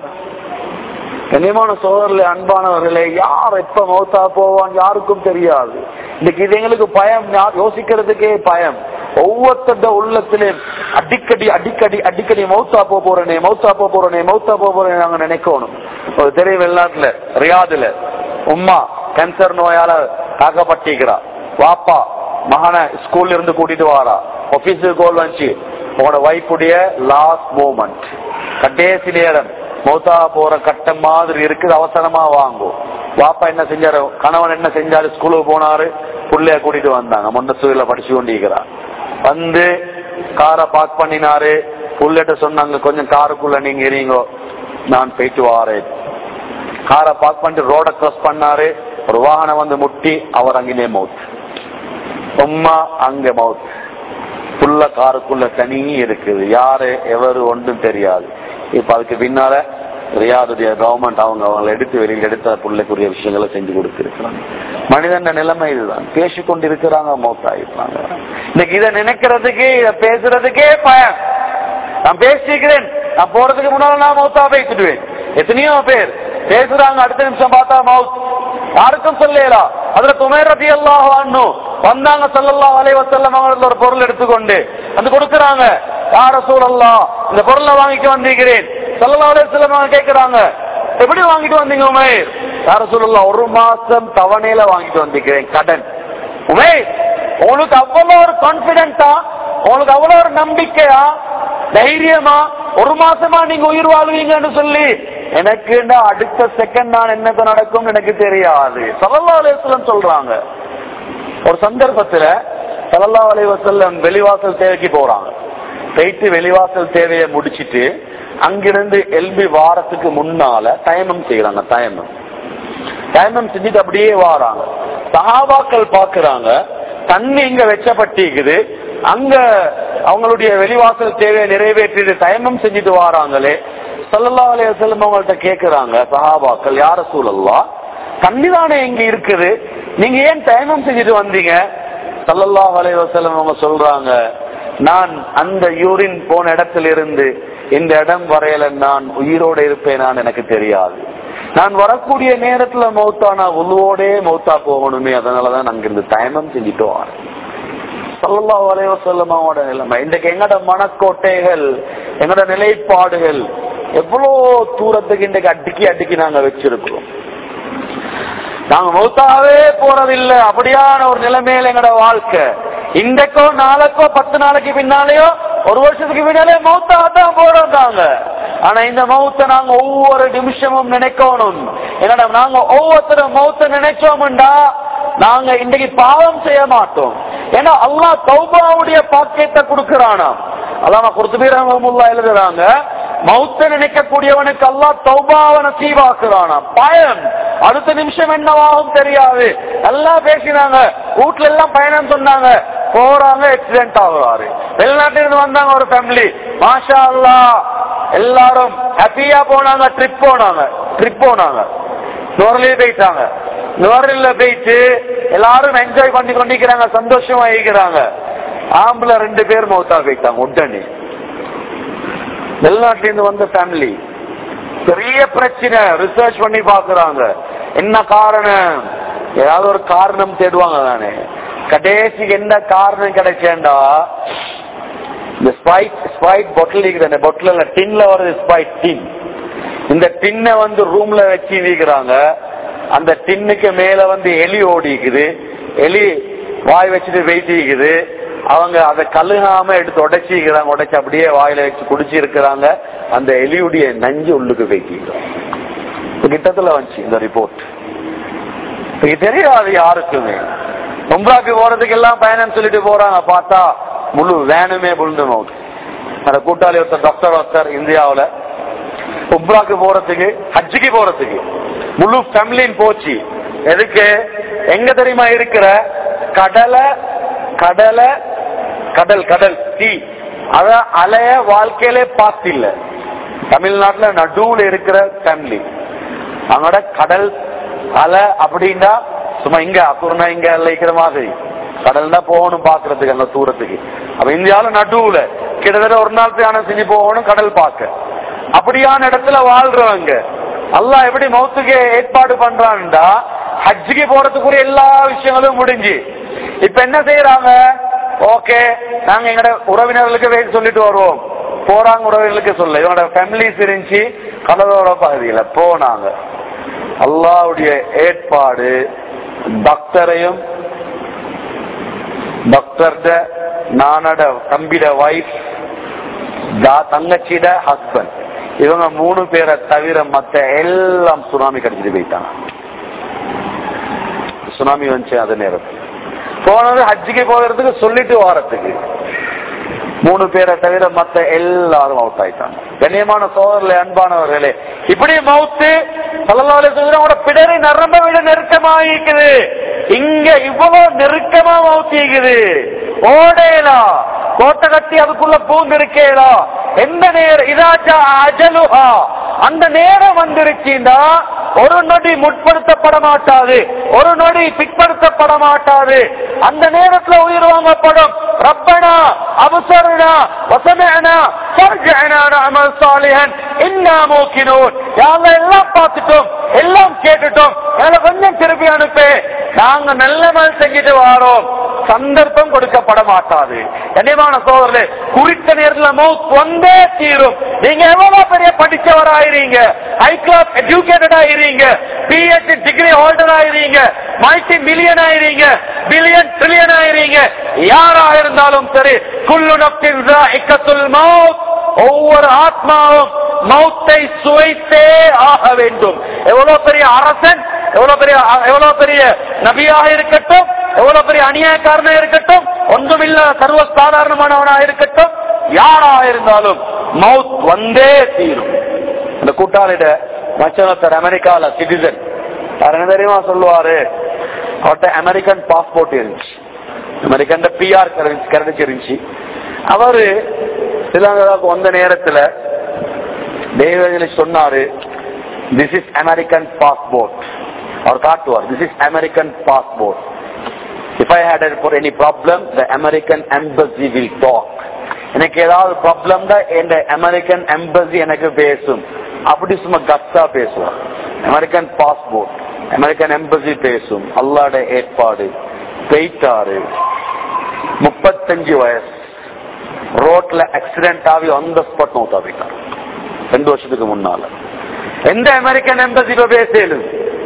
கண்ணியமான சோதரில் அன்பானவர்களே யார் எப்ப மௌத்தா போவான் யாருக்கும் தெரியாது இன்னைக்கு இது எங்களுக்கு பயம் யோசிக்கிறதுக்கே பயம் ஒவ்வொருத்தட உள்ளத்திலே அடிக்கடி அடிக்கடி அடிக்கடி மௌத்தா போ போறனே மௌத்தா போ போறனே மௌத்தா போ போறேனே நாங்க நினைக்கணும் ஒரு தெரிய வெளிநாட்டுல ரியாதுல உம்மா கேன்சர் நோயால தாக்கப்பட்டிருக்கிறா வாப்பா மகனை ஸ்கூல்ல இருந்து கூட்டிட்டு வாரா ஆபீஸுக்கு கோல் வந்துச்சு உங்களோட வைஃபுடைய லாஸ்ட் மூமெண்ட் கடைசி நேரம் மௌத்தா போற கட்டம் மாதிரி இருக்குது அவசரமா வாங்கும் வாப்பா என்ன செஞ்சாரு கணவன் என்ன செஞ்சாரு ஸ்கூலுக்கு போனாரு புள்ளைய கூட்டிட்டு வந்தாங்க முன்ன சூழல படிச்சு கொண்டிருக்கிறான் வந்து காரை பார்க் பண்ணினாரு புள்ளைட்ட சொன்னாங்க கொஞ்சம் காருக்குள்ள நீங்க இருங்கோ நான் போயிட்டு வாரேன் காரை பார்க் பண்ணிட்டு ரோட கிராஸ் பண்ணாரு ஒரு வாகனம் வந்து முட்டி அவர் அங்கே மவுத் உம்மா அங்க மவுத் புள்ள காருக்குள்ள தனி இருக்குது யாரு எவரு ஒன்றும் தெரியாது இப்ப அதுக்கு பின்னால ரியாதுடைய கவர்மெண்ட் அவங்க அவங்களை எடுத்து வெளியில் எடுத்த பிள்ளைக்குரிய விஷயங்களை செஞ்சு கொடுத்திருக்கிறாங்க மனிதன் நிலைமை இதுதான் பேசிக்கொண்டு இருக்கிறாங்க மௌத்தாயிருப்பாங்க இன்னைக்கு இதை நினைக்கிறதுக்கு இதை பேசுறதுக்கே பயம் நான் பேசிக்கிறேன் நான் போறதுக்கு முன்னால நான் மௌத்தா பேசிடுவேன் எத்தனையோ பேர் பேசுறாங்க அடுத்த நிமிஷம் பார்த்தா மவுத் யாருக்கும் சொல்லலா அதுல துமேர் ரதி அல்லாஹ் வந்தாங்க சல்லல்லா அலைவசல்லம் அவர்கள் ஒரு பொருள் எடுத்துக்கொண்டு வந்து கொடுக்கறாங்க யார சூழல்லா இந்த பொருளை வாங்கிட்டு வந்திருக்கிறேன் சல்லல்லா அலைவசல்லம் கேட்கிறாங்க எப்படி வாங்கிட்டு வந்தீங்க உமேர் யார சூழல்லா ஒரு மாசம் தவணையில வாங்கிட்டு வந்திருக்கிறேன் கடன் உமேர் உங்களுக்கு அவ்வளவு ஒரு கான்பிடென்டா உங்களுக்கு அவ்வளவு ஒரு நம்பிக்கையா தைரியமா ஒரு மாசமா நீங்க உயிர் வாழ்வீங்கன்னு சொல்லி எனக்கு அடுத்த செகண்ட் நான் என்னக்கு நடக்கும் எனக்கு தெரியாது சல்லல்லா அலைவசல்லம் சொல்றாங்க ஒரு சந்தர்ப்பத்துல சல்லல்லா அலைவசல்லம் வெளிவாசல் தேவைக்கு போறாங்க போயிட்டு வெளிவாசல் தேவையை முடிச்சிட்டு அங்கிருந்து எல்பி வாரத்துக்கு முன்னால தயமம் செய்யறாங்க தயமம் தயமம் செஞ்சுட்டு அப்படியே வாராங்க சஹாபாக்கள் பாக்குறாங்க தண்ணி இங்க வச்சப்பட்டிருக்குது அங்க அவங்களுடைய வெளிவாசல் தேவையை நிறைவேற்றிட்டு தயமம் செஞ்சுட்டு வராங்களே சல்லல்லா அலைய செல்லம் அவங்கள்ட்ட கேக்குறாங்க சஹாபாக்கள் யார சூழல்லா தண்ணி தானே இங்க இருக்குது நீங்க ஏன் தயமம் செஞ்சுட்டு வந்தீங்க சல்லல்லா அலைய செல்லம் அவங்க சொல்றாங்க நான் அந்த யூரின் போன இடத்துல இருந்து இந்த இடம் வரையில நான் உயிரோட இருப்பேனான்னு எனக்கு தெரியாது நான் வரக்கூடிய நேரத்துல மௌத்தானா உள்வோடே மௌத்தா போகணுமே அதனாலதான் அங்கிருந்து தயமம் செஞ்சுட்டு வரேன் சல்லல்லா வலைய செல்லமாவோட நிலைமை இன்றைக்கு எங்கட மனக்கோட்டைகள் எங்கட நிலைப்பாடுகள் எவ்வளோ தூரத்துக்கு இன்றைக்கு அடிக்கி அடிக்கி நாங்க வச்சிருக்கிறோம் நாங்க மௌத்தாவே போறதில்லை அப்படியான ஒரு நிலைமையில எங்கட வாழ்க்கை இன்றைக்கோ நாளைக்கோ பத்து நாளைக்கு பின்னாலேயோ ஒரு வருஷத்துக்கு பின்னாலே மௌத்தா தான் போறாங்க ஆனா இந்த மௌத்த நாங்க ஒவ்வொரு நிமிஷமும் நினைக்கணும் என்னடா நாங்க ஒவ்வொருத்தரும் மௌத்த நினைச்சோம்டா நாங்க இன்றைக்கு பாவம் செய்ய மாட்டோம் ஏன்னா அல்லாஹ் தௌபாவுடைய பாக்கியத்தை கொடுக்கிறானா அல்லாம குருத்துபீரமுல்லா எழுதுறாங்க மௌத்த நினைக்கக்கூடியவனுக்கு அல்லா தௌபாவ நசீவாக்குறானா பயம் அடுத்த நிமிஷம் என்னவாகும் தெரியாது நல்லா பேசினாங்க வீட்டுல எல்லாம் பயணம் சொன்னாங்க போறாங்க ஆக்சிடென்ட் ஆகுறாரு வெளிநாட்டில இருந்து வந்தாங்க ஒரு ஃபேமிலி மாஷா அல்லா எல்லாரும் ஹாப்பியா போனாங்க ட்ரிப் போனாங்க ட்ரிப் போனாங்க நுவரலே போயிட்டாங்க நுவரில் போயிட்டு எல்லாரும் என்ஜாய் பண்ணி கொண்டிருக்கிறாங்க சந்தோஷமா இருக்கிறாங்க ஆம்பளை ரெண்டு பேர் மௌத்தா போயிட்டாங்க உடனே வெளிநாட்டிலிருந்து வந்த ஃபேமிலி பெரிய பிரச்சனை ரிசர்ச் பண்ணி பாக்குறாங்க என்ன காரணம் ஏதாவது ஒரு காரணம் தேடுவாங்க தானே கடைசிக்கு என்ன காரணம் கிடைச்சேன்டா இந்த ஸ்பைட் ஸ்பைட் பொட்டில் இருக்குது அந்த பொட்டில் டின்ல வருது ஸ்பைட் டின் இந்த டின்னை வந்து ரூம்ல வச்சு வீக்கிறாங்க அந்த டின்னுக்கு மேல வந்து எலி ஓடிக்குது எலி வாய் வச்சுட்டு வெயிட்டிக்குது அவங்க அதை கழுகாம எடுத்து உடைச்சிக்கிறாங்க உடைச்சு அப்படியே வாயில வச்சு குடிச்சு இருக்கிறாங்க அந்த எலியுடைய நஞ்சு உள்ளுக்கு வைக்கிறாங்க கிட்டத்துல வந்துச்சு இந்த ரிப்போர்ட் இது தெரியாது யாருக்குமே உம்ராக்கு போறதுக்கு எல்லாம் பயணம் சொல்லிட்டு போறாங்க பார்த்தா முழு வேணுமே புழுந்து மவுத் அந்த கூட்டாளி ஒருத்தர் டாக்டர் ஒருத்தர் இந்தியாவுல உம்ராக்கு போறதுக்கு ஹஜ்ஜுக்கு போறதுக்கு முழு ஃபேமிலியும் போச்சு எதுக்கு எங்க தெரியுமா இருக்கிற கடலை கடலை கடல் கடல் தீ அத அலைய வாழ்க்கையிலே பார்த்து இல்ல தமிழ்நாட்டுல நடுவுல இருக்கிற ஃபேமிலி அவங்களோட கடல் அலை அப்படின்னா சும்மா இங்க அக்குர்னா இங்க இருக்கிற மாதிரி கடல் தான் போகணும் பாக்குறதுக்கு அங்க தூரத்துக்கு அப்ப இந்தியாவில நடுவுல கிட்டத்தட்ட ஒரு நாள் பிரயாணம் செஞ்சு போகணும் கடல் பார்க்க அப்படியான இடத்துல வாழ்றவங்க அல்லாஹ் எப்படி மௌத்துக்கு ஏற்பாடு பண்றான்டா ஹஜ்ஜுக்கு போறதுக்குரிய எல்லா விஷயங்களும் முடிஞ்சு இப்ப என்ன செய்யறாங்க ஓகே நாங்க எங்கட உறவினர்களுக்கு வெயிட் சொல்லிட்டு வருவோம் போறாங்க உறவினர்களுக்கு சொல்ல இவங்களோட ஃபேமிலிஸ் இருந்துச்சு கடலோர பகுதியில போனாங்க அல்லாவுடைய ஏற்பாடு டாக்டரையும் டாக்டர்ட நானோட தம்பிட வைஃப் தங்கச்சிட ஹஸ்பண்ட் இவங்க மூணு பேரை தவிர மத்த எல்லாம் சுனாமி கடிச்சிட்டு போயிட்டாங்க சுனாமி வந்துச்சு அது நேரத்தில் போனது ஹஜ்ஜுக்கு போகிறதுக்கு சொல்லிட்டு வாரத்துக்கு மூணு பேரை தவிர மத்த எல்லாரும் அவுட் ஆயிட்டாங்க கண்ணியமான சோதரில் அன்பானவர்களே இப்படி மவுத்து பல்லோட பிடரை நரம்ப விட நெருக்கமாகிக்குது இங்க இவ்வளவு நெருக்கமா மவுத்திக்குது ஓடேலா கோட்டை கட்டி அதுக்குள்ள பூந்து இருக்கேலா எந்த நேரம் இதாச்சா அஜலுஹா அந்த நேரம் வந்துருச்சுன்னா ஒரு நொடி முற்படுத்தப்பட மாட்டாது ஒரு நொடி பிற்படுத்தப்பட மாட்டாது அந்த நேரத்துல உயிர் வாங்கப்படும் ரப்பனா அபசரணா வசமேனா ஃபர்ஜஅனா நஅமல் சாலிஹன் இன்னா மூக்கினூன் யாங்க எல்லாம் பார்த்துட்டோம் எல்லாம் கேட்டுட்டோம் எங்களை கொஞ்சம் திருப்பி அனுப்பு நாங்க நல்ல மேல் செஞ்சுட்டு வாரோம் சந்தர்ப்பம் கொடுக்கப்பட மாட்டாது கண்ணியமான சோதரே குறித்த நேரத்தில் மவுத் வந்தே தீரும் நீங்க எவ்வளவு பெரிய படிச்சவராயிருங்க ஹை கிளாஸ் எஜுகேட்டட் ஆயிருங்க பிஹெச்டி டிகிரி ஹோல்டர் ஆயிருங்க மல்டி மில்லியன் ஆயிருங்க பில்லியன் ட்ரில்லியன் ஆயிருங்க யாரா இருந்தாலும் சரி குல்லு நப்தின் இக்கத்துல் மவுத் ஒவ்வொரு ஆத்மாவும் மௌத்தை சுவைத்தே ஆக வேண்டும் எவ்வளவு பெரிய அரசன் எவ்வளவு பெரிய எவ்வளவு பெரிய நபியாக இருக்கட்டும் எவ்வளவு பெரிய அநியாயக்காரனா இருக்கட்டும் ஒன்றுமில்ல சர்வ சாதாரணமானவனா இருக்கட்டும் யாரா இருந்தாலும் மவுத் வந்தே தீரும் இந்த கூட்டாளிட மச்சனத்தர் அமெரிக்கால சிட்டிசன் என்ன தெரியுமா சொல்லுவாரு அவர்கிட்ட அமெரிக்கன் பாஸ்போர்ட் இருந்துச்சு அமெரிக்கன் பிஆர் கிடைச்சிருந்துச்சு அவரு ஸ்ரீலங்காவுக்கு வந்த நேரத்துல தேவஜலி சொன்னாரு திஸ் இஸ் அமெரிக்கன் பாஸ்போர்ட் அவர் காட்டுவார் this is American passport if I had for any problem the American embassy will talk எனக்கு ஏதாவது ப்ராப்ளம் தான் என் அமெரிக்கன் எம்பசி எனக்கு பேசும் அப்படி சும்மா கத்தா பேசுவார் அமெரிக்கன் பாஸ்போர்ட் அமெரிக்கன் எம்பசி பேசும் அல்லாட ஏற்பாடு போயிட்டாரு முப்பத்தஞ்சு வயசு ரோட்ல ஆக்சிடென்ட் ஆகி அந்த ஸ்பாட் நோத்தா போயிட்டார் ரெண்டு வருஷத்துக்கு முன்னால எந்த அமெரிக்கன் எம்பசி பேசலும்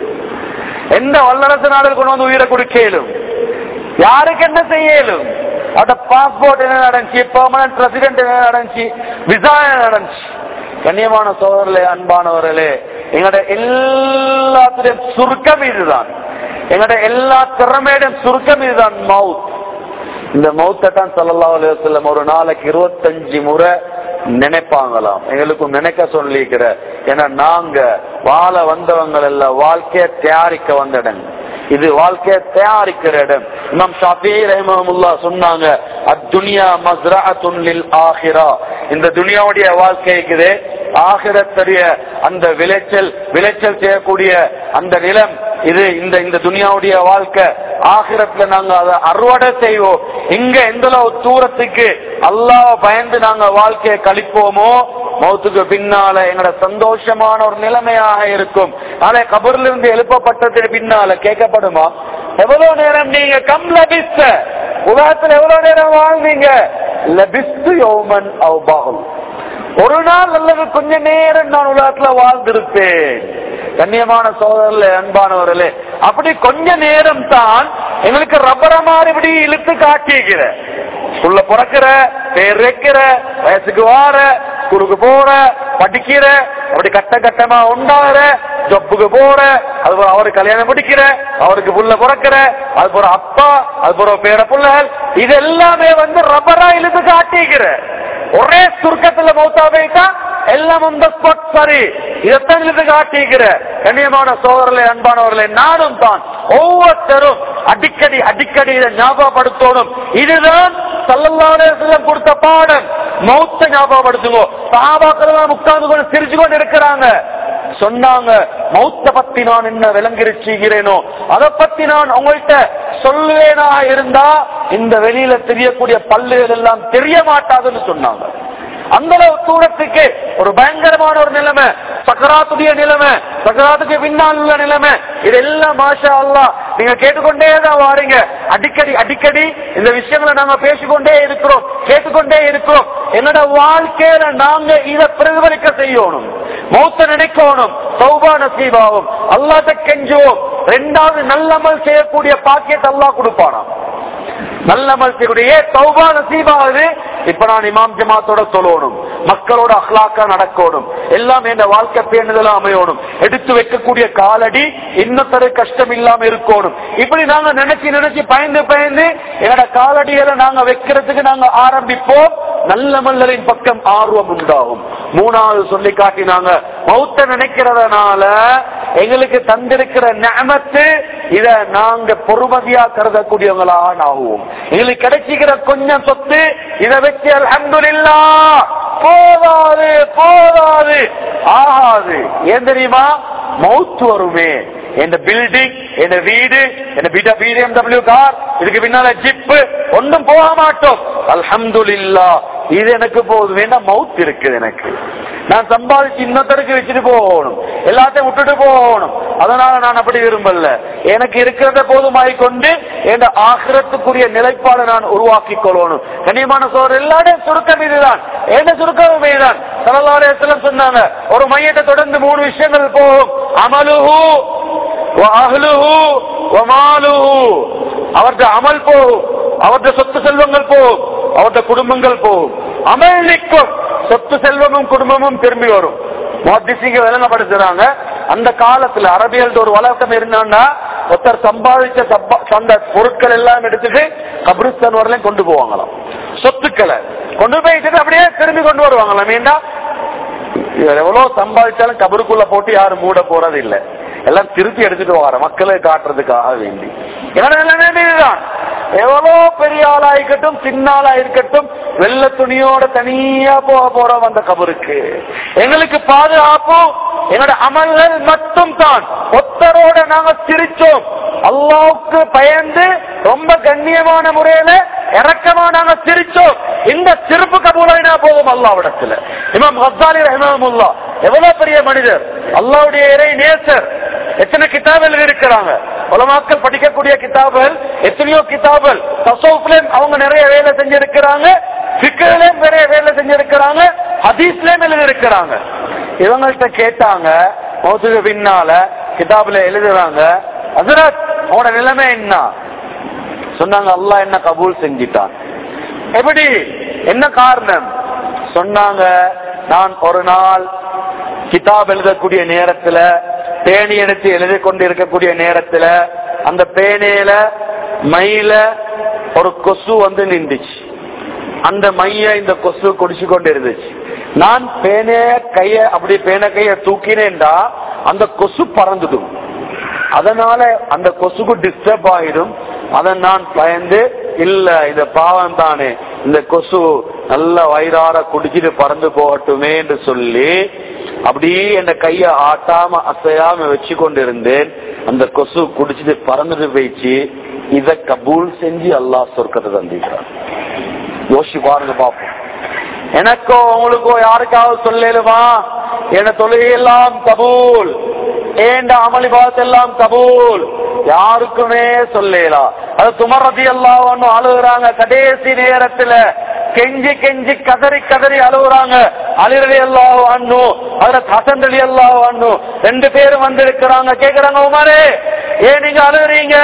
எந்த வல்லரசு நாடுகள் கொண்டு வந்து உயிரை கொடுக்கலும் யாருக்கு என்ன செய்யலும் அந்த பாஸ்போர்ட் என்ன நடந்துச்சு பெர்மனன்ட் பிரசிடென்ட் என்ன நடந்துச்சு விசா என்ன நடந்துச்சு கண்ணியமான சோதரர்களே அன்பானவர்களே எங்களோட எல்லாத்துடையும் சுருக்கம் இதுதான் எங்களோட எல்லா திறமையுடையும் சுருக்கம் இதுதான் மவுத் இந்த மௌத்தை தான் சல்லா அலுவலம் ஒரு நாளைக்கு இருபத்தஞ்சு முறை நினைப்பாங்களாம் எங்களுக்கும் நினைக்க சொல்லிக்கிற ஏன்னா நாங்க வாழ வந்தவங்க எல்லாம் வாழ்க்கைய தயாரிக்க வந்த இடம் இது வாழ்க்கைய தயாரிக்கிற இடம் இமாம் ஷாஃபி ரஹமுல்லா சொன்னாங்க அத்துனியா மஸ்ரஅத்துன் லில் ஆஹிரா இந்த துனியாவுடைய வாழ்க்கைக்குது ஆகிரத்துடைய அந்த விளைச்சல் விளைச்சல் செய்யக்கூடிய அந்த நிலம் இது இந்த இந்த துனியாவுடைய வாழ்க்கை ஆகிரத்துல நாங்க அதை அறுவடை செய்வோம் இங்க எந்த அளவு தூரத்துக்கு அல்லாஹ் பயந்து நாங்க வாழ்க்கையை கழிப்போமோ மௌத்துக்கு பின்னால எங்களோட சந்தோஷமான ஒரு நிலைமையாக இருக்கும் நாளை கபர்ல இருந்து எழுப்பப்பட்டதுக்கு பின்னால கேட்கப்படுமா எவ்வளவு நேரம் நீங்க கம் லபிஸ்த உலகத்துல எவ்வளவு நேரம் வாழ்ந்தீங்க லபிஸ்து யோமன் அவ்பாகும் ஒரு நாள் அல்லது கொஞ்ச நேரம் நான் உலகத்துல வாழ்ந்திருப்பேன் கண்ணியமான சோதரர்களே அன்பானவர்களே அப்படி கொஞ்ச நேரம் தான் எங்களுக்கு ரப்பர மாதிரி இப்படி இழுத்து காட்டிக்கிற உள்ள பிறக்கிற பேர் வைக்கிற வயசுக்கு வார ஸ்கூலுக்கு போற படிக்கிற அப்படி கட்ட கட்டமா உண்டாகிற ஜப்புக்கு போற அது போற அவருக்கு கல்யாணம் முடிக்கிற அவருக்கு புள்ள பிறக்கிற அது போற அப்பா அது போற பேர புள்ளகள் இது எல்லாமே வந்து ரப்பரா இழுத்து காட்டிக்கிற ஒரே சுருக்கத்துல மௌத்தா போயிட்டா எல்லாம் அந்த ஸ்பாட் சரி இதைத்தான் இழுத்து காட்டிக்கிற கண்ணியமான சோதரர்களே அன்பானவர்களே நானும் தான் ஒவ்வொருத்தரும் அடிக்கடி அடிக்கடி இதை ஞாபகப்படுத்தணும் இதுதான் சல்லல்லாஹு செல்லம் கொடுத்த பாடம் மௌத்த ஞாபகப்படுத்துங்க சஹாபாக்கள் உட்கார்ந்து கொண்டு சிரிச்சு கொண்டு இருக்கிறாங்க சொன்னாங்க மௌத்த பத்தி நான் என்ன விளங்கிருச்சுகிறேனோ அதை பத்தி நான் உங்கள்கிட்ட சொல்லுவேனா இருந்தா இந்த வெளியில தெரியக்கூடிய பல்லுகள் எல்லாம் தெரிய மாட்டாதுன்னு சொன்னாங்க அந்த அளவு தூரத்துக்கு ஒரு பயங்கரமான ஒரு நிலைமை சக்கராத்துடைய நிலைமை சக்கராத்துக்கு பின்னால் உள்ள நிலைமை இதெல்லாம் மாஷா அல்லா நீங்க கேட்டுக்கொண்டே தான் வாரீங்க அடிக்கடி அடிக்கடி இந்த விஷயங்களை நாங்க பேசிக்கொண்டே இருக்கிறோம் கேட்டுக்கொண்டே இருக்கிறோம் என்னோட வாழ்க்கையில நாங்க இதை பிரதிபலிக்க செய்யணும் மௌத்த நினைக்கணும் சௌபா நசீபாவும் அல்லாத கெஞ்சுவோம் ரெண்டாவது நல்லமல் செய்யக்கூடிய பாக்கியத்தை அல்லா கொடுப்பானாம் நல்லமல் செய்யக்கூடிய தௌபா நசீபாவது இப்ப நான் இமாம் ஜமாத்தோட சொல்லணும் மக்களோட அஹ்லாக்கா நடக்கணும் எல்லாம் என் வாழ்க்கை பேணுதலா அமையணும் எடுத்து வைக்கக்கூடிய காலடி இன்னொருத்தரு கஷ்டம் இல்லாம இருக்கணும் இப்படி நாங்க நினைச்சு நினைச்சு பயந்து பயந்து என்னோட காலடிகளை நாங்க வைக்கிறதுக்கு நாங்க ஆரம்பிப்போம் நல்ல மல்லரின் பக்கம் ஆர்வம் உண்டாகும் மூணாவது சொல்லி காட்டினாங்க மௌத்த நினைக்கிறதுனால எங்களுக்கு தந்திருக்கிற நியமத்து இத நாங்க பொறுமதியா கருதக்கூடியவங்களாக ஆகுவோம் எங்களுக்கு கிடைச்சிக்கிற கொஞ்சம் சொத்து இதை வச்சு அல்ஹம்துலில்லா போதாது போதாது ஆகாது ஏன் தெரியுமா மௌத்து வருமே என் பில்டிங் என் வீடு என் பிஎம்டபிள்யூ கார் இதுக்கு பின்னால ஜிப்பு ஒன்றும் போக மாட்டோம் அல்ஹம்துலில்லா இது எனக்கு போதும் வேணா மவுத் இருக்குது எனக்கு நான் சம்பாதிச்சு இன்னொருத்தருக்கு வச்சுட்டு போகணும் எல்லாத்தையும் விட்டுட்டு போகணும் அதனால நான் அப்படி விரும்பல எனக்கு இருக்கிறத போதுமாய் கொண்டு என் ஆகிரத்துக்குரிய நிலைப்பாடு நான் உருவாக்கி கொள்ளணும் கண்ணியமான சோர் எல்லாரும் சுருக்கம் இதுதான் என்ன சுருக்கம் இதுதான் சலல்லாலயத்திலும் சொன்னாங்க ஒரு மையத்தை தொடர்ந்து மூணு விஷயங்கள் போகும் அமலுஹு அஹ்லுஹு வமாலுஹு அவருடைய அமல் போகும் அவருடைய சொத்து செல்வங்கள் போகும் அவருடைய குடும்பங்கள் போகும் அமல் நிற்கும் சொத்து செல்வமும் குடும்பமும் திரும்பி வரும் மோதிசிங்க விளங்கப்படுத்துறாங்க அந்த காலத்துல அரபியல் ஒரு வழக்கம் இருந்தான்னா ஒருத்தர் சம்பாதிச்ச சப்பா- அந்த பொருட்கள் எல்லாம் எடுத்துட்டு கபிரிஸ்தான் வரலையும் கொண்டு போவாங்களாம் சொத்துக்களை கொண்டு போயிட்டு அப்படியே திரும்பி கொண்டு வருவாங்களாம் ஏண்டா இவர் எவ்வளவு சம்பாதிச்சாலும் கபருக்குள்ள போட்டு யாரும் மூட போறது இல்ல எல்லாம் திருப்பி எடுத்துட்டு வர மக்களை காட்டுறதுக்காக வேண்டி என்னோட நிலைமை இதுதான் எவ்வளோ பெரிய ஆளா இருக்கட்டும் சின்ன ஆளா இருக்கட்டும் வெள்ள துணியோட தனியா போக போறோம் அந்த கபருக்கு எங்களுக்கு பாதுகாப்பு எங்களோட அமல்கள் மட்டும் தான் ஒத்தரோட நாங்க சிரிச்சோம் அல்லாவுக்கு பயந்து ரொம்ப கண்ணியமான முறையில இறக்கமா நாங்க சிரிச்சோம் இந்த சிரிப்பு கபூலாயினா போதும் அல்லாவிடத்துல இமாம் ஹசாலி ரஹ்மமுல்லா எவ்வளவு பெரிய மனிதர் அல்லாவுடைய இறை நேசர் எத்தனை கிதாபுகள் இருக்கிறாங்க உலமாக்கள் படிக்கக்கூடிய கிதாபுகள் எத்தனையோ கிதாபுகள் தசோப்லயும் அவங்க நிறைய வேலை செஞ்சிருக்கிறாங்க சிக்கலையும் நிறைய வேலை செஞ்சிருக்கிறாங்க ஹதீஸ்லயும் எழுதி இருக்கிறாங்க இவங்கள்ட்ட கேட்டாங்க மௌத்துக்கு பின்னால கிதாபுல எழுதுறாங்க ஹசரத் உங்களோட நிலைமை என்ன சொன்னாங்க அல்லாஹ் என்ன கபூல் செஞ்சிட்டான் எப்படி என்ன காரணம் சொன்னாங்க நான் ஒரு நாள் கிதாப் எழுதக்கூடிய நேரத்துல பேணி எடுத்து எழுதி கொண்டு இருக்கக்கூடிய நேரத்துல அந்த பேனையில மையில ஒரு கொசு வந்து நின்றுச்சு அந்த மைய இந்த கொசு குடிச்சு கொண்டு இருந்துச்சு நான் பேனைய கைய அப்படி பேனை கைய தூக்கினேன்டா அந்த கொசு பறந்துடும் அதனால அந்த கொசுக்கு டிஸ்டர்ப் ஆயிடும் அதை நான் பயந்து இல்ல இந்த பாவம் தானே இந்த கொசு நல்ல வயிறார குடிச்சிட்டு பறந்து போகட்டுமே என்று சொல்லி அப்படியே என் கைய ஆட்டாம அசையாம வச்சு கொண்டிருந்தேன் அந்த கொசு குடிச்சிட்டு பறந்துட்டு போயிடுச்சு இத கபூல் செஞ்சு அல்லாஹ் சொர்க்கத்தை தந்திக்கிறான் யோசிச்சு பாருங்க பாப்போம் எனக்கோ உங்களுக்கோ யாருக்காவது சொல்லலுமா என தொழுகையெல்லாம் கபூல் ஏண்ட அமளி பாதத்தெல்லாம் கபூல் யாருக்குமே சொல்லலாம் அது துமரதி எல்லாம் ஒன்னும் அழுகுறாங்க கடைசி நேரத்துல கெஞ்சி கெஞ்சி கதறி கதறி அழுகுறாங்க அலிரலி எல்லாம் அண்ணு அதுல ஹசந்தலி எல்லாம் அண்ணு ரெண்டு பேரும் வந்து இருக்கிறாங்க கேக்குறாங்க உமாரே ஏன் நீங்க அழுகுறீங்க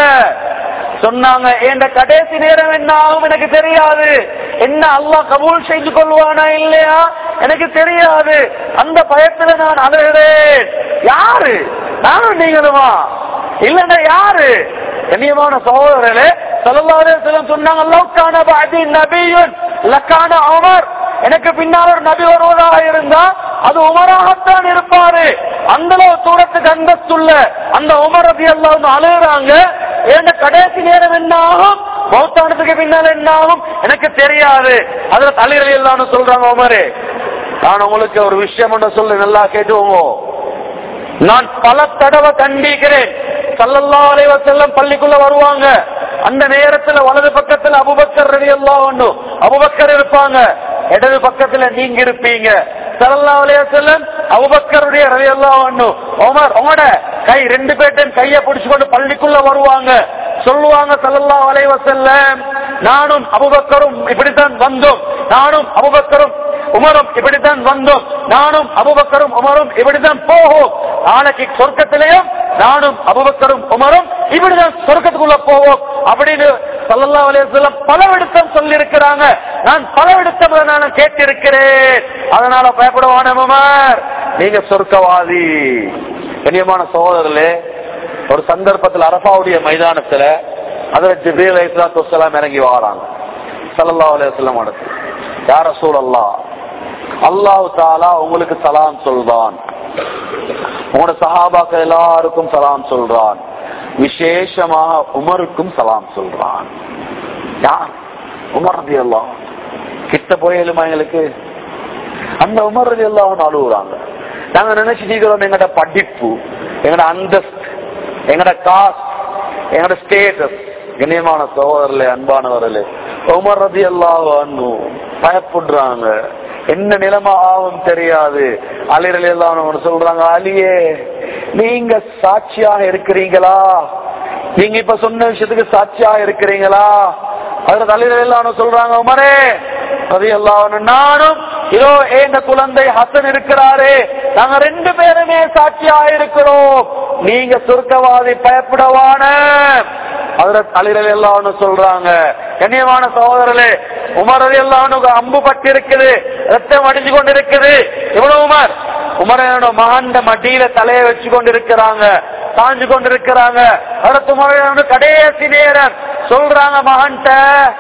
சொன்னாங்க என் கடைசி நேரம் என்ன ஆகும் எனக்கு தெரியாது என்ன அல்லாஹ் கபூல் செய்து கொள்வானா இல்லையா எனக்கு தெரியாது அந்த பயத்துல நான் அழுகிறேன் யாரு நானும் நீங்களுமா இல்லன்னா யாரு கண்ணியமான சகோதரர்களே சொல்லலாதே சொன்னாங்க லவ்கான பாதி நபியுன் லக்கான அமர் எனக்கு பின்னால் ஒரு நபி வருவதாக இருந்தா அது உமராகத்தான் இருப்பாரு அந்த அளவு தூரத்துக்கு அந்தஸ்துள்ள அந்த உமர் ரபி எல்லாம் அழுகுறாங்க ஏன் கடைசி நேரம் என்ன ஆகும் மௌத்தானத்துக்கு பின்னால் என்ன ஆகும் எனக்கு தெரியாது அதுல தலைகள் எல்லாம் சொல்றாங்க உமரே நான் உங்களுக்கு ஒரு விஷயம் ஒன்று சொல்லு நல்லா கேட்டுவோங்க நான் பல தடவை கண்டிக்கிறேன் சல்லல்லா அலைவ செல்லம் பள்ளிக்குள்ள வருவாங்க அந்த நேரத்துல வலது பக்கத்துல அபுபக்கர் ரவி எல்லாம் ஒண்ணும் அபுபக்கர் இருப்பாங்க இடது பக்கத்துல நீங்க இருப்பீங்க சல்லல்லா அலைய செல்லம் அபுபக்கருடைய ரவி எல்லாம் ஒண்ணும் உமர் உங்களோட கை ரெண்டு பேர்ட்டையும் கைய பிடிச்சு கொண்டு பள்ளிக்குள்ள வருவாங்க சொல்லுவாங்க சல்லல்லா அலைவ செல்லம் நானும் அபுபக்கரும் இப்படித்தான் வந்தோம் நானும் அபுபக்கரும் உமரும் இப்படித்தான் வந்தோம் நானும் அபுபக்கரும் உமரும் இப்படித்தான் போகும் நாளைக்கு சொர்க்கத்திலேயும் நானும் அபுபக்கரும் உமரும் இப்படிதான் சொர்க்கத்துக்குள்ள போவோம் அப்படின்னு சல்லல்லா அலையம் பல விடுத்தம் சொல்லி இருக்கிறாங்க நான் பல விடுத்தம் நான் கேட்டிருக்கிறேன் அதனால பயப்படுவான உமர் நீங்க சொர்க்கவாதி கண்ணியமான சகோதரர்களே ஒரு சந்தர்ப்பத்தில் அரபாவுடைய மைதானத்துல அதுல ஜிபீல் அலைஹிஸ்ஸலாத்து வஸ்ஸலாம் இறங்கி வாராங்க ஸல்லல்லாஹு அலைஹி வஸல்லம் அடுத்து யா ரசூலல்லாஹ் அல்லாஹ் தாலா உங்களுக்கு சலாம் சொல்றான் உங்களோட சஹாபாக்கள் எல்லாருக்கும் சலாம் சொல்றான் விசேஷமாக உமருக்கும் சலாம் சொல்றான் யார் உமர் ரதி எல்லாம் கிட்ட போயலுமா எங்களுக்கு அந்த உமர் ரதி எல்லாம் அழுகுறாங்க நாங்க நினைச்சிருக்கிறோம் எங்கட படிப்பு எங்கட அந்தஸ்து எங்கட காசு எங்கட ஸ்டேட்டஸ் கண்ணியமான சகோதரர்களே அன்பானவர்களே உமர் ரதி எல்லாம் பயப்படுறாங்க என்ன நிலைமை ஆகும் தெரியாது அலிரல் எல்லாம் சொல்றாங்க அலியே நீங்க சாட்சியாக இருக்கிறீங்களா நீங்க இப்ப சொன்ன விஷயத்துக்கு சாட்சியாக இருக்கிறீங்களா அதுல தலைவர் எல்லாம் சொல்றாங்க உமரே அது எல்லாம் நானும் இதோ எங்க குழந்தை ஹசன் இருக்கிறாரே நாங்க ரெண்டு பேருமே சாட்சியா இருக்கிறோம் நீங்க சுருக்கவாதி பயப்படவான அதுல தலைவர் எல்லாம் சொல்றாங்க கண்ணியமான சகோதரர்களே உமர் அது எல்லாம் அம்பு பட்டு இருக்குது ரத்தம் அடிச்சு கொண்டு இருக்குது இவ்வளவு உமர் உமரனோட மகண்ட மடியில தலையை வச்சு கொண்டு இருக்கிறாங்க சாஞ்சு கொண்டு இருக்கிறாங்க அடுத்த முறை கடைசி நேரம் சொல்றாங்க மகன்கிட்ட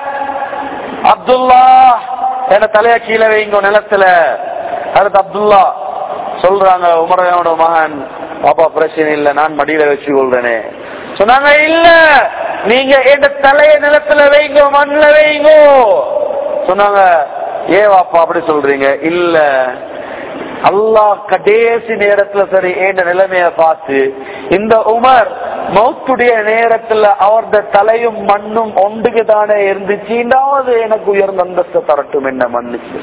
அப்துல்லா என்ன தலைய கீழே வைங்க நிலத்துல அடுத்து அப்துல்லா சொல்றாங்க உமரனோட மகன் பாப்பா பிரச்சனை இல்ல நான் மடியில வச்சு கொள்றேனே சொன்னாங்க இல்ல நீங்க எந்த தலைய நிலத்துல வைங்க மண்ணுல வைங்க சொன்னாங்க ஏ வாப்பா அப்படி சொல்றீங்க இல்ல அல்லாஹ் கடைசி நேரத்துல சரி ஏண்ட நிலைமைய பார்த்து இந்த உமர் மௌத்துடைய நேரத்துல அவரது தலையும் மண்ணும் ஒன்றுக்கு தானே இருந்துச்சுண்டாவது எனக்கு உயர்ந்த அந்தஸ்து தரட்டும் என்ன மன்னிச்சு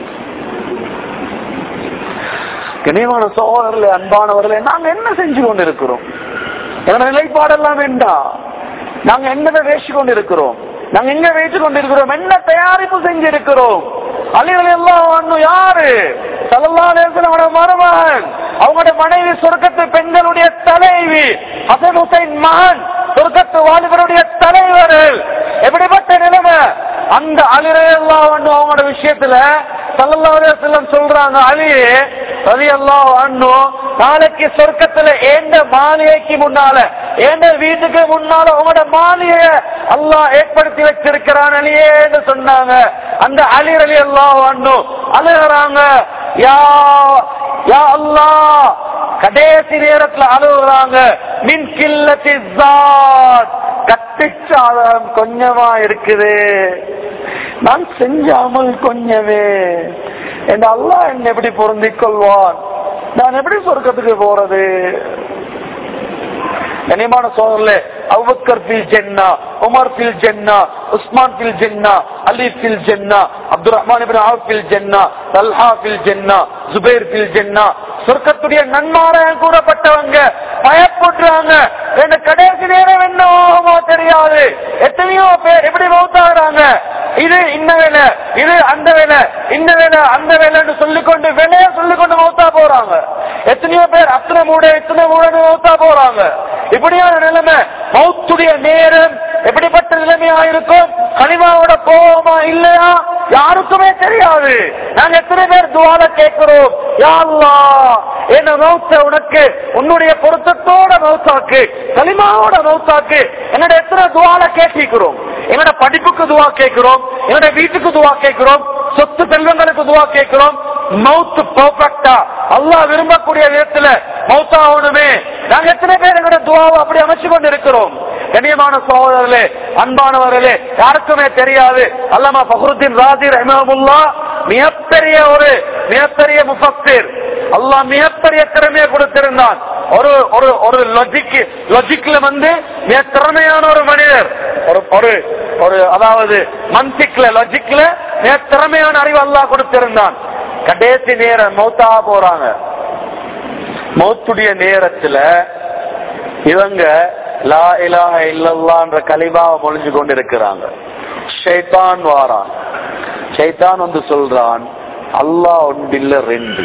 கனிவான சோழர்களே அன்பானவர்களே நாங்க என்ன செஞ்சு கொண்டு இருக்கிறோம் எங்களோட நிலைப்பாடெல்லாம் வேண்டாம் நாங்க என்னதை வேசி கொண்டு இருக்கிறோம் நாங்க எங்க வைத்து கொண்டிருக்கிறோம் என்ன தயாரிப்பு செஞ்சிருக்கிறோம் அலிகள் எல்லாம் யாரு சலல்லாத மருமகன் அவங்களோட மனைவி சொர்க்கத்து பெண்களுடைய தலைவி ஹசன் ஹுசைன் மகன் சொர்க்கத்து வாலிபருடைய தலைவர்கள் எப்படிப்பட்ட நிலைமை அந்த அலிரையெல்லாம் அவங்களோட விஷயத்துல சல்லல்லாஹு சொல்றாங்க அலி ரவி எல்லாம் அண்ணும் நாளைக்கு சொர்க்கத்துல ஏண்ட மாளிகைக்கு முன்னால ஏண்ட வீட்டுக்கு முன்னால உங்களோட மாளிகைய அல்லாஹ் ஏற்படுத்தி வச்சிருக்கிறான் அலியேன்னு சொன்னாங்க அந்த அலி அலி எல்லாம் அண்ணும் அழுகிறாங்க யா யா அல்லாஹ் கடைசி நேரத்துல அழுகுறாங்க மின் கில்லத்தி கட்டிச்சாதம் கொஞ்சமா இருக்குது நான் செஞ்சாமல் கொஞ்சமே என் அல்லா என்ன எப்படி பொருந்திக் கொள்வான் நான் எப்படி சொர்க்கத்துக்கு போறது கனிமான சோதரில் அவுபக்கர் பில் ஜென்னா உமர் பில் ஜென்னா உஸ்மான் பில் ஜென்னா அலி பில் ஜென்னா அப்துல் ரஹ்மான் இபின் ஆஃப் பில் ஜென்னா தல்ஹா பில் ஜென்னா ஜுபைர் பில் ஜென்னா சொர்க்கத்துடைய நன்மாராயம் கூறப்பட்டவங்க பயப்படுறாங்க என்ன கடைசி நேரம் என்னவோ தெரியாது எத்தனையோ பேர் எப்படி மௌத்தாகிறாங்க இது இந்த வேலை இது அந்த வேலை இந்த வேலை அந்த வேலைன்னு சொல்லிக்கொண்டு வேலையை சொல்லிக்கொண்டு மௌத்தா போறாங்க எத்தனையோ பேர் அத்தனை மூட இத்தனை மூடன்னு மௌத்தா போறாங்க இப்படியான நிலைமை மௌத்துடைய நேரம் எப்படிப்பட்ட நிலைமையா இருக்கும் கனிமாவோட கோபமா இல்லையா யாருக்குமே தெரியாது நாங்க எத்தனை பேர் துவால கேட்கிறோம் யாழ்லா என்ன மௌத்த உனக்கு உன்னுடைய பொருத்தத்தோட மௌத்தாக்கு களிமாவோட மௌத்தாக்கு என்னோட எத்தனை துவால கேட்டிருக்கிறோம் என்னோட படிப்புக்கு துவா கேட்கிறோம் என்னோட வீட்டுக்கு துவா கேட்கிறோம் சொத்து செல்வங்களுக்கு துவா கேட்கிறோம் மவுத்து பர்ஃபெக்டா அல்லாஹ் விரும்பக்கூடிய விதத்துல மௌத்தாகணுமே நாங்க எத்தனை பேர் எங்களோட துவாவை அப்படி அமைச்சு கொண்டு இருக்கிறோம் கண்ணியமான சகோதரர்களே அன்பானவர்களே யாருக்குமே தெரியாது அல்லாமா பஹருத்தீன் ராஜி ரஹமுல்லா மிகப்பெரிய ஒரு மிகப்பெரிய முஃபக்திர் அல்லாஹ் மிகப்பெரிய திறமையை கொடுத்திருந்தான் ஒரு ஒரு ஒரு லொஜிக் லொஜிக்ல வந்து மிக திறமையான ஒரு மனிதர் ஒரு ஒரு ஒரு அதாவது மன்சிக்ல லொஜிக்ல மிக திறமையான அறிவு அல்லாஹ் கொடுத்திருந்தான் கடைசி நேரம் மௌத்தா போறாங்க மௌத்துடைய நேரத்துல இவங்க லா இலாஹ இல்லல்லான்ற கலிபாவை மொழிஞ்சு கொண்டு இருக்கிறாங்க ஷைத்தான் வாரான் ஷைத்தான் வந்து சொல்றான் அல்லாஹ் ஒன்றில்ல ரெண்டு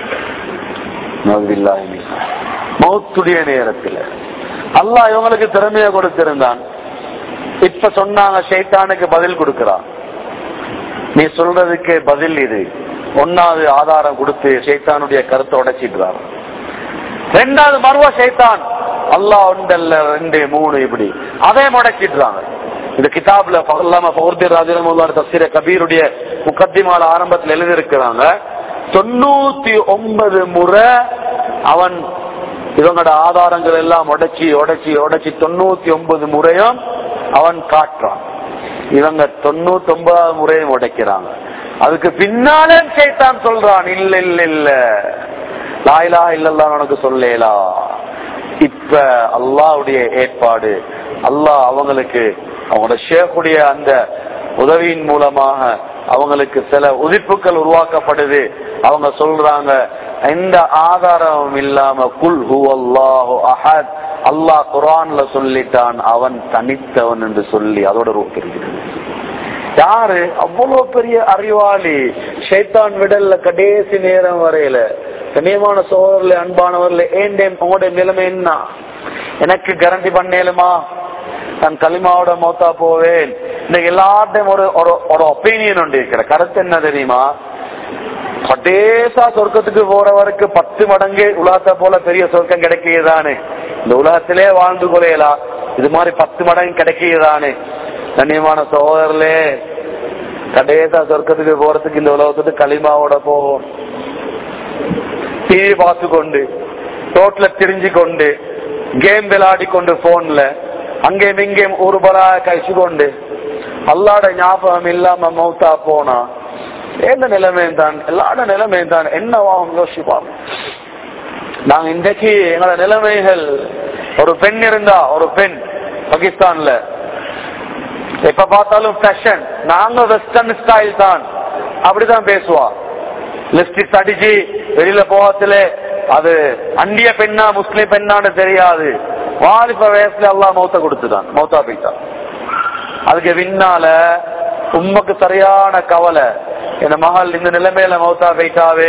மௌத்துடைய நேரத்துல அல்லாஹ் இவங்களுக்கு திறமையை கொடுத்திருந்தான் இப்ப சொன்னாங்க ஷைத்தானுக்கு பதில் கொடுக்கிறான் நீ சொல்றதுக்கு பதில் இது ஒன்னாவது ஆதாரம் கொடுத்து ஷைத்தானுடைய கருத்தை உடைச்சிடுறாரு ரெண்டாவது மருவ சைத்தான் அல்லா ஒன்றல்ல ரெண்டு மூணு இப்படி அதே முடக்கிடுறாங்க இந்த கிதாப்ல அல்லாம பௌர்தி ராஜரமுல்லான தஸ்திர கபீருடைய முக்கத்திமால ஆரம்பத்தில் எழுதியிருக்கிறாங்க தொண்ணூத்தி ஒன்பது முறை அவன் இவங்களோட ஆதாரங்கள் எல்லாம் உடைச்சி உடைச்சி உடைச்சி தொண்ணூத்தி ஒன்பது முறையும் அவன் காட்டுறான் இவங்க தொண்ணூத்தி ஒன்பதாவது முறையும் உடைக்கிறாங்க அதுக்கு பின்னாலே சைத்தான் சொல்றான் இல்ல இல்ல இல்ல லாயிலா இல்லல்லா உனக்கு சொல்லலா இப்ப அல்லாவுடைய ஏற்பாடு அல்லாஹ் அவங்களுக்கு அவங்களோட ஷேக்குடைய அந்த உதவியின் மூலமாக அவங்களுக்கு சில உதிப்புகள் உருவாக்கப்படுது அவங்க சொல்றாங்க எந்த ஆதாரமும் இல்லாம குல் ஹூ அல்லாஹு அஹத் அல்லாஹ் குரான்ல சொல்லிட்டான் அவன் தனித்தவன் என்று சொல்லி அதோட ரூபிருக்கிறது யாரு அவ்வளவு பெரிய அறிவாளி ஷைத்தான் விடல்ல கடைசி நேரம் வரையில கண்ணியமான சோதரில் அன்பானவர்ல ஏன் உங்களுடைய நிலைமை என்ன எனக்கு கரண்டி பண்ணேலுமா நான் களிமாவோட மௌத்தா போவேன் இன்னைக்கு எல்லார்ட்டையும் ஒரு ஒரு ஒரு ஒப்பீனியன் உண்டு இருக்கிற கருத்து என்ன தெரியுமா கடைசா சொர்க்கத்துக்கு போறவருக்கு பத்து மடங்கு உலகத்தை போல பெரிய சொர்க்கம் கிடைக்கியதானே இந்த உலகத்திலே வாழ்ந்து கொலையலாம் இது மாதிரி பத்து மடங்கு கிடைக்கியதானே கண்ணியமான சகோதரர்களே கடைசா சொர்க்கத்துக்கு போறதுக்கு இந்த உலகத்துக்கு களிமாவோட போகும் டிவி பார்த்து கொண்டு ரோட்ல திரிஞ்சு கொண்டு கேம் விளையாடி கொண்டு போன்ல அங்கேயும் இங்கேயும் ஒருபரா கழிச்சு கொண்டு அல்லாட ஞாபகம் இல்லாம மௌத்தா போனா எந்த நிலைமையும் தான் எல்லாட நிலைமையும் தான் என்னவாகும் யோசிப்பாங்க நாங்க இன்றைக்கு எங்களோட நிலைமைகள் ஒரு பெண் இருந்தா ஒரு பெண் பாகிஸ்தான்ல எப்ப பார்த்தாலும் ஃபேஷன் நாங்க வெஸ்டர்ன் ஸ்டைல் தான் அப்படிதான் பேசுவா லிப்ஸ்டிக் அடிச்சு வெளியில போகத்துல அது அண்டிய பெண்ணா முஸ்லிம் பெண்ணான்னு தெரியாது வாலிப வயசுல எல்லாம் மௌத்த கொடுத்துட்டான் மௌத்தா போயிட்டான் அதுக்கு பின்னால உண்மைக்கு சரியான கவலை என் மகள் இந்த நிலைமையில மௌத்தா போயிட்டாவே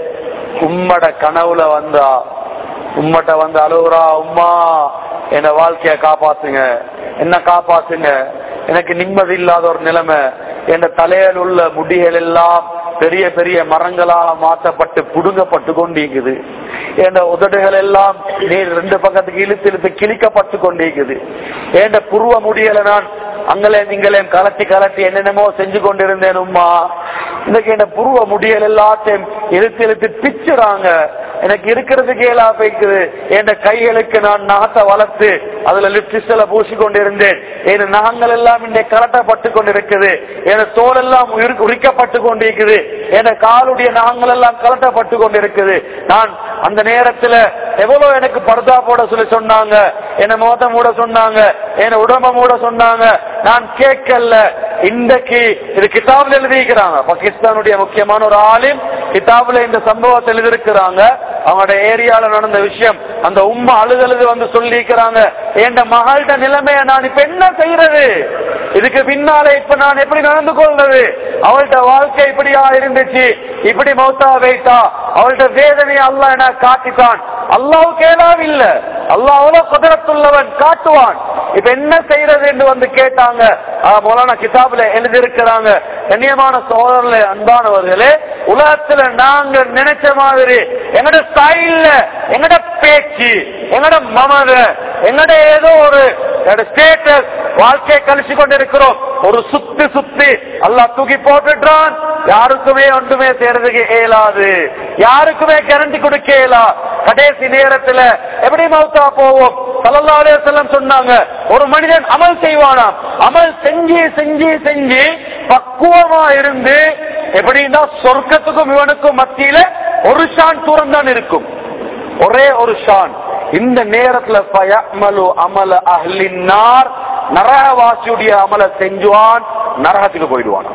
உம்மட கனவுல வந்தா உம்மட்ட வந்து அழுகுறா உம்மா என்ன வாழ்க்கைய காப்பாத்துங்க என்ன காப்பாத்துங்க எனக்கு நிம்மதி இல்லாத ஒரு நிலைமை என் தலையில் உள்ள முடிகள் எல்லாம் பெரிய பெரிய மரங்களாக மாற்றப்பட்டு புடுங்கப்பட்டு கொண்டிருக்குது என் உதடுகள் எல்லாம் நீர் ரெண்டு பக்கத்துக்கு இழுத்து இழுத்து கிழிக்கப்பட்டு கொண்டிருக்குது என் புருவ முடியல நான் அங்களே நீங்களே கலட்டி கலட்டி என்னென்னமோ செஞ்சு கொண்டிருந்தேன் உம்மா இன்னைக்கு என்ன புருவ முடியல் எல்லாத்தையும் இழுத்து இழுத்து பிச்சுறாங்க எனக்கு இருக்கிறதுக்கு ஏலா போய்க்குது என் கைகளுக்கு நான் நகத்தை வளர்த்து அதுல லிப்டிஸ்ல பூசி கொண்டிருந்தேன் என் நகங்கள் எல்லாம் இன்றைக்கு கலட்டப்பட்டு கொண்டிருக்குது என் தோல் எல்லாம் உயிர்- உரிக்கப்பட்டு கொண்டிருக்குது என் காலுடைய நகங்கள் எல்லாம் கலட்டப்பட்டு கொண்டிருக்குது நான் அந்த நேரத்துல எவ்வளவு எனக்கு பர்தா போட சொல்லி சொன்னாங்க என்ன மோத மூட சொன்னாங்க என்ன உடம்ப மூட சொன்னாங்க நான் கேட்கல இன்றைக்கு இது கிதாபில் எழுதியிருக்கிறாங்க பாகிஸ்தானுடைய முக்கியமான ஒரு ஆளின் கிதாபுல இந்த சம்பவத்தை எழுதியிருக்கிறாங்க அவங்களோட ஏரியால நடந்த விஷயம் அந்த உம்மா அழுதழுது வந்து சொல்லியிருக்கிறாங்க என் மகள்கிட்ட நிலைமைய நான் இப்ப என்ன செய்யறது இதுக்கு பின்னால இப்ப நான் எப்படி நடந்து கொள்றது அவள்கிட்ட வாழ்க்கை இப்படியா இருந்துச்சு இப்படி மௌத்தா வைத்தா அவள்கிட்ட வேதனையை அல்லாஹ் என காட்டித்தான் அல்லாஹ் கேளாவில்ல அல்லாஹ் அவ்வளவு குதிரத்துள்ளவன் காட்டுவான் இப்ப என்ன செய்யறது என்று வந்து கேட்டாங்க ஆஹ் மௌலானா கிதாபுல எழுதியிருக்கிறாங்க கண்ணியமான சோதரர்களே அன்பானவர்களே உலகத்துல நாங்க நினைச்ச மாதிரி எங்கட ஸ்டைல்ல எங்கட பேச்சு எங்கட மமத எங்கட ஏதோ ஒரு ஸ்டேட்டஸ் வாழ்க்கையை கழிச்சு கொண்டிருக்கிறோம் ஒரு சுத்தி சுத்தி அல்லாஹ் தூக்கி போட்டுட்டான் யாருக்குமே ஒன்றுமே செய்யறதுக்கு இயலாது யாருக்குமே கேரண்டி கொடுக்க இயலா கடைசி நேரத்துல எப்படி மௌத்தா போவோம் ஸல்லல்லாஹு அலைஹி வஸல்லம் சொன்னாங்க ஒரு மனிதன் அமல் செய்வானாம் அமல் செஞ்சு செஞ்சு செஞ்சு பக்குவமா இருந்து எப்படின்னா சொர்க்கத்துக்கும் இவனுக்கும் மத்தியில ஒரு ஷான் தூரம் தான் இருக்கும் ஒரே ஒரு ஷான் இந்த நேரத்துல ஃபயஅமலு அமல அஹ்லின்னார் நரகவாசியுடைய அமல செஞ்சுவான் நரகத்துக்கு போயிடுவான்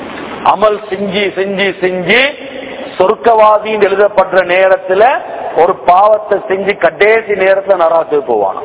அமல் செஞ்சு செஞ்சு செஞ்சு சொர்க்கவாதின்னு எழுதப்படுற நேரத்துல ஒரு பாவத்தை செஞ்சு கடைசி நேரத்துல நரகத்துக்கு போவானாம்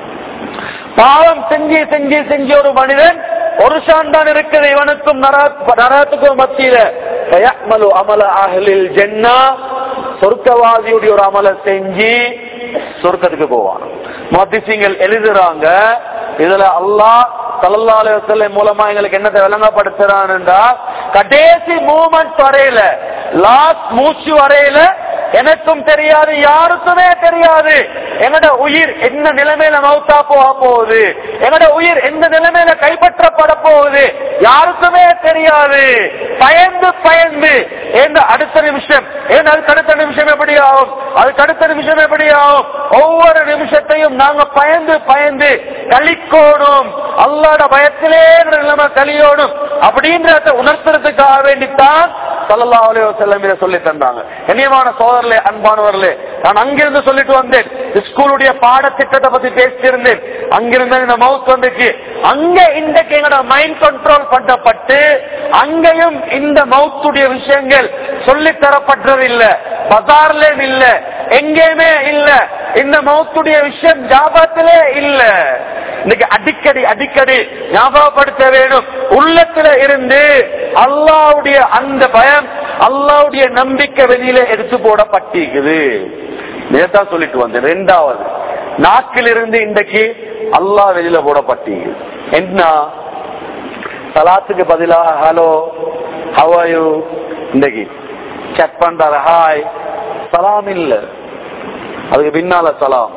பாவம் செஞ்சு செஞ்சு செஞ்சு ஒரு மனிதன் ஒரு ஷான் தான் இருக்குது இவனுக்கும் நரக- நரகத்துக்கும் மத்தியில ஃபயஅமலு அமல அஹ்லில் ஜன்னா சொர்க்கவாதியுடைய ஒரு அமலை செஞ்சு சொர்க்கத்துக்கு போவான் மத்திசிங்கள் எழுதுறாங்க இதுல அல்லாஹ் சல்லல்லாஹு அலைஹி வஸல்லம் மூலமா எங்களுக்கு என்னத்தை விளங்கப்படுத்துறான்டா கடைசி மூமெண்ட் வரையில லாஸ்ட் மூச்சு வரையில எனக்கும் தெரியாது யாருக்குமே தெரியாது என்னோட உயிர் என்ன நிலைமையில மௌத்தா போக போகுது என்னோட உயிர் எந்த நிலைமையில கைப்பற்றப்பட போகுது யாருக்குமே தெரியாது பயந்து பயந்து ஏன் அடுத்த நிமிஷம் ஏன் அதுக்கு அடுத்த நிமிஷம் எப்படி ஆகும் அதுக்கு அடுத்த நிமிஷம் எப்படி ஆகும் ஒவ்வொரு நிமிஷத்தையும் நாங்க பயந்து பயந்து கழிக்கோடும் அல்லாட பயத்திலே என்ற நிலைமை கலியோடும் அப்படின்றத உணர்த்துறதுக்காக வேண்டித்தான் சல்லல்லாஹு அலைஹி வஸல்லம் இதை சொல்லி தந்தாங்க கண்ணியமான சோதரர்களே அன்பானவர்களே நான் அங்கிருந்து சொல்லிட்டு வந்தேன் ஸ்கூலுடைய பாடத்திட்டத்தை பத்தி பேசியிருந்தேன் அங்கிருந்து இந்த மவுத் வந்துச்சு அங்க இன்றைக்கு எங்களோட மைண்ட் கண்ட்ரோல் பண்ணப்பட்டு அங்கேயும் இந்த மவுத்துடைய விஷயங்கள் சொல்லி தரப்படுறதில்லை பஜார்ல இல்ல எங்கேயுமே இல்ல இந்த மௌத்துடைய விஷயம் ஞாபகத்திலே இல்ல இன்னைக்கு அடிக்கடி அடிக்கடி ஞாபகப்படுத்த வேணும் உள்ளத்துல இருந்து அல்லாவுடைய அந்த பயம் அல்லாவுடைய நம்பிக்கை வெளியில எடுத்து போடப்பட்டிருக்குது நேத்தான் சொல்லிட்டு வந்தேன் ரெண்டாவது நாக்கில் இருந்து இன்றைக்கு அல்லாஹ் வெளியில போடப்பட்டிருக்குது என்ன சலாத்துக்கு பதிலாக ஹலோ ஹவாயு இன்றைக்கு செக் பண்றாரு ஹாய் சலாம் இல்ல அதுக்கு பின்னால சலாம்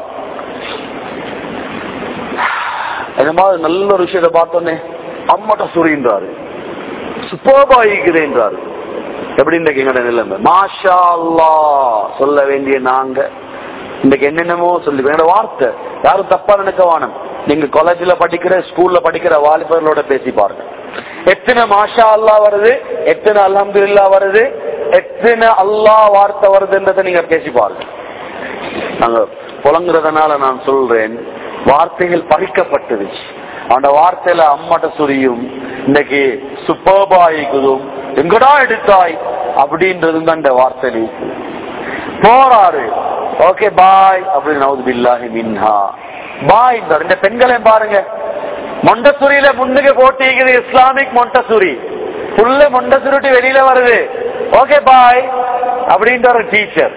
இந்த மாதிரி நல்ல ஒரு விஷயத்தை பார்த்தோன்னே அம்மட்ட சுரின்றாரு சுப்போபாயிக்கிறேன்றாரு எப்படி இன்றைக்கு எங்கட நிலைமை மாஷா அல்லா சொல்ல வேண்டிய நாங்க இன்றைக்கு என்னென்னமோ சொல்லி எங்களோட வார்த்தை யாரும் தப்பா நினைக்க வானம் நீங்க காலேஜ்ல படிக்கிற ஸ்கூல்ல படிக்கிற வாலிபர்களோட பேசி பாருங்க எத்தனை மாஷா அல்லா வருது எத்தனை அல்ஹம்துலில்லா வருது எத்தனை அல்லாஹ் வார்த்தை வருதுன்றதை நீங்க பேசி பாருங்க நாங்க புலங்குறதுனால நான் சொல்றேன் வார்த்தைகள் பறிக்கப்பட்டுருச்சு அந்த வார்த்தையில அம்மாட்ட சுரியும் இன்னைக்கு சுப்பபாய்க்குதும் எங்கடா எடுத்தாய் அப்படின்றதும் தான் இந்த வார்த்தை போறாரு ஓகே பாய் அப்படின்னு நவுது பில்லாஹி மின்ஹா பாய் இந்த பெண்களையும் பாருங்க மொண்டசுரியில முன்னுக்கு போட்டிக்குது இஸ்லாமிக் மொண்டசுரி புள்ள மொண்டசுருட்டி வெளியில வருது ஓகே பாய் அப்படின்ற ஒரு டீச்சர்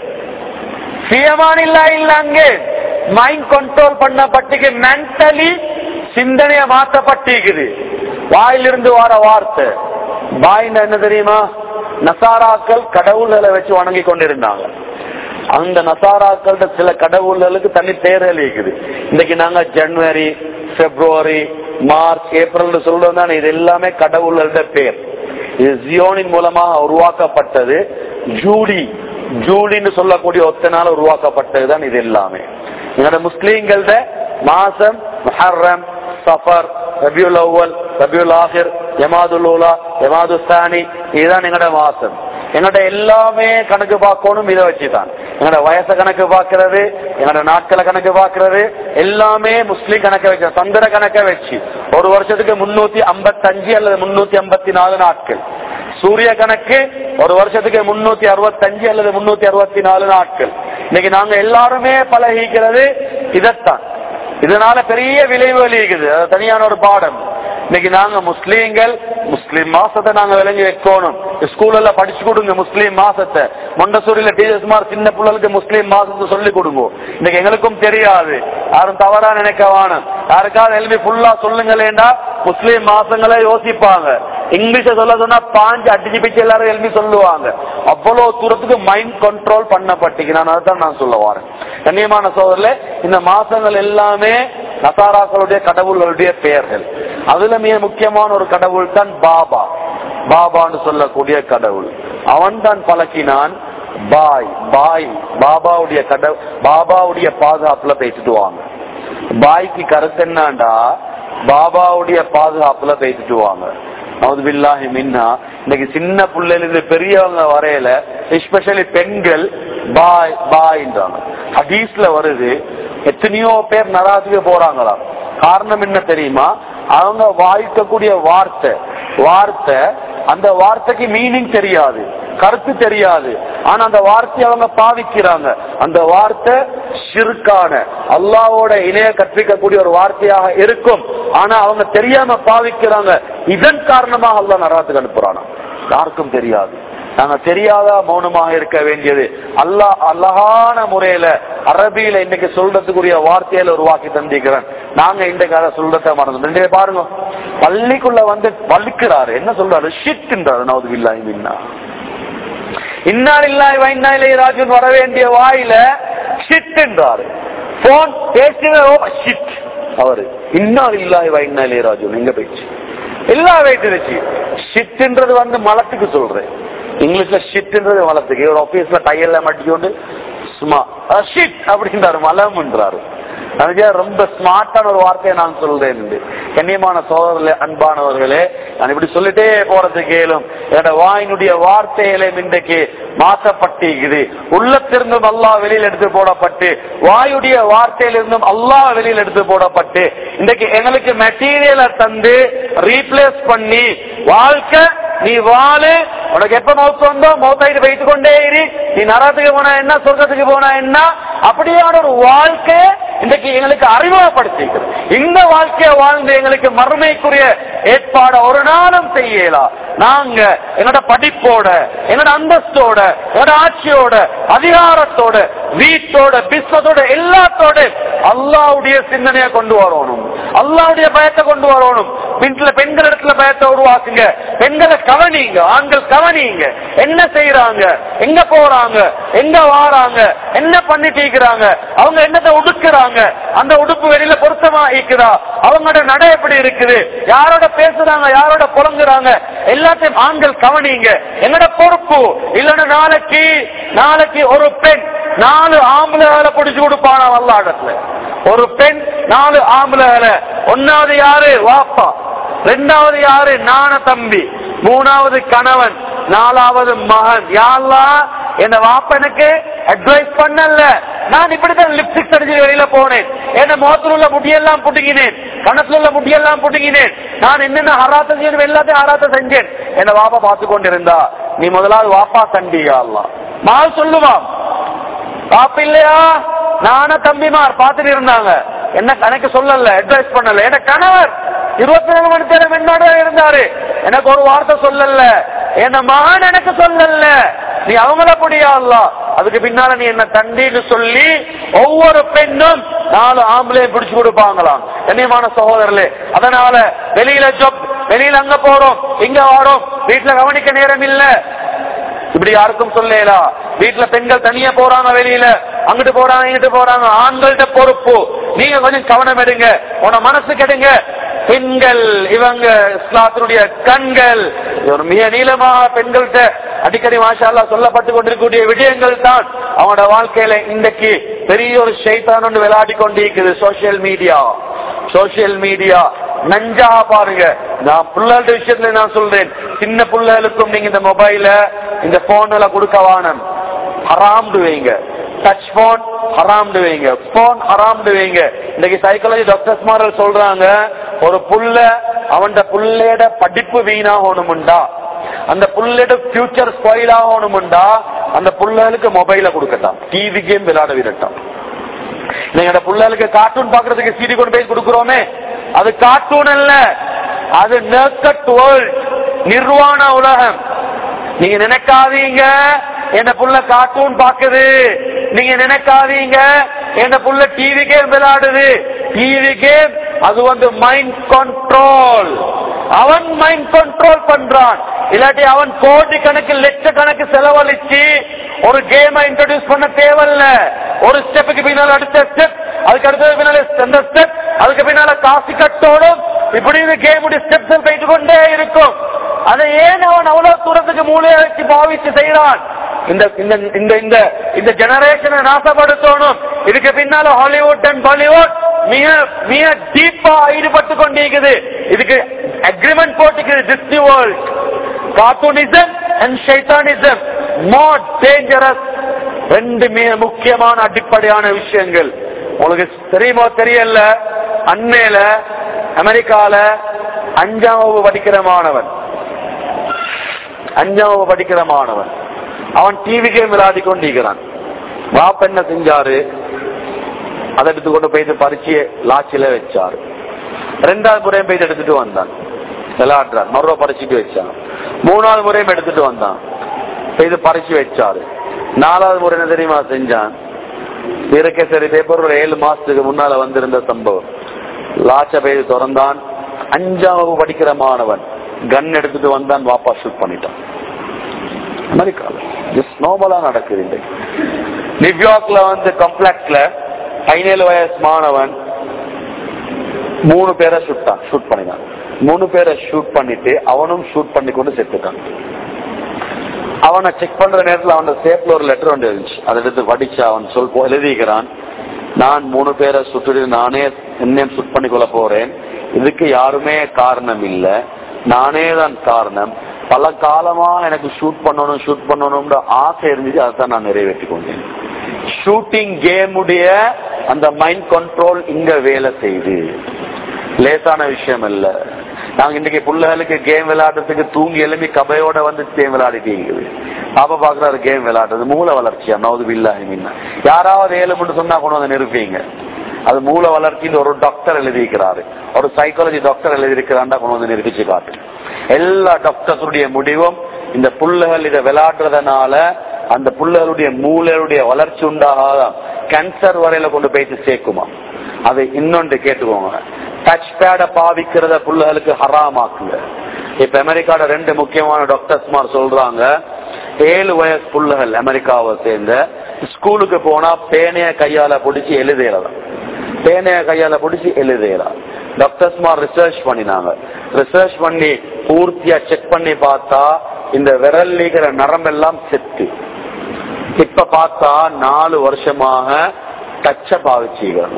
சுயமான் இல்ல இல்ல அங்கே மைண்ட் கண்ட்ரோல் பண்ணப்பட்டிக்கு மென்டலி சிந்தனைய மாற்றப்பட்டிருக்குது வாயிலிருந்து வர வார்த்தை பாய்னா என்ன தெரியுமா நசாராக்கள் கடவுள்களை வச்சு வணங்கி கொண்டிருந்தாங்க அந்த நசாராக்கள சில கடவுள்களுக்கு தனி தேர்தல் இருக்குது இன்னைக்கு நாங்க ஜனவரி பிப்ரவரி மார்ச் ஏப்ரல் சொல்றோம் தானே இது எல்லாமே கடவுள்களோட பேர் இது ஜியோனின் மூலமாக உருவாக்கப்பட்டது ஜூலி ஜூலின்னு சொல்லக்கூடிய ஒத்தனால உருவாக்கப்பட்டதுதான் இது எல்லாமே எங்களோட முஸ்லீம்களோட மாசம் மஹர்ரம் சஃபர் ரபியுல் அவ்வல் ரபியுல் ஆஹிர் ஜமாதுல் ஊலா ஜமாது சானி இதுதான் எங்களோட மாசம் எங்கள்ட எல்லாமே கணக்கு பார்க்கணும் இதை வச்சுதான் எங்களோட வயசை கணக்கு பார்க்கறது எங்களோட நாட்களை கணக்கு பார்க்கறது எல்லாமே முஸ்லீம் கணக்க வச்சு சந்திர கணக்க வச்சு ஒரு வருஷத்துக்கு முன்னூத்தி ஐம்பத்தஞ்சு அல்லது முன்னூத்தி ஐம்பத்தி நாலு நாட்கள் சூரிய கணக்கு ஒரு வருஷத்துக்கு முன்னூத்தி அறுபத்தஞ்சு அல்லது முன்னூத்தி அறுபத்தி நாலு நாட்கள் இன்னைக்கு நாங்க எல்லாருமே பழகிக்கிறது இதைத்தான் இதனால பெரிய விளைவுகள் இருக்குது அது தனியான ஒரு பாடம் இன்னைக்கு நாங்க முஸ்லீம்கள் முஸ்லீம் மாசத்தை நாங்க விளங்கி வைக்கணும் ஸ்கூல்ல படிச்சு கொடுங்க முஸ்லீம் மாசத்தை மொண்டசூரியில டீச்சர்ஸ் மாதிரி சின்ன பிள்ளைகளுக்கு முஸ்லீம் மாசத்தை சொல்லி கொடுங்க இன்னைக்கு எங்களுக்கும் தெரியாது யாரும் தவறா நினைக்க வேணும் யாருக்காவது எழுதி ஃபுல்லா சொல்லுங்களேண்டா முஸ்லீம் மாசங்களே யோசிப்பாங்க இங்கிலீஷ சொல்ல சொன்னா பாஞ்சு அடிச்சு பிச்சு எல்லாரும் எழுதி சொல்லுவாங்க அவ்வளவு தூரத்துக்கு மைண்ட் கண்ட்ரோல் பண்ணப்பட்டீங்க நான் அதுதான் நான் சொல்ல வரேன் கண்ணியமான சோதரில் இந்த மாசங்கள் எல்லாமே நசாராக்களுடைய கடவுள்களுடைய பெயர்கள் அதுல மிக முக்கியமான ஒரு கடவுள் தான் பாபா பாபான்னு சொல்லக்கூடிய கடவுள் அவன் தான் பழக்கினான் பாய் பாய் பாபாவுடைய கடவுள் பாபாவுடைய பாதுகாப்புல பேசிட்டு வாங்க பாய்க்கு கருத்து என்னண்டா பாபாவுடைய பாதுகாப்புல பேசிட்டு வாங்க நவதுபில்லாஹி மின்னா இன்னைக்கு சின்ன பிள்ளைல இருந்து பெரியவங்க வரையில எஸ்பெஷலி பெண்கள் பாய் பாய்ன்றாங்க ஹதீஸ்ல வருது எத்தனையோ பேர் நராஜுக்கு போறாங்களாம் காரணம் என்ன தெரியுமா அவங்க வாய்க்கக்கூடிய வார்த்தை வார்த்தை அந்த வார்த்தைக்கு மீனிங் தெரியாது கருத்து தெரியாது ஆனா அந்த வார்த்தையை அவங்க பாவிக்கிறாங்க அந்த வார்த்தை ஷிர்கான அல்லாவோட இணைய கற்பிக்கக்கூடிய ஒரு வார்த்தையாக இருக்கும் ஆனா அவங்க தெரியாம பாவிக்கிறாங்க இதன் காரணமாக அல்லா நரகத்துக்கு அனுப்புறானா யாருக்கும் தெரியாது நாங்க தெரியாத மௌனமாக இருக்க வேண்டியது அல்லாஹ் அழகான முறையில அரபியில இன்னைக்கு சொல்றதுக்குரிய வார்த்தையில உருவாக்கி தந்திக்கிறேன் நாங்க இன்றைக்கு அதை சொல்றத மறந்து ரெண்டே பாருங்க பள்ளிக்குள்ள வந்து பழுக்கிறாரு என்ன சொல்றாரு ஷிட்ன்றாரு நவது இல்லாய் மின்னா இன்னால் இல்லாய் வைநாயிலே ராஜன் வர வேண்டிய வாயில ஷிட் என்றாரு போன் பேசின ஷிட் அவரு இன்னால் இல்லாய் வைநாயிலே ராஜன் எங்க போயிடுச்சு எல்லா வைத்திருச்சு ஷிட்ன்றது வந்து மலத்துக்கு சொல்றேன் இங்கிலீஷ்ல ஷிட்ன்றது மலத்துக்கு ஒரு ஆபீஸ்ல டையல்ல மாட்டிக்கொண்டு சும்மா ஷிட் அப்படின்றாரு மலம்ன்றாரு அதுக்கு ரொம்ப ஸ்மார்ட்டான ஒரு வார்த்தையை நான் சொல்றேன் கண்ணியமான சோதரர்களே அன்பானவர்களே நான் இப்படி சொல்லிட்டே போறது கேளும் என்னோட வாயினுடைய வார்த்தைகளை இன்றைக்கு மாற்றப்பட்டிருக்குது உள்ளத்திலிருந்தும் அல்லா வெளியில் எடுத்து போடப்பட்டு வாயுடைய வார்த்தையிலிருந்தும் அல்லா வெளியில் எடுத்து போடப்பட்டு இன்றைக்கு எங்களுக்கு மெட்டீரியலை தந்து ரீப்ளேஸ் பண்ணி வாழ்க்கை நீ வாழு உனக்கு எப்ப மௌத்து வந்தோ மௌத்தாயிட்டு வைத்து கொண்டே இரு நீ நரகத்துக்கு போனா என்ன சொர்க்கத்துக்கு போனா என்ன அப்படியான ஒரு வாழ்க்கை இன்றைக்கு எங்களுக்கு அறிமுகப்படுத்திக்கிறது இந்த வாழ்க்கையை வாழ்ந்து எங்களுக்கு மறுமைக்குரிய ஏற்பாட ஒரு நாளும் செய்யலாம் நாங்க என்னோட படிப்போட என்னோட அந்தஸ்தோட என்னோட ஆட்சியோட அதிகாரத்தோட வீட்டோட பிஸ்னஸோட எல்லாத்தோட அல்லாவுடைய சிந்தனையை கொண்டு வரணும் அல்லாவுடைய பயத்தை கொண்டு வரணும் வீட்டுல பெண்கள் இடத்துல பயத்தை உருவாக்குங்க பெண்களை கவனிங்க ஆண்கள் கவனிங்க என்ன செய்யறாங்க எங்க போறாங்க எங்க வாராங்க என்ன பண்ணிட்டு இருக்கிறாங்க அவங்க என்னத்தை உடுக்குறாங்க அந்த உடுப்பு வெளியில பொருத்தமா இருக்குதா அவங்களோட நடை எப்படி இருக்குது யாரோட பேசுறாங்க யாரோட புலங்குறாங்க எல்லாத்தையும் ஆண்கள் கவனிங்க என்னோட பொறுப்பு இல்லைன்னா நாளைக்கு நாளைக்கு ஒரு பெண் நாலு ஆம்பளை பிடிச்சு கொடுப்பானா வல்லாடத்துல ஒரு பெண் நாலு ஆம்பளை ஒன்னாவது யாரு வாப்பா ரெண்டாவது யாரு நான தம்பி மூணாவது கணவன் நாலாவது மகன் யாரெல்லாம் என்ன வாப்ப எனக்கு அட்வைஸ் பண்ணல நான் இப்படித்தான் லிப்ஸ்டிக் அடிச்சு வெளியில போனேன் என்ன முகத்தில் உள்ள முடியெல்லாம் புடுங்கினேன் கணத்துல உள்ள முடியெல்லாம் புடுங்கினேன் நான் என்னென்ன ஹராத்த செய்யணும் எல்லாத்தையும் ஹராத்த செஞ்சேன் என்ன வாப்பா பார்த்து கொண்டிருந்தா நீ முதலாவது வாப்பா கண்டியா மால் சொல்லுவான் பாப்ப இல்லையா நான தம்பிமார் பார்த்துட்டு இருந்தாங்க என்ன எனக்கு சொல்லல அட்வைஸ் பண்ணல என கணவர் இருபத்தி நாலு மணி நேரம் என்னோட இருந்தாரு எனக்கு ஒரு வார்த்தை சொல்லல என்ன மகன் எனக்கு சொல்லல நீ அவங்கள முடியாதுல அதுக்கு பின்னால நீ என்ன தண்டின்னு சொல்லி ஒவ்வொரு பெண்ணும் நாலு ஆம்பளையும் பிடிச்சு கொடுப்பாங்களாம் கண்ணியமான சகோதரர்களே அதனால வெளியில ஜப் வெளியில அங்க போறோம் இங்க வாரோம் வீட்டுல கவனிக்க நேரம் இல்ல இப்படி யாருக்கும் சொல்லலாம் வீட்டுல பெண்கள் தனியா போறாங்க வெளியில அங்கிட்டு போறாங்க இங்கிட்டு போறாங்க ஆண்கள்ட்ட பொறுப்பு நீங்க கொஞ்சம் கவனம் எடுங்க உன மனசு கெடுங்க பெண்கள் இவங்க இஸ்லாத்தினுடைய கண்கள் இது ஒரு மிக நீளமாக பெண்கள்கிட்ட அடிக்கடி மாஷால்லா சொல்லப்பட்டு கொண்டிருக்கக்கூடிய விடயங்கள் தான் அவனோட வாழ்க்கையில இன்றைக்கு பெரிய ஒரு ஷைத்தான் ஒன்று விளையாடி கொண்டிருக்குது சோசியல் மீடியா சோசியல் மீடியா நஞ்சா பாருங்க நான் பிள்ளைகள விஷயத்துல நான் சொல்றேன் சின்ன பிள்ளைகளுக்கும் நீங்க இந்த மொபைல இந்த போன்ல கொடுக்க வானம் ஹராம்டு வைங்க டச் போன் ஹராம்டு வைங்க போன் ஹராம்டு வைங்க இன்னைக்கு சைக்காலஜி டாக்டர்ஸ் மாரல் சொல்றாங்க ஒரு புள்ள அவன் புள்ளையோட படிப்பு வீணாகணும்டா அந்த புள்ளையோட ஃபியூச்சர் ஸ்பாயில் ஆகணும்டா அந்த புள்ளைகளுக்கு மொபைல கொடுக்கட்டான் டிவி கேம் விளையாட விடட்டான் நீங்க பிள்ளைகளுக்கு கார்ட்டூன் பாக்குறதுக்கு சீடி கொண்டு போய் கொடுக்கிறோமே அது கார்ட்டூன் அல்ல அது நெர்கட் வேர்ல்ட் நிர்வாண உலகம் நீங்க நினைக்காதீங்க என்ன புள்ள கார்ட்டூன் பாக்குது நீங்க நினைக்காதீங்க என்ன புள்ள டிவி கேம் விளையாடுது டிவி கேம் அது வந்து மைண்ட் கண்ட்ரோல் அவன் மைண்ட் கண்ட்ரோல் பண்றான் இல்லாட்டி அவன் கோடி கணக்கு லட்ச கணக்கு செலவழிச்சு ஒரு கேமை இன்ட்ரோடியூஸ் பண்ண தேவையில்ல ஒரு ஸ்டெப்புக்கு பின்னால அடுத்த ஸ்டெப் அதுக்கு அடுத்தது பின்னால அந்த ஸ்டெப் அதுக்கு பின்னால காசு கட்டோடும் இப்படி இந்த கேமுடைய ஸ்டெப்ஸ் போயிட்டு கொண்டே இருக்கும் அதை ஏன் அவன் அவ்வளவு தூரத்துக்கு மூலையை வச்சு பாவிச்சு செய்யறான் இந்த இந்த இந்த இந்த இந்த ஜெனரேஷனை நாசப்படுத்தணும் இதுக்கு பின்னால ஹாலிவுட் அண்ட் பாலிவுட் மிக மிக டீப்பா ஈடுபட்டு கொண்டிருக்குது இதுக்கு அக்ரிமெண்ட் போட்டுக்குது டிஸ்னி வேர்ல்ட் கார்ட்டூனிசம் அண்ட் ஷைத்தானிசம் மோர் டேஞ்சரஸ் ரெண்டு மிக முக்கியமான அடிப்படையான விஷயங்கள் உங்களுக்கு தெரியுமோ தெரியல அண்மையில அமெரிக்கால அஞ்சாம் வகுப்பு படிக்கிற மாணவன் அஞ்சாம் வகுப்பு படிக்கிற மாணவன் அவன் டிவி கேம் விளையாடி கொண்டிருக்கிறான் வாப்ப என்ன செஞ்சாரு அதை எடுத்து கொண்டு போயிட்டு பறிச்சு லாச்சில வச்சாரு ரெண்டாவது முறையும் போயிட்டு எடுத்துட்டு வந்தான் விளையாடுறான் மறுவ பறிச்சுட்டு வச்சான் மூணாவது முறையும் எடுத்துட்டு வந்தான் இது பறிச்சு வச்சாரு நாலாவது முறை என்ன தெரியுமா செஞ்சான் இருக்க சரி பேப்பர் ஒரு ஏழு மாசத்துக்கு முன்னால வந்திருந்த சம்பவம் லாச்ச பெய்து திறந்தான் அஞ்சாம் வகுப்பு படிக்கிற மாணவன் கன் எடுத்துட்டு வந்தான் வாப்பா ஷூட் பண்ணிட்டான் அமெரிக்கால ஜஸ்ட் நார்மலா நடக்குது இன்றைக்கு நியூயார்க்ல வந்து கம்ப்ளெக்ஸ்ல பதினேழு வயசு மாணவன் மூணு பேரை சுட்டான் ஷூட் பண்ணினான் மூணு பேரை ஷூட் பண்ணிட்டு அவனும் ஷூட் பண்ணி கொண்டு செத்துட்டான் அவனை செக் பண்ற நேரத்துல அவன் சேப்ல ஒரு லெட்டர் ஒன்று இருந்துச்சு அதை எடுத்து படிச்சு அவன் சொல் எழுதிக்கிறான் நான் மூணு பேரை சுட்டுட்டு நானே என்னையும் சுட் பண்ணி கொள்ள போறேன் இதுக்கு யாருமே காரணம் இல்ல நானே தான் காரணம் பல காலமா எனக்கு ஷூட் பண்ணணும் ஷூட் பண்ணணும்ன்ற ஆசை இருந்துச்சு அதான் நான் நிறைவேற்றி கொண்டேன் ஷூட்டிங் கேமுடைய அந்த மைண்ட் கண்ட்ரோல் இங்க வேலை செய்து லேசான விஷயம் இல்ல நாங்க இன்னைக்கு பிள்ளைகளுக்கு கேம் விளையாடுறதுக்கு தூங்கி எழுப்பி கபையோட வந்து கேம் விளையாடிட்டீங்க பாப்பா பாக்குறாரு கேம் விளையாடுறது மூல வளர்ச்சியா நவது பில்லா யாராவது ஏழு மட்டும் சொன்னா கொண்டு வந்து நிறுப்பீங்க அது மூல வளர்ச்சின்னு ஒரு டாக்டர் எழுதியிருக்கிறாரு ஒரு சைக்காலஜி டாக்டர் எழுதியிருக்கிறான்டா கொண்டு வந்து நிரூபிச்சு காட்டு எல்லா டாக்டர்ஸுடைய முடிவும் இந்த புள்ளைகள் இதை விளையாடுறதுனால அந்த புள்ளைகளுடைய மூளையுடைய வளர்ச்சி உண்டாகாதான் கேன்சர் வரையில கொண்டு போயிட்டு சேர்க்குமா அதை இன்னொன்று கேட்டுக்கோங்க டச் பேட பாவிக்கிறத புள்ளைகளுக்கு ஹராமாக்குங்க இப்ப அமெரிக்காவோட ரெண்டு முக்கியமான டாக்டர்ஸ்மார் சொல்றாங்க ஏழு வயசு புள்ளைகள் அமெரிக்காவை சேர்ந்த ஸ்கூலுக்கு போனா பேனைய கையால பிடிச்சி எழுதிடலாம் பேனைய கையால பிடிச்சி எழுதிடலாம் டாக்டர்ஸ்மார் ரிசர்ச் பண்ணினாங்க ரிசர்ச் பண்ணி பூர்த்தியா செக் பண்ணி பார்த்தா இந்த விரல் இருக்கிற நரம்பெல்லாம் செத்து இப்ப பார்த்தா நாலு வருஷமாக டச்ச பாவிச்சுக்கணும்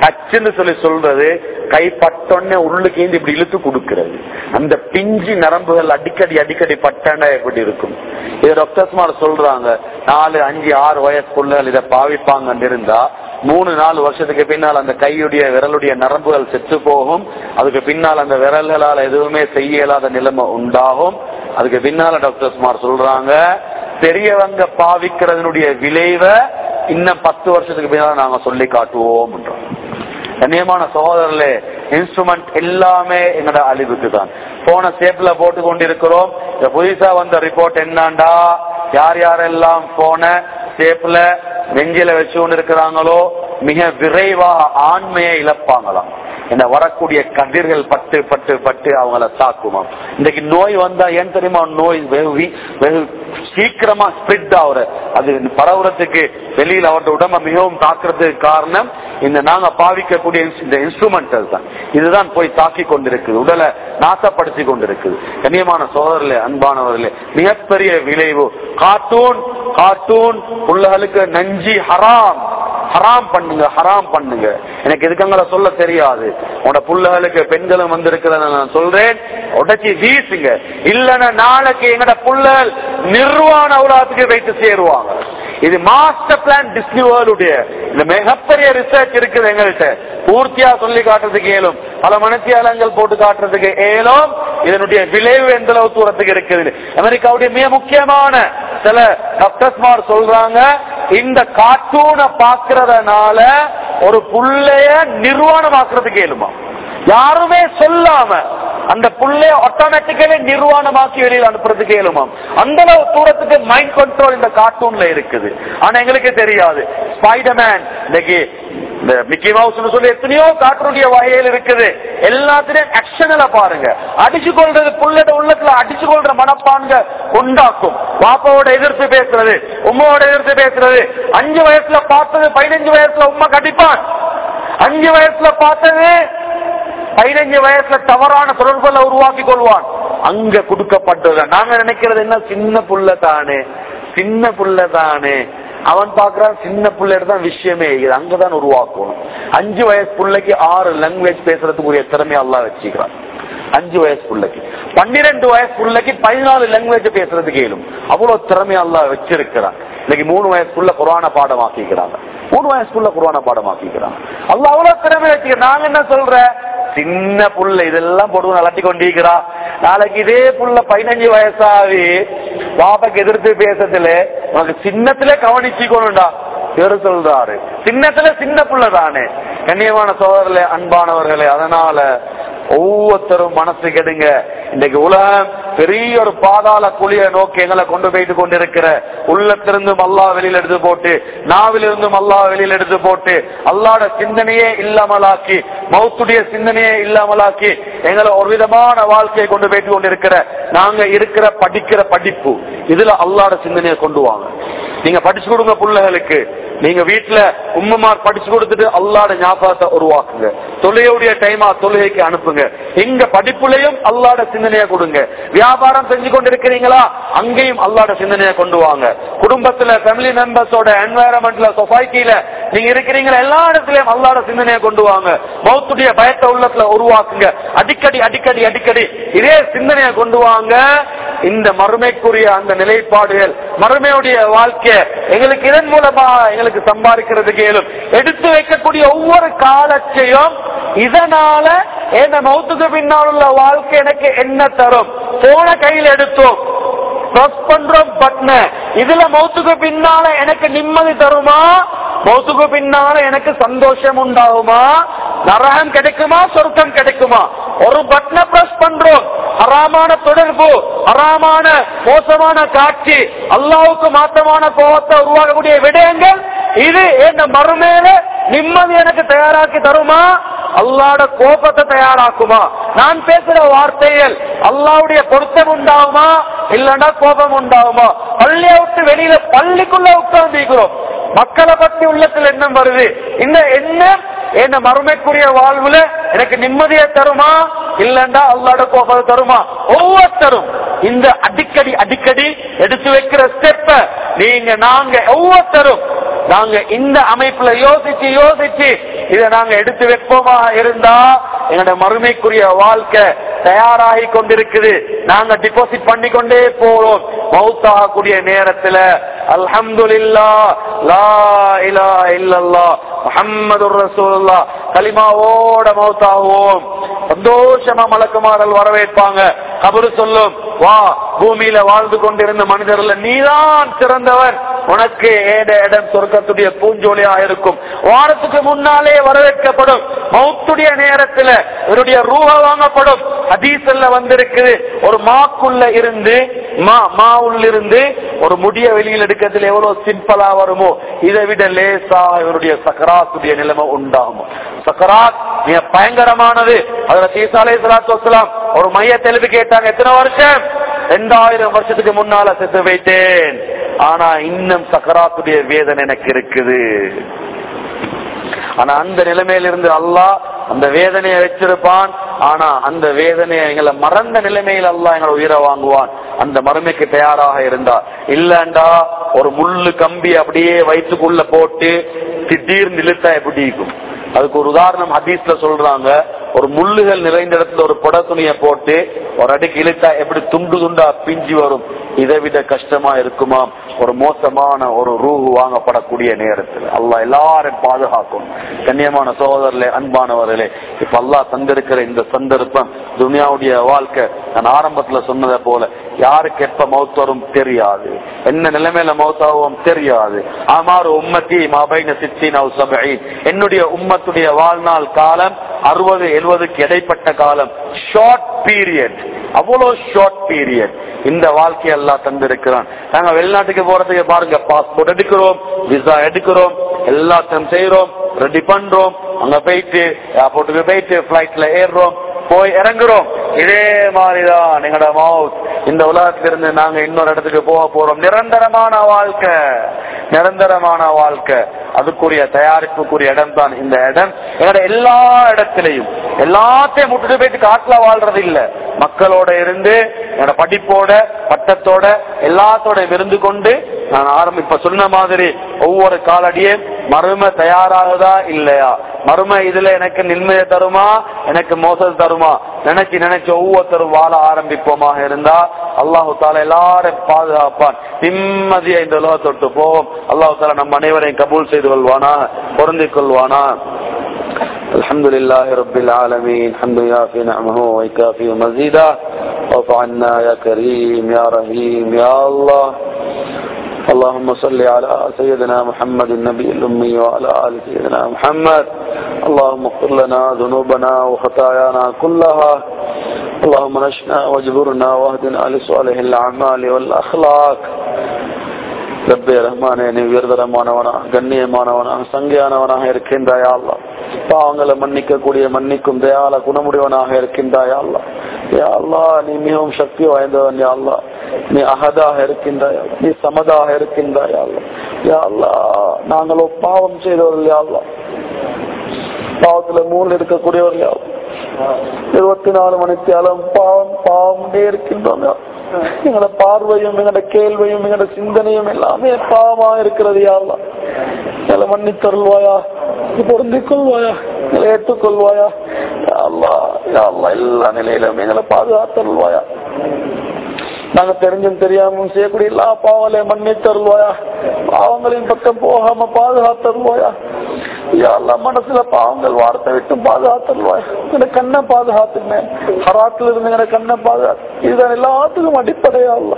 டச்சுன்னு சொல்லி சொல்றது கை பட்டோன்னே உள்ளுக்கு ஏந்தி இப்படி இழுத்து கொடுக்கிறது அந்த பிஞ்சு நரம்புகள் அடிக்கடி அடிக்கடி பட்டன எப்படி இருக்கும் இது டாக்டர்ஸ்மார் சொல்றாங்க நாலு அஞ்சு ஆறு வயசுக்குள்ள இதை பாவிப்பாங்கன்னு இருந்தா மூணு நாலு வருஷத்துக்கு பின்னால் அந்த கையுடைய விரலுடைய நரம்புகள் செத்து போகும் அதுக்கு பின்னால் அந்த விரல்களால் எதுவுமே செய்ய இயலாத நிலைமை உண்டாகும் அதுக்கு பின்னால டாக்டர்ஸ்மார் சொல்றாங்க பெரியவங்க பாவிக்கிறதனுடைய விளைவை இன்னும் பத்து வருஷத்துக்கு பின்னால நாங்க சொல்லி காட்டுவோம் கண்ணியமான சகோதரர்களே இன்ஸ்ட்ருமெண்ட் எல்லாமே எங்கட அழிவுக்கு தான் போன சேப்ல போட்டு கொண்டிருக்கிறோம் இந்த புதுசா வந்த ரிப்போர்ட் என்னண்டா யார் யாரெல்லாம் போன சேப்ல நெஞ்சில வச்சு கொண்டு இருக்கிறாங்களோ மிக விரைவாக ஆண்மையை இழப்பாங்களாம் இந்த வரக்கூடிய கதிர்கள் பட்டு பட்டு பட்டு அவங்கள தாக்குமாம் இன்னைக்கு நோய் வந்தா ஏன் தெரியுமா நோய் வெகு வி- வெகு சீக்கிரமா ஸ்ப்ரிட் ஆகுற அது பரவுறதுக்கு வெளியில அவருடைய உடம்ப மிகவும் தாக்குறதுக்கு காரணம் இந்த நாங்க பாவிக்கக்கூடிய இன்ஸ்- இந்த இன்ஸ்ட்ருமெண்டல் தான் இதுதான் போய் தாக்கி கொண்டிருக்குது உடலை நாசப்படுத்தி கொண்டிருக்குது கண்ணியமான சோதரர்களே அன்பானவர்களே மிகப்பெரிய விளைவு கார்ட்டூன் கார்ட்டூன் புள்ளகளுக்கு நஞ்சி ஹராம் ஹராம் பண்ணுங்க ஹராம் பண்ணுங்க எனக்கு இதுக்கங்களை சொல்ல தெரியாது உன்னோட புள்ளகளுக்கு பெண்களும் வந்திருக்கிறத நான் சொல்றேன் உடச்சி வீசுங்க இல்லன்னா நாளைக்கு எங்கட புள்ளகள் நிர்வாண உலகத்துக்கு வைத்து சேருவாங்க இது மாஸ்டர் பிளான் டிஸ்னி வேர்ல்டுடைய இந்த மிகப்பெரிய ரிசர்ச் இருக்குது எங்கள்கிட்ட பூர்த்தியா சொல்லி காட்டுறதுக்கு ஏலும் பல மனத்தியாலங்கள் போட்டு காட்டுறதுக்கு ஏலும் இதனுடைய விளைவு எந்த அளவு தூரத்துக்கு இருக்குது அமெரிக்காவுடைய மிக முக்கியமான சில டாக்டர்ஸ்மார் சொல்றாங்க இந்த கார்ட்டூனை பாக்குறதுனால ஒரு புள்ளைய நிர்வாணமாக்குறதுக்கு ஏழுமா யாருமே சொல்லாம அந்த புள்ளைய ஆட்டோமேட்டிக்கலி நிர்வாணமாக்கி வெளியில் அனுப்புறதுக்கு ஏழுமாம் அந்த அளவு தூரத்துக்கு மைண்ட் கண்ட்ரோல் இந்த கார்ட்டூன்ல இருக்குது ஆனா எங்களுக்கு தெரியாது ஸ்பைடர்மேன் இன்னைக்கு இந்த மிக்கி மவுஸ் சொல்லி எத்தனையோ கார்ட்டூனுடைய வகையில் இருக்குது எல்லாத்திலையும் ஆக்ஷன்ல பாருங்க அடிச்சு கொள்றது புள்ளட உள்ளத்துல அடிச்சு கொள்ற மனப்பான்க உண்டாக்கும் பாப்பாவோட எதிர்த்து பேசுறது உம்மாவோட எதிர்த்து பேசுறது அஞ்சு வயசுல பார்த்தது பதினஞ்சு வயசுல உம்மா கண்டிப்பான் அஞ்சு வயசுல பார்த்தது பதினஞ்சு வயசுல தவறான தொடர்புகளை உருவாக்கி கொள்வான் அங்க கொடுக்கப்பட்டது நாங்க நினைக்கிறது என்ன சின்ன புள்ள தானே சின்ன புள்ள தானே அவன் பாக்குறான் சின்ன பிள்ளைகிட்ட தான் விஷயமே இது அங்கதான் உருவாக்கணும் அஞ்சு வயசு பிள்ளைக்கு ஆறு லாங்குவேஜ் பேசுறதுக்குரிய திறமை எல்லாம் வச்சுக்கிறான் அஞ்சு வயசு பிள்ளைக்கு பன்னிரெண்டு வயசு பிள்ளைக்கு பதினாலு லாங்குவேஜ் பேசுறதுக்கு இயலும் அவ்வளவு திறமை எல்லாம் வச்சிருக்கிறான் இன்னைக்கு மூணு வயசுக்குள்ள குரான பாடமாக்கிக்கிறாங்க மூணு வயசுக்குள்ள குரான பாடமாக்கிக்கிறாங்க அல்ல அவ்வளவு திறமை வச்சுக்க நாங்க என்ன சொல்ற சின்ன புள்ள இதெல்லாம் போட்டு அலட்டி கொண்டிருக்கிறா நாளைக்கு இதே புள்ள பதினஞ்சு வயசாவி பாப்பாக்கு எதிர்த்து பேசுறதுல உனக்கு சின்னத்திலே கவனிச்சுக்கணும்டா இவரு சொல்றாரு சின்னத்துல சின்ன புள்ள தானே கண்ணியமான சோதரர்களே அன்பானவர்களே அதனால ஒவ்வொருத்தரும் மனசு கெடுங்க இன்னைக்கு உலகம் பெரிய ஒரு பாதாள குழிய நோக்கி எங்களை கொண்டு போயிட்டு கொண்டிருக்கிற உள்ளத்திலிருந்தும் அல்லா வெளியில் எடுத்து போட்டு நாவிலிருந்தும் அல்லா வெளியில் எடுத்து போட்டு அல்லாட சிந்தனையே இல்லாமலாக்கி மௌத்துடைய சிந்தனையே இல்லாமலாக்கி எங்களை ஒரு விதமான வாழ்க்கையை கொண்டு போயிட்டு கொண்டிருக்கிற நாங்க இருக்கிற படிக்கிற படிப்பு இதுல அல்லாட சிந்தனையை கொண்டு வாங்க நீங்க படிச்சு கொடுங்க பிள்ளைகளுக்கு நீங்க வீட்டுல உம்மமார் படிச்சு கொடுத்துட்டு அல்லாட ஞாபகத்தை உருவாக்குங்க தொழுகையுடைய டைமா தொழுகைக்கு அனுப்புங்க எங்க படிப்புலையும் அல்லாட சிந்தனையை கொடுங்க வியாபாரம் செஞ்சு கொண்டிருக்கிறீங்களா அங்கேயும் அல்லாட சிந்தனையை கொண்டு வாங்க குடும்பத்துல ஃபேமிலி மெம்பர்ஸோட என்வாயரன்மெண்ட்ல சொசைட்டில நீங்க இருக்கிறீங்களா எல்லா இடத்துலயும் அல்லாட சிந்தனையை கொண்டு வாங்க மௌத்துடைய பயத்தை உள்ளத்துல உருவாக்குங்க அடிக்கடி அடிக்கடி அடிக்கடி இதே சிந்தனையை கொண்டு வாங்க இந்த மறுமைக்குரிய அந்த நிலைப்பாடுகள் மறுமையுடைய வாழ்க்கை எங்களுக்கு இதன் மூலமா எங்களுக்கு சம்பாதிக்கிறதுக்கு இயலும் எடுத்து வைக்கக்கூடிய ஒவ்வொரு காலத்தையும் இதனால என் மௌத்துக்கு பின்னால் உள்ள வாழ்க்கை எனக்கு என்ன தரும் போன கையில் எடுத்தோம் பிரஸ் பண்றோம் பட்ன இதுல மௌத்துக்கு பின்னால எனக்கு நிம்மதி தருமா மௌத்துக்கு பின்னால எனக்கு சந்தோஷம் உண்டாகுமா நரகம் கிடைக்குமா சொர்க்கம் கிடைக்குமா ஒரு பட்டனை பிரஸ் பண்றோம் ஹராமான தொடர்பு ஹராமான மோசமான காட்சி அல்லாவுக்கு மாற்றமான கோபத்தை உருவாக்கக்கூடிய விடயங்கள் இது என்ன மறுமேல நிம்மதி எனக்கு தயாராக்கி தருமா அல்லாட கோபத்தை தயாராக்குமா நான் பேசுற வார்த்தைகள் அல்லாவுடைய பொருத்தம் உண்டாகுமா இல்லன்னா கோபம் உண்டாகுமா பள்ளியை விட்டு வெளியில பள்ளிக்குள்ள உட்கார்ந்துக்கிறோம் மக்களை பத்தி உள்ளத்துல எண்ணம் வருது இந்த எண்ணம் என்ன மறுமைக்குரிய வாழ்வுல எனக்கு நிம்மதியை தருமா இல்லண்டா அல்லாட கோபத்தை தருமா ஒவ்வொருத்தரும் இந்த அடிக்கடி அடிக்கடி எடுத்து வைக்கிற ஸ்டெப்ப நீங்க நாங்க ஒவ்வொருத்தரும் நாங்க இந்த அமைப்புல யோசிச்சு யோசிச்சு இதை நாங்க எடுத்து வைப்போமா இருந்தா எங்களோட மறுமைக்குரிய வாழ்க்கை தயாராகி கொண்டிருக்குது நாங்க டிபாசிட் பண்ணி கொண்டே போறோம் மௌத்தாகக்கூடிய நேரத்துல அல்ஹம்துலில்லா லா இலா இல்லல்லா முஹம்மது ரசூலுல்லா கலிமாவோட மௌத்தாகுவோம் சந்தோஷமா மலக்குமாரல் வரவேற்பாங்க கபரு சொல்லும் வா பூமியில வாழ்ந்து கொண்டிருந்த மனிதர்ல நீதான் சிறந்தவன் உனக்கு ஏட இடம் சொர்க்கத்துடைய பூஞ்சோலியா இருக்கும் வாரத்துக்கு முன்னாலே வரவேற்கப்படும் மௌத்துடைய நேரத்துல இவருடைய ரூப வாங்கப்படும் ஹதீஸ்ல வந்திருக்குது ஒரு மாக்குள்ள இருந்து மா மாவுள்ள இருந்து ஒரு முடிய வெளியில் எடுக்கிறதுல எவ்வளவு சிம்பிளா வருமோ இதை விட லேசா இவருடைய சக்கராத்துடைய நிலைமை உண்டாகும் சக்கராத் மிக பயங்கரமானது அதுல தீசாலை சலாத்து வசலாம் ஒரு மைய தெளிவு கேட்டாங்க எத்தனை வருஷம் ரெண்டாயிரம் வருஷத்துக்கு முன்னால செத்து வைத்தேன் ஆனா இன்னும் சக்கராத்துடைய வேதனை எனக்கு இருக்குது ஆனா அந்த நிலைமையிலிருந்து அல்லாஹ் அந்த வேதனையை வச்சிருப்பான் ஆனா அந்த வேதனையை எங்களை மறந்த நிலைமையில் அல்லாஹ் எங்களை உயிரை வாங்குவான் அந்த மறுமைக்கு தயாராக இருந்தா இல்லண்டா ஒரு முள்ளு கம்பி அப்படியே வயிற்றுக்குள்ள போட்டு திடீர்னு இழுத்தா எப்படி இருக்கும் அதுக்கு ஒரு உதாரணம் ஹதீஸ்ல சொல்றாங்க ஒரு முள்ளுகள் நிறைந்த இடத்துல ஒரு புட துணியை போட்டு ஒரு அடிக்கு இழுத்தா எப்படி துண்டு துண்டா பிஞ்சு வரும் இதை விட கஷ்டமா இருக்குமா ஒரு மோசமான ஒரு ரூஹு வாங்கப்படக்கூடிய நேரத்தில் அல்லாஹ் எல்லாரும் பாதுகாக்கும் கண்ணியமான சகோதரர்களே அன்பானவர்களே இப்ப அல்லாஹ் தந்திருக்கிற இந்த சந்தர்ப்பம் துனியாவுடைய வாழ்க்கை நான் ஆரம்பத்துல சொன்னதை போல யாருக்கு எப்ப மௌத் வரும் தெரியாது என்ன நிலைமையில மௌத்தாவும் தெரியாது ஆமாறு உம்மத்தி மாபைன சித்தின் என்னுடைய உம்மத்துடைய வாழ்நாள் காலம் அறுபது எழுபதுக்கு இடைப்பட்ட காலம் ஷார்ட் பீரியட் அவ்வளவு ஷார்ட் பீரியட் இந்த வாழ்க்கையை எல்லாம் தந்திருக்கிறான் நாங்க வெளிநாட்டுக்கு போறதுக்கு பாருங்க பாஸ்போர்ட் எடுக்கிறோம் விசா எடுக்கிறோம் எல்லாத்தையும் செய்யறோம் ரெடி பண்றோம் அங்க போயிட்டு ஏர்போர்ட்டுக்கு போயிட்டு பிளைட்ல ஏறுறோம் போய் இறங்குறோம் இதே மாதிரிதான் எங்களோட மவுத் இந்த உலகத்திலிருந்து நாங்க இன்னொரு இடத்துக்கு போக போறோம் நிரந்தரமான வாழ்க்கை நிரந்தரமான வாழ்க்கை அதுக்குரிய தயாரிப்புக்குரிய இடம் தான் இந்த இடம் எங்களோட எல்லா இடத்திலையும் எல்லாத்தையும் முட்டுட்டு போயிட்டு காட்டுல வாழ்றது இல்ல மக்களோட இருந்து என்னோட படிப்போட பட்டத்தோட எல்லாத்தோட இருந்து கொண்டு நான் ஆரம்பி இப்ப சொன்ன மாதிரி ஒவ்வொரு காலடியும் மறுமை தயாராகுதா இல்லையா மறுமை இதுல எனக்கு நிம்மதியை தருமா எனக்கு மோசம் தருமா நினைச்சு நினைச்சு ஒவ்வொருத்தரும் வாழ ஆரம்பிப்போமாக இருந்தா அல்லாஹு தாலா எல்லாரும் பாதுகாப்பான் நிம்மதியா இந்த உலகத்தொட்டு போவோம் அல்லாஹு தாலா நம்ம அனைவரையும் கபூல் செய்து கொள்வானா பொருந்திக் கொள்வானா الحمد لله رب العالمين حمد يافي نعمه ويكافي مزيدا واعف عنا يا كريم يا رحيم يا الله اللهم صل على سيدنا محمد النبي الأمي وعلى آل سيدنا محمد اللهم اغفر لنا ذنوبنا وخطايانا كلها اللهم نشنا واجبرنا واهدنا لصالح الأعمال والأخلاق ரப்பே ரஹ்மானே நீ உயர்தரமானவனா கண்ணியமானவனா சங்கையானவனாக இருக்கின்றாயா அல்லா பாவங்களை மன்னிக்கக்கூடிய மன்னிக்கும் தயால குணமுடையவனாக இருக்கின்றாயா அல்லா யா அல்லா நீ மிகவும் சக்தி வாய்ந்தவன் யா அல்லா நீ அகதாக இருக்கின்றாயா நீ சமதாக இருக்கின்றாயா அல்லா யா அல்லா நாங்களோ பாவம் செய்தவர்கள் யா அல்லா பாவத்துல மூணு இருக்கக்கூடியவர்கள் யா இருபத்தி நாலு மணித்தியாலும் பாவம் பாவம் இருக்கின்றோம் யா எங்களோட பார்வையும் எங்களோட கேள்வியும் எங்களோட சிந்தனையும் எல்லாமே பாவமா இருக்கிறது யாரெல்லாம் எங்களை மன்னித்தருள்வாயா பொருந்திக் கொள்வாயா எங்களை ஏற்றுக்கொள்வாயா அல்லா எல்லா நிலையிலும் எங்களை பாதுகாத்தருள்வாயா நாங்க தெரிஞ்சும் தெரியாமலும் செய்யக்கூடிய எல்லா பாவங்களையும் மன்னித்தருள்வாயா பாவங்களின் பக்கம் போகாம பாதுகாத்தருள்வாயா யாரெல்லாம் மனசுல பாவங்கள் வார்த்தை விட்டு பாதுகாத்தருள்வாயா எங்க கண்ணை பாதுகாத்துங்க ஹராத்துல இருந்து எங்க கண்ணை பாதுகாத்து இதுதான் எல்லாத்துக்கும் அடிப்படையா இல்ல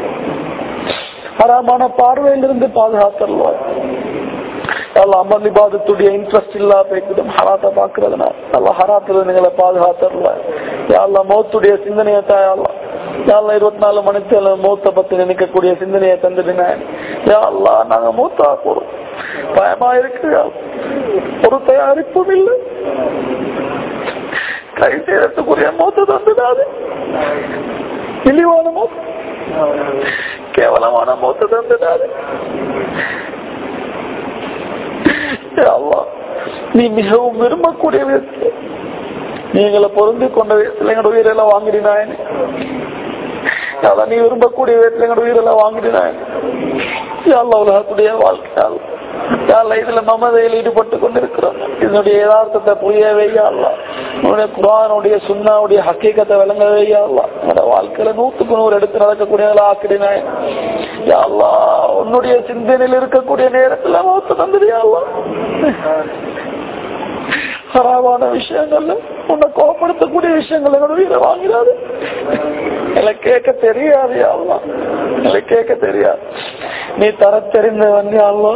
ஹராமான பார்வையிலிருந்து பாதுகாத்தருள்வாயா அமல் இபாதத்துடைய இன்ட்ரெஸ்ட் இல்லா போய்க்குது ஹராத்தை பாக்குறதுனால நல்லா ஹராத்துல நீங்களை பாதுகாத்தருள்வாயா யாரெல்லாம் மௌத்துடைய சிந்தனையை தாயல்லாம் யாரெல்லாம் இருபத்தி நாலு மணிக்கு மூத்த பத்தி நினைக்கக்கூடிய சிந்தனையை தந்துடுங்க யாரெல்லாம் நாங்க மூத்தா போறோம் பயமா இருக்கு ஒரு தயாரிப்பும் இல்லை கை செய்யறதுக்குரிய மூத்த தந்துடாது இழிவான மூத்த கேவலமான மூத்த தந்துடாது நீ மிகவும் விரும்பக்கூடிய விதத்தில் நீங்களை பொருந்தி கொண்ட விதத்துல எங்களோட உயிரெல்லாம் வாங்கினாயனே அதான் நீ விரும்பக்கூடிய விதத்துல எங்களோட உயிரெல்லாம் வாங்கினாயன் உலகத்துடைய வாழ்க்கையால் யாழ்லா இதுல மமதையில் ஈடுபட்டு கொண்டிருக்கிறோம் இதனுடைய யதார்த்தத்தை புரியவே அல்லா உன்னுடைய குரானுடைய சுண்ணாவுடைய ஹக்கீக்கத்தை விளங்கவே அல்லா என்னோட வாழ்க்கையில நூத்துக்கு நூறு எடுத்து நடக்கக்கூடியவங்களா ஆக்கிடினாய் அல்லா உன்னுடைய சிந்தனையில் இருக்கக்கூடிய நேரத்துல மௌத்து தந்துடியாள்லா ஹராவான விஷயங்கள்ல உன்னை கோபப்படுத்தக்கூடிய விஷயங்கள் என்னோட உயிரை வாங்கிறாரு இல்லை கேட்க தெரியாது அல்லா இல்லை கேட்க தெரியாது நீ தர தெரிந்தவன் அல்லா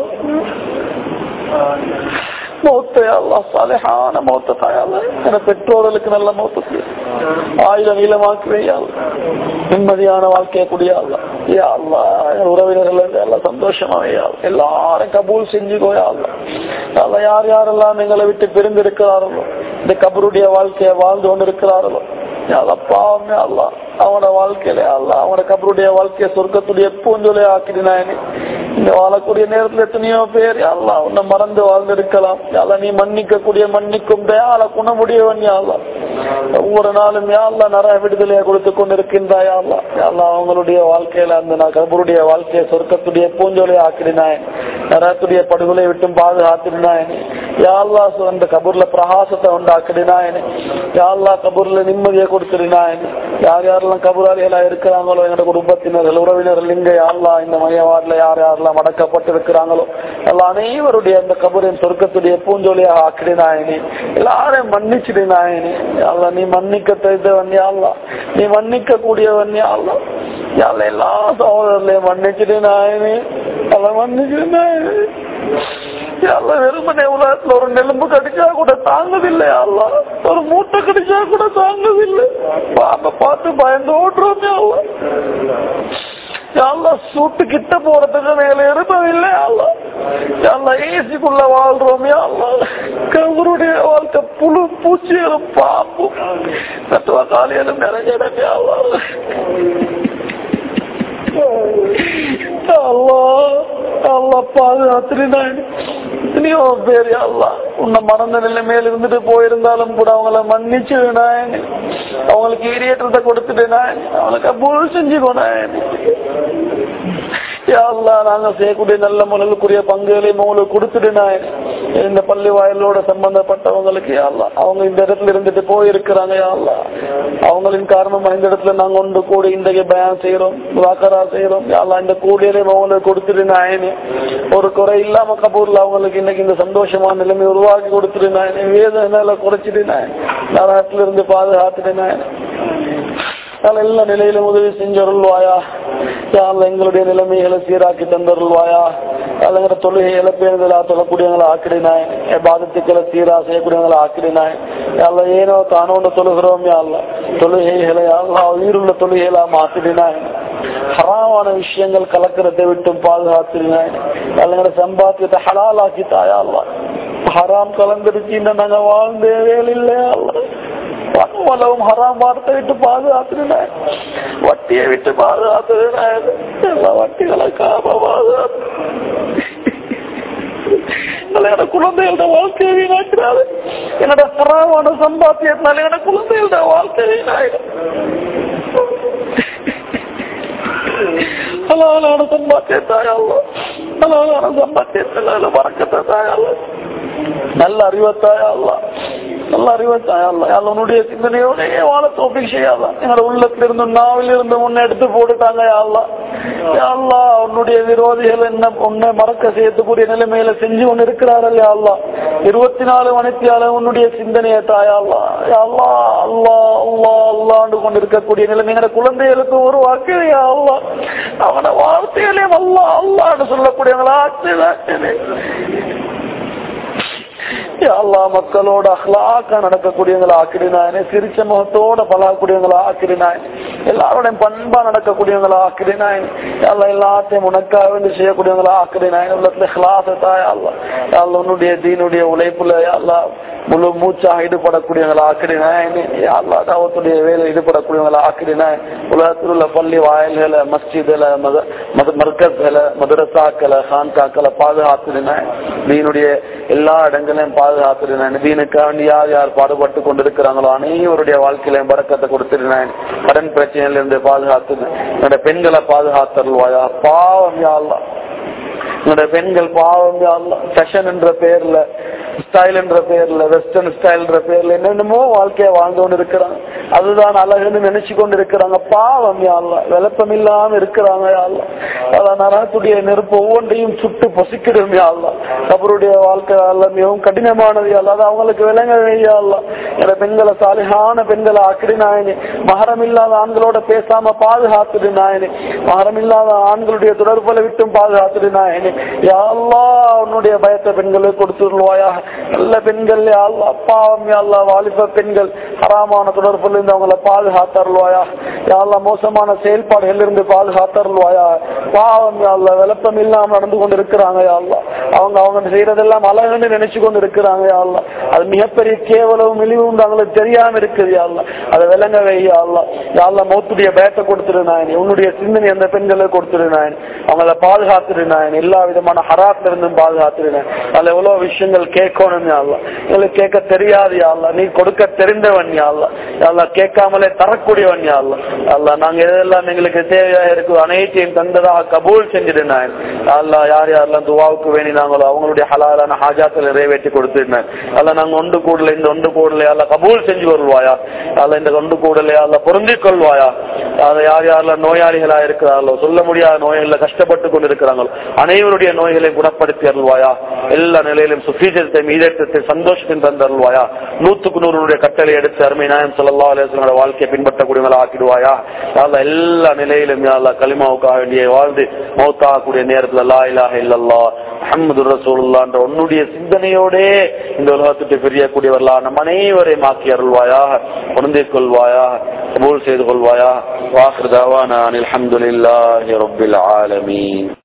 மௌத்தை அல்லா சாலையான மௌத்த தாயால என பெற்றோர்களுக்கு நல்ல மௌத்த ஆயுத நீளமாக்குவேயால் நிம்மதியான வாழ்க்கையை கூடியாள் யா அல்லா என் உறவினர்கள் எல்லாம் சந்தோஷமாவையால் எல்லாரும் கபூல் செஞ்சுக்கோயாள் அல்ல யார் யாரெல்லாம் எங்களை விட்டு பிரிந்திருக்கிறார்களோ இந்த கபருடைய வாழ்க்கையை வாழ்ந்து கொண்டிருக்கிறார்களோ பாவமே அல்ல அவனோட வாழ்க்கையில அல்ல அவனோட கபருடைய வாழ்க்கைய சொர்க்கத்துடைய பூஞ்சொலை ஆக்கினாயனே இந்த வாழக்கூடிய நேரத்துல எத்தனையோ பேர் அல்லா உன்னை மறந்து வாழ்ந்திருக்கலாம் அல்ல நீ மன்னிக்க கூடிய மன்னிக்கும் தயால குணமுடியவன் யாழ்லா ஒவ்வொரு நாளும் யாழ்லா நிறைய விடுதலையை கொடுத்து கொண்டிருக்கின்றாய் அல்லா அல்லா அவங்களுடைய வாழ்க்கையில அந்த நான் கபருடைய வாழ்க்கையை சொர்க்கத்துடைய பூஞ்சொலை ஆக்கினாயன் நரகத்துடைய படுகொலை விட்டும் பாதுகாத்தினாயனே யாழ்லா அந்த கபூர்ல பிரகாசத்தை உண்டாக்கினாயனே யாழ்லா கபூர்ல நிம்மதியை கொடுத்திருந்தாயனே யார் யாரெல்லாம் கபூராளிகளா இருக்கிறாங்களோ எங்களோட குடும்பத்தினர்கள் உறவினர்கள் இங்க யாரெல்லாம் இந்த மையவாடுல யார் யாரெல்லாம் அடக்கப்பட்டு இருக்கிறாங்களோ எல்லா அனைவருடைய அந்த கபூரின் சொர்க்கத்துடைய பூஞ்சொலியாக ஆக்கினாயனே எல்லாரையும் மன்னிச்சிடுனாயனே அல்ல நீ மன்னிக்க தெரிந்தவன் யாழ்லா நீ மன்னிக்க கூடியவன் யாழ்லா யாழ்ல எல்லா சகோதரர்களையும் மன்னிச்சிடுனாயனே அல்ல மன்னிச்சிடுனாயனே அல்ல வெறுமனே உலகத்துல ஒரு நெலும்பு கடிச்சா கூட தாங்குதில்லை அல்ல ஒரு மூட்டை கடிச்சா கூட தாங்குதில்லை பாப்ப பார்த்து பயந்து ஓட்டுறோமே அல்ல அல்ல சூட்டு கிட்ட போறதுக்கு மேல இருப்பதில்லை அல்ல அல்ல ஏசிக்குள்ள வாழ்றோமே அல்ல கவருடைய வாழ்க்கை புழு பூச்சிகளும் பாம்பும் தத்துவ காலையிலும் நிறைஞ்சிடமே அல்ல அல்லா அல்லா பாதுகாத்துனான் எத்தனையோ பேர் அல்லா உன்னை மறந்த நிலைமையில இருந்துட்டு போயிருந்தாலும் கூட அவங்கள மன்னிச்சு அவங்களுக்கு ஈரியேற்றத்தை கொடுத்துட்டு அவங்களுக்கு அப்புறம் செஞ்சுக்கோனாயன் அல்லா நாங்க செய்யக்கூடிய நல்ல முறைகளுக்குரிய பங்குகளையும் உங்களுக்கு கொடுத்துடுனாயன் இந்த பள்ளி வாயிலோட சம்பந்தப்பட்டவங்களுக்கு அல்லா அவங்க இந்த இடத்துல இருந்துட்டு போயிருக்கிறாங்க அல்லா அவங்களின் காரணமா இந்த இடத்துல நாங்க ஒன்று கூடி இன்றைக்கு பயன் செய்யறோம் வாக்கரா செய்யறோம் அல்லா இந்த கூடியதையும் அவங்களுக்கு கொடுத்துடுனாயனே ஒரு குறை இல்லாம கபூர்ல அவங்களுக்கு இன்னைக்கு இந்த சந்தோஷமான நிலைமை உருவாக்கி கொடுத்துடுனாயனே வேதனை குறைச்சிடுனாயன் நரகத்துல இருந்து பாதுகாத்துடுனாயன் எல்லா நிலையிலும் உதவி செஞ்சருள்வாயா யாழ்ல எங்களுடைய நிலைமைகளை சீராக்கி தந்தருள்வாயா அல்லங்கிற தொழுகைகளை பேருந்தலா தொழக்கூடியவங்களை ஆக்கிடினாய் பாதத்துக்களை சீரா செய்யக்கூடியவங்களை ஆக்கிடினாய் யாழ்ல ஏனோ தானோன்னு தொழுகிறோம் யாழ்ல தொழுகைகளை யாழ்லா உயிருள்ள தொழுகைகளா மாத்திடினாய் ஹராமான விஷயங்கள் கலக்கிறதை விட்டும் பாதுகாத்தினாய் அல்லங்கிற சம்பாத்தியத்தை ஹலாலாக்கி தாயா ஹராம் கலந்துருச்சு நாங்க வாழ்ந்தே வேலையில்லையா வளவும் ஹராம் வார்த்தை விட்டு பாதுகாத்துன வட்டியை விட்டு பாதுகாத்துன எல்லா வட்டிகளை காம பாதுகாத்து என்னோட குழந்தைகளோட வாழ்க்கையை வீணாக்கிறாரு என்னோட ஹராமான சம்பாத்தியத்தினால என்னோட குழந்தைகளோட வாழ்க்கை வீணாயிடும் ஹலாலான சம்பாத்தியத்தாயல்ல ஹலாலான சம்பாத்தியத்தினால வரக்கத்தை தாயல்ல நல்ல அறிவத்தாயல்ல நல்ல அறிவத்தாயல்ல உன்னுடைய சிந்தனையோட வாழ தோப்பிக் செய்யாத என்னோட உள்ளத்துல இருந்து நாவில் இருந்து முன்ன எடுத்து போட்டுட்டாங்க யாழ்லா யாழ்லா உன்னுடைய விரோதிகள் என்ன உன்னை மறக்க செய்யக்கூடிய நிலைமையில செஞ்சு கொண்டு இருக்கிறார்கள் யாழ்லா இருபத்தி நாலு மணித்தியால உன்னுடைய சிந்தனையை தாயாள்லா யாழ்லா அல்லா அல்லா அல்லாண்டு கொண்டு இருக்கக்கூடிய நிலைமை எங்களோட குழந்தைகளுக்கு ஒரு வாக்கையா அல்லா அவன வார்த்தையிலே அல்லா அல்லான்னு சொல்லக்கூடியவங்களா அல்லா மக்களோட அஹ்லாக்க நடக்கக்கூடியவங்களா ஆக்கிடினாயனே சிரிச்ச முகத்தோட பழகக்கூடியவங்களா ஆக்கிடினாய் எல்லாரோடையும் பண்பா நடக்கக்கூடியவங்களா ஆக்கிடினாய் அல்ல எல்லாத்தையும் உனக்காக வேண்டி செய்யக்கூடியவங்களா ஆக்கிடினாய் உள்ளத்துல ஹ்லாசத்தாய் அல்ல அல்ல உன்னுடைய தீனுடைய உழைப்புல அல்லா முழு மூச்சாக ஈடுபடக்கூடியவங்களா ஆக்கிடினாய் அல்லா தாவத்துடைய வேலை ஈடுபடக்கூடியவங்களா ஆக்கிடினாய் உலகத்தில் உள்ள பள்ளி வாயில்களை மஸ்ஜிதுல மத மத மர்க்கஸ்களை மதுரசாக்களை ஹான்காக்களை பாதுகாத்துனாய் நீனுடைய எல்லா இடங்களையும் பாதுகா பாதுகாத்துருந்தேன் தீனுக்காக வேண்டி யார் யார் பாடுபட்டு கொண்டிருக்கிறாங்களோ அனைவருடைய வாழ்க்கையில பறக்கத்தை கொடுத்துருந்தேன் கடன் பிரச்சனையில இருந்து பாதுகாத்து என்னோட பெண்களை பாதுகாத்தருள்வாயா பாவம் யா அல்லாஹ் என்னோட பெண்கள் பாவம் யா அல்லாஹ் ஃபேஷன் என்ற பேர்ல ஸ்டைல் என்ற பேர்ல வெஸ்டர்ன் ஸ்டைல் என்ற பேர்ல என்னென்னமோ வாழ்க்கைய வாழ்ந்து கொண்டு இருக்கிறாங்க அதுதான் அழகுன்னு நினைச்சு கொண்டு இருக்கிறாங்க பாவம் யாழ்லா விளப்பம் இல்லாம இருக்கிறாங்க யாழ்லா அதான் நரகத்துடைய நெருப்பு ஒவ்வொன்றையும் சுட்டு பொசிக்கிறோம் யாழ்லா அவருடைய வாழ்க்கை அல்ல மிகவும் கடினமானது யாழ்லா அது அவங்களுக்கு விளங்க யாழ்லா என பெண்களை சாலிகான பெண்களை ஆக்கிடு நாயனே மகரம் இல்லாத ஆண்களோட பேசாம பாதுகாத்துடு நாயனே மகரம் இல்லாத ஆண்களுடைய தொடர்புல விட்டும் பாதுகாத்துடு நாயனே யாழ்லா உன்னுடைய பயத்தை பெண்களுக்கு கொடுத்துருவாயா நல்ல பெண்கள் யாழ்லா அப்பாவும் யாழ்லா வாலிப பெண்கள் ஹராமான தொடர்புல இருந்து அவங்களை பாதுகாத்தருள்வாயா யாழ்லா மோசமான செயல்பாடுகள் இருந்து பாதுகாத்தருள்வாயா பாவம் யாழ்லா விளப்பம் இல்லாம நடந்து கொண்டு இருக்கிறாங்க யாழ்லா அவங்க அவங்க செய்யறதெல்லாம் அழகுன்னு நினைச்சு கொண்டு இருக்கிறாங்க யாழ்லா அது மிகப்பெரிய கேவலவும் இழிவும் அவங்களுக்கு தெரியாம இருக்குது யாழ்லா அதை விளங்கவே யாழ்லா யாழ்லா மௌத்துடைய பேட்டை கொடுத்துருநாயன் உன்னுடைய சிந்தனை அந்த பெண்களுக்கு கொடுத்துருநாயன் அவங்கள பாதுகாத்துருநாயன் எல்லா விதமான ஹராத்துல இருந்தும் பாதுகாத்துருநாயன் அதுல எவ்வளவு விஷயங்கள் கேட்கணும் யாழ்லா எங்களுக்கு கேட்க தெரியாது யாழ்லா நீ கொடுக்க தெரிந்தவன் யாழ்லா யாழ்லா கேட்காமலே தரக்கூடியவன் யாழ்லா யாழ்லா நாங்க எதெல்லாம் எங்களுக்கு தேவையா இருக்கு அனைத்தையும் தந்ததாக கபூல் செஞ்சிருந்தாங்க யாழ்லா யார் யாரெல்லாம் துவாவுக்கு வேணினாங்களோ அவங்களுடைய ஹலாலான ஹாஜாக்களை நிறைவேற்றி கொடுத்துருந்தாங்க அல்ல நாங்க ஒன்று கூடல இந்த ஒன்று கூடல அல்ல கபூல் செஞ்சு வருவாயா அல்ல இந்த ஒன்று கூடல அல்ல பொருந்திக் கொள்வாயா அதை யார் யாரெல்லாம் நோயாளிகளா இருக்கிறார்களோ சொல்ல முடியாத நோய்களை கஷ்டப்பட்டு கொண்டு இருக்கிறாங்களோ அனைவருடைய நோய்களை குணப்படுத்தி அருள்வாயா எல்லா நிலையிலும் சுசீஜத்தை மீதத்தை சந்தோஷத்தின் தந்தருள்வாயா நூத்துக்கு நூறுடைய கட்டளை எடுத்து அருமை நாயம் சொல்லா அலுவலோட வாழ்க்கையை பின்பற்றக்கூடியவங்களா ஆக்கிடுவாயா யாழ்லா எல்லா நிலையிலும் யாழ்லா களிமாவுக்காக வேண்டிய வாழ்ந்து மௌத்தாகக்கூடிய நேரத்துல லா இலாஹ இல்லல்லா அஹமது ரசூலுல்லான்ற உன்னுடைய சிந்தனையோடே இந்த உலகத்துக்கு பிரியக்கூடியவர்களா நம் அனைவரையும் ஆக்கி அருள்வாயாக குழந்தை கொள்வாயா கபூல் செய்து கொள்வாயா வாக்குதாவான அல்ஹம்துலில்லாஹி ரப்பில் ஆலமீன்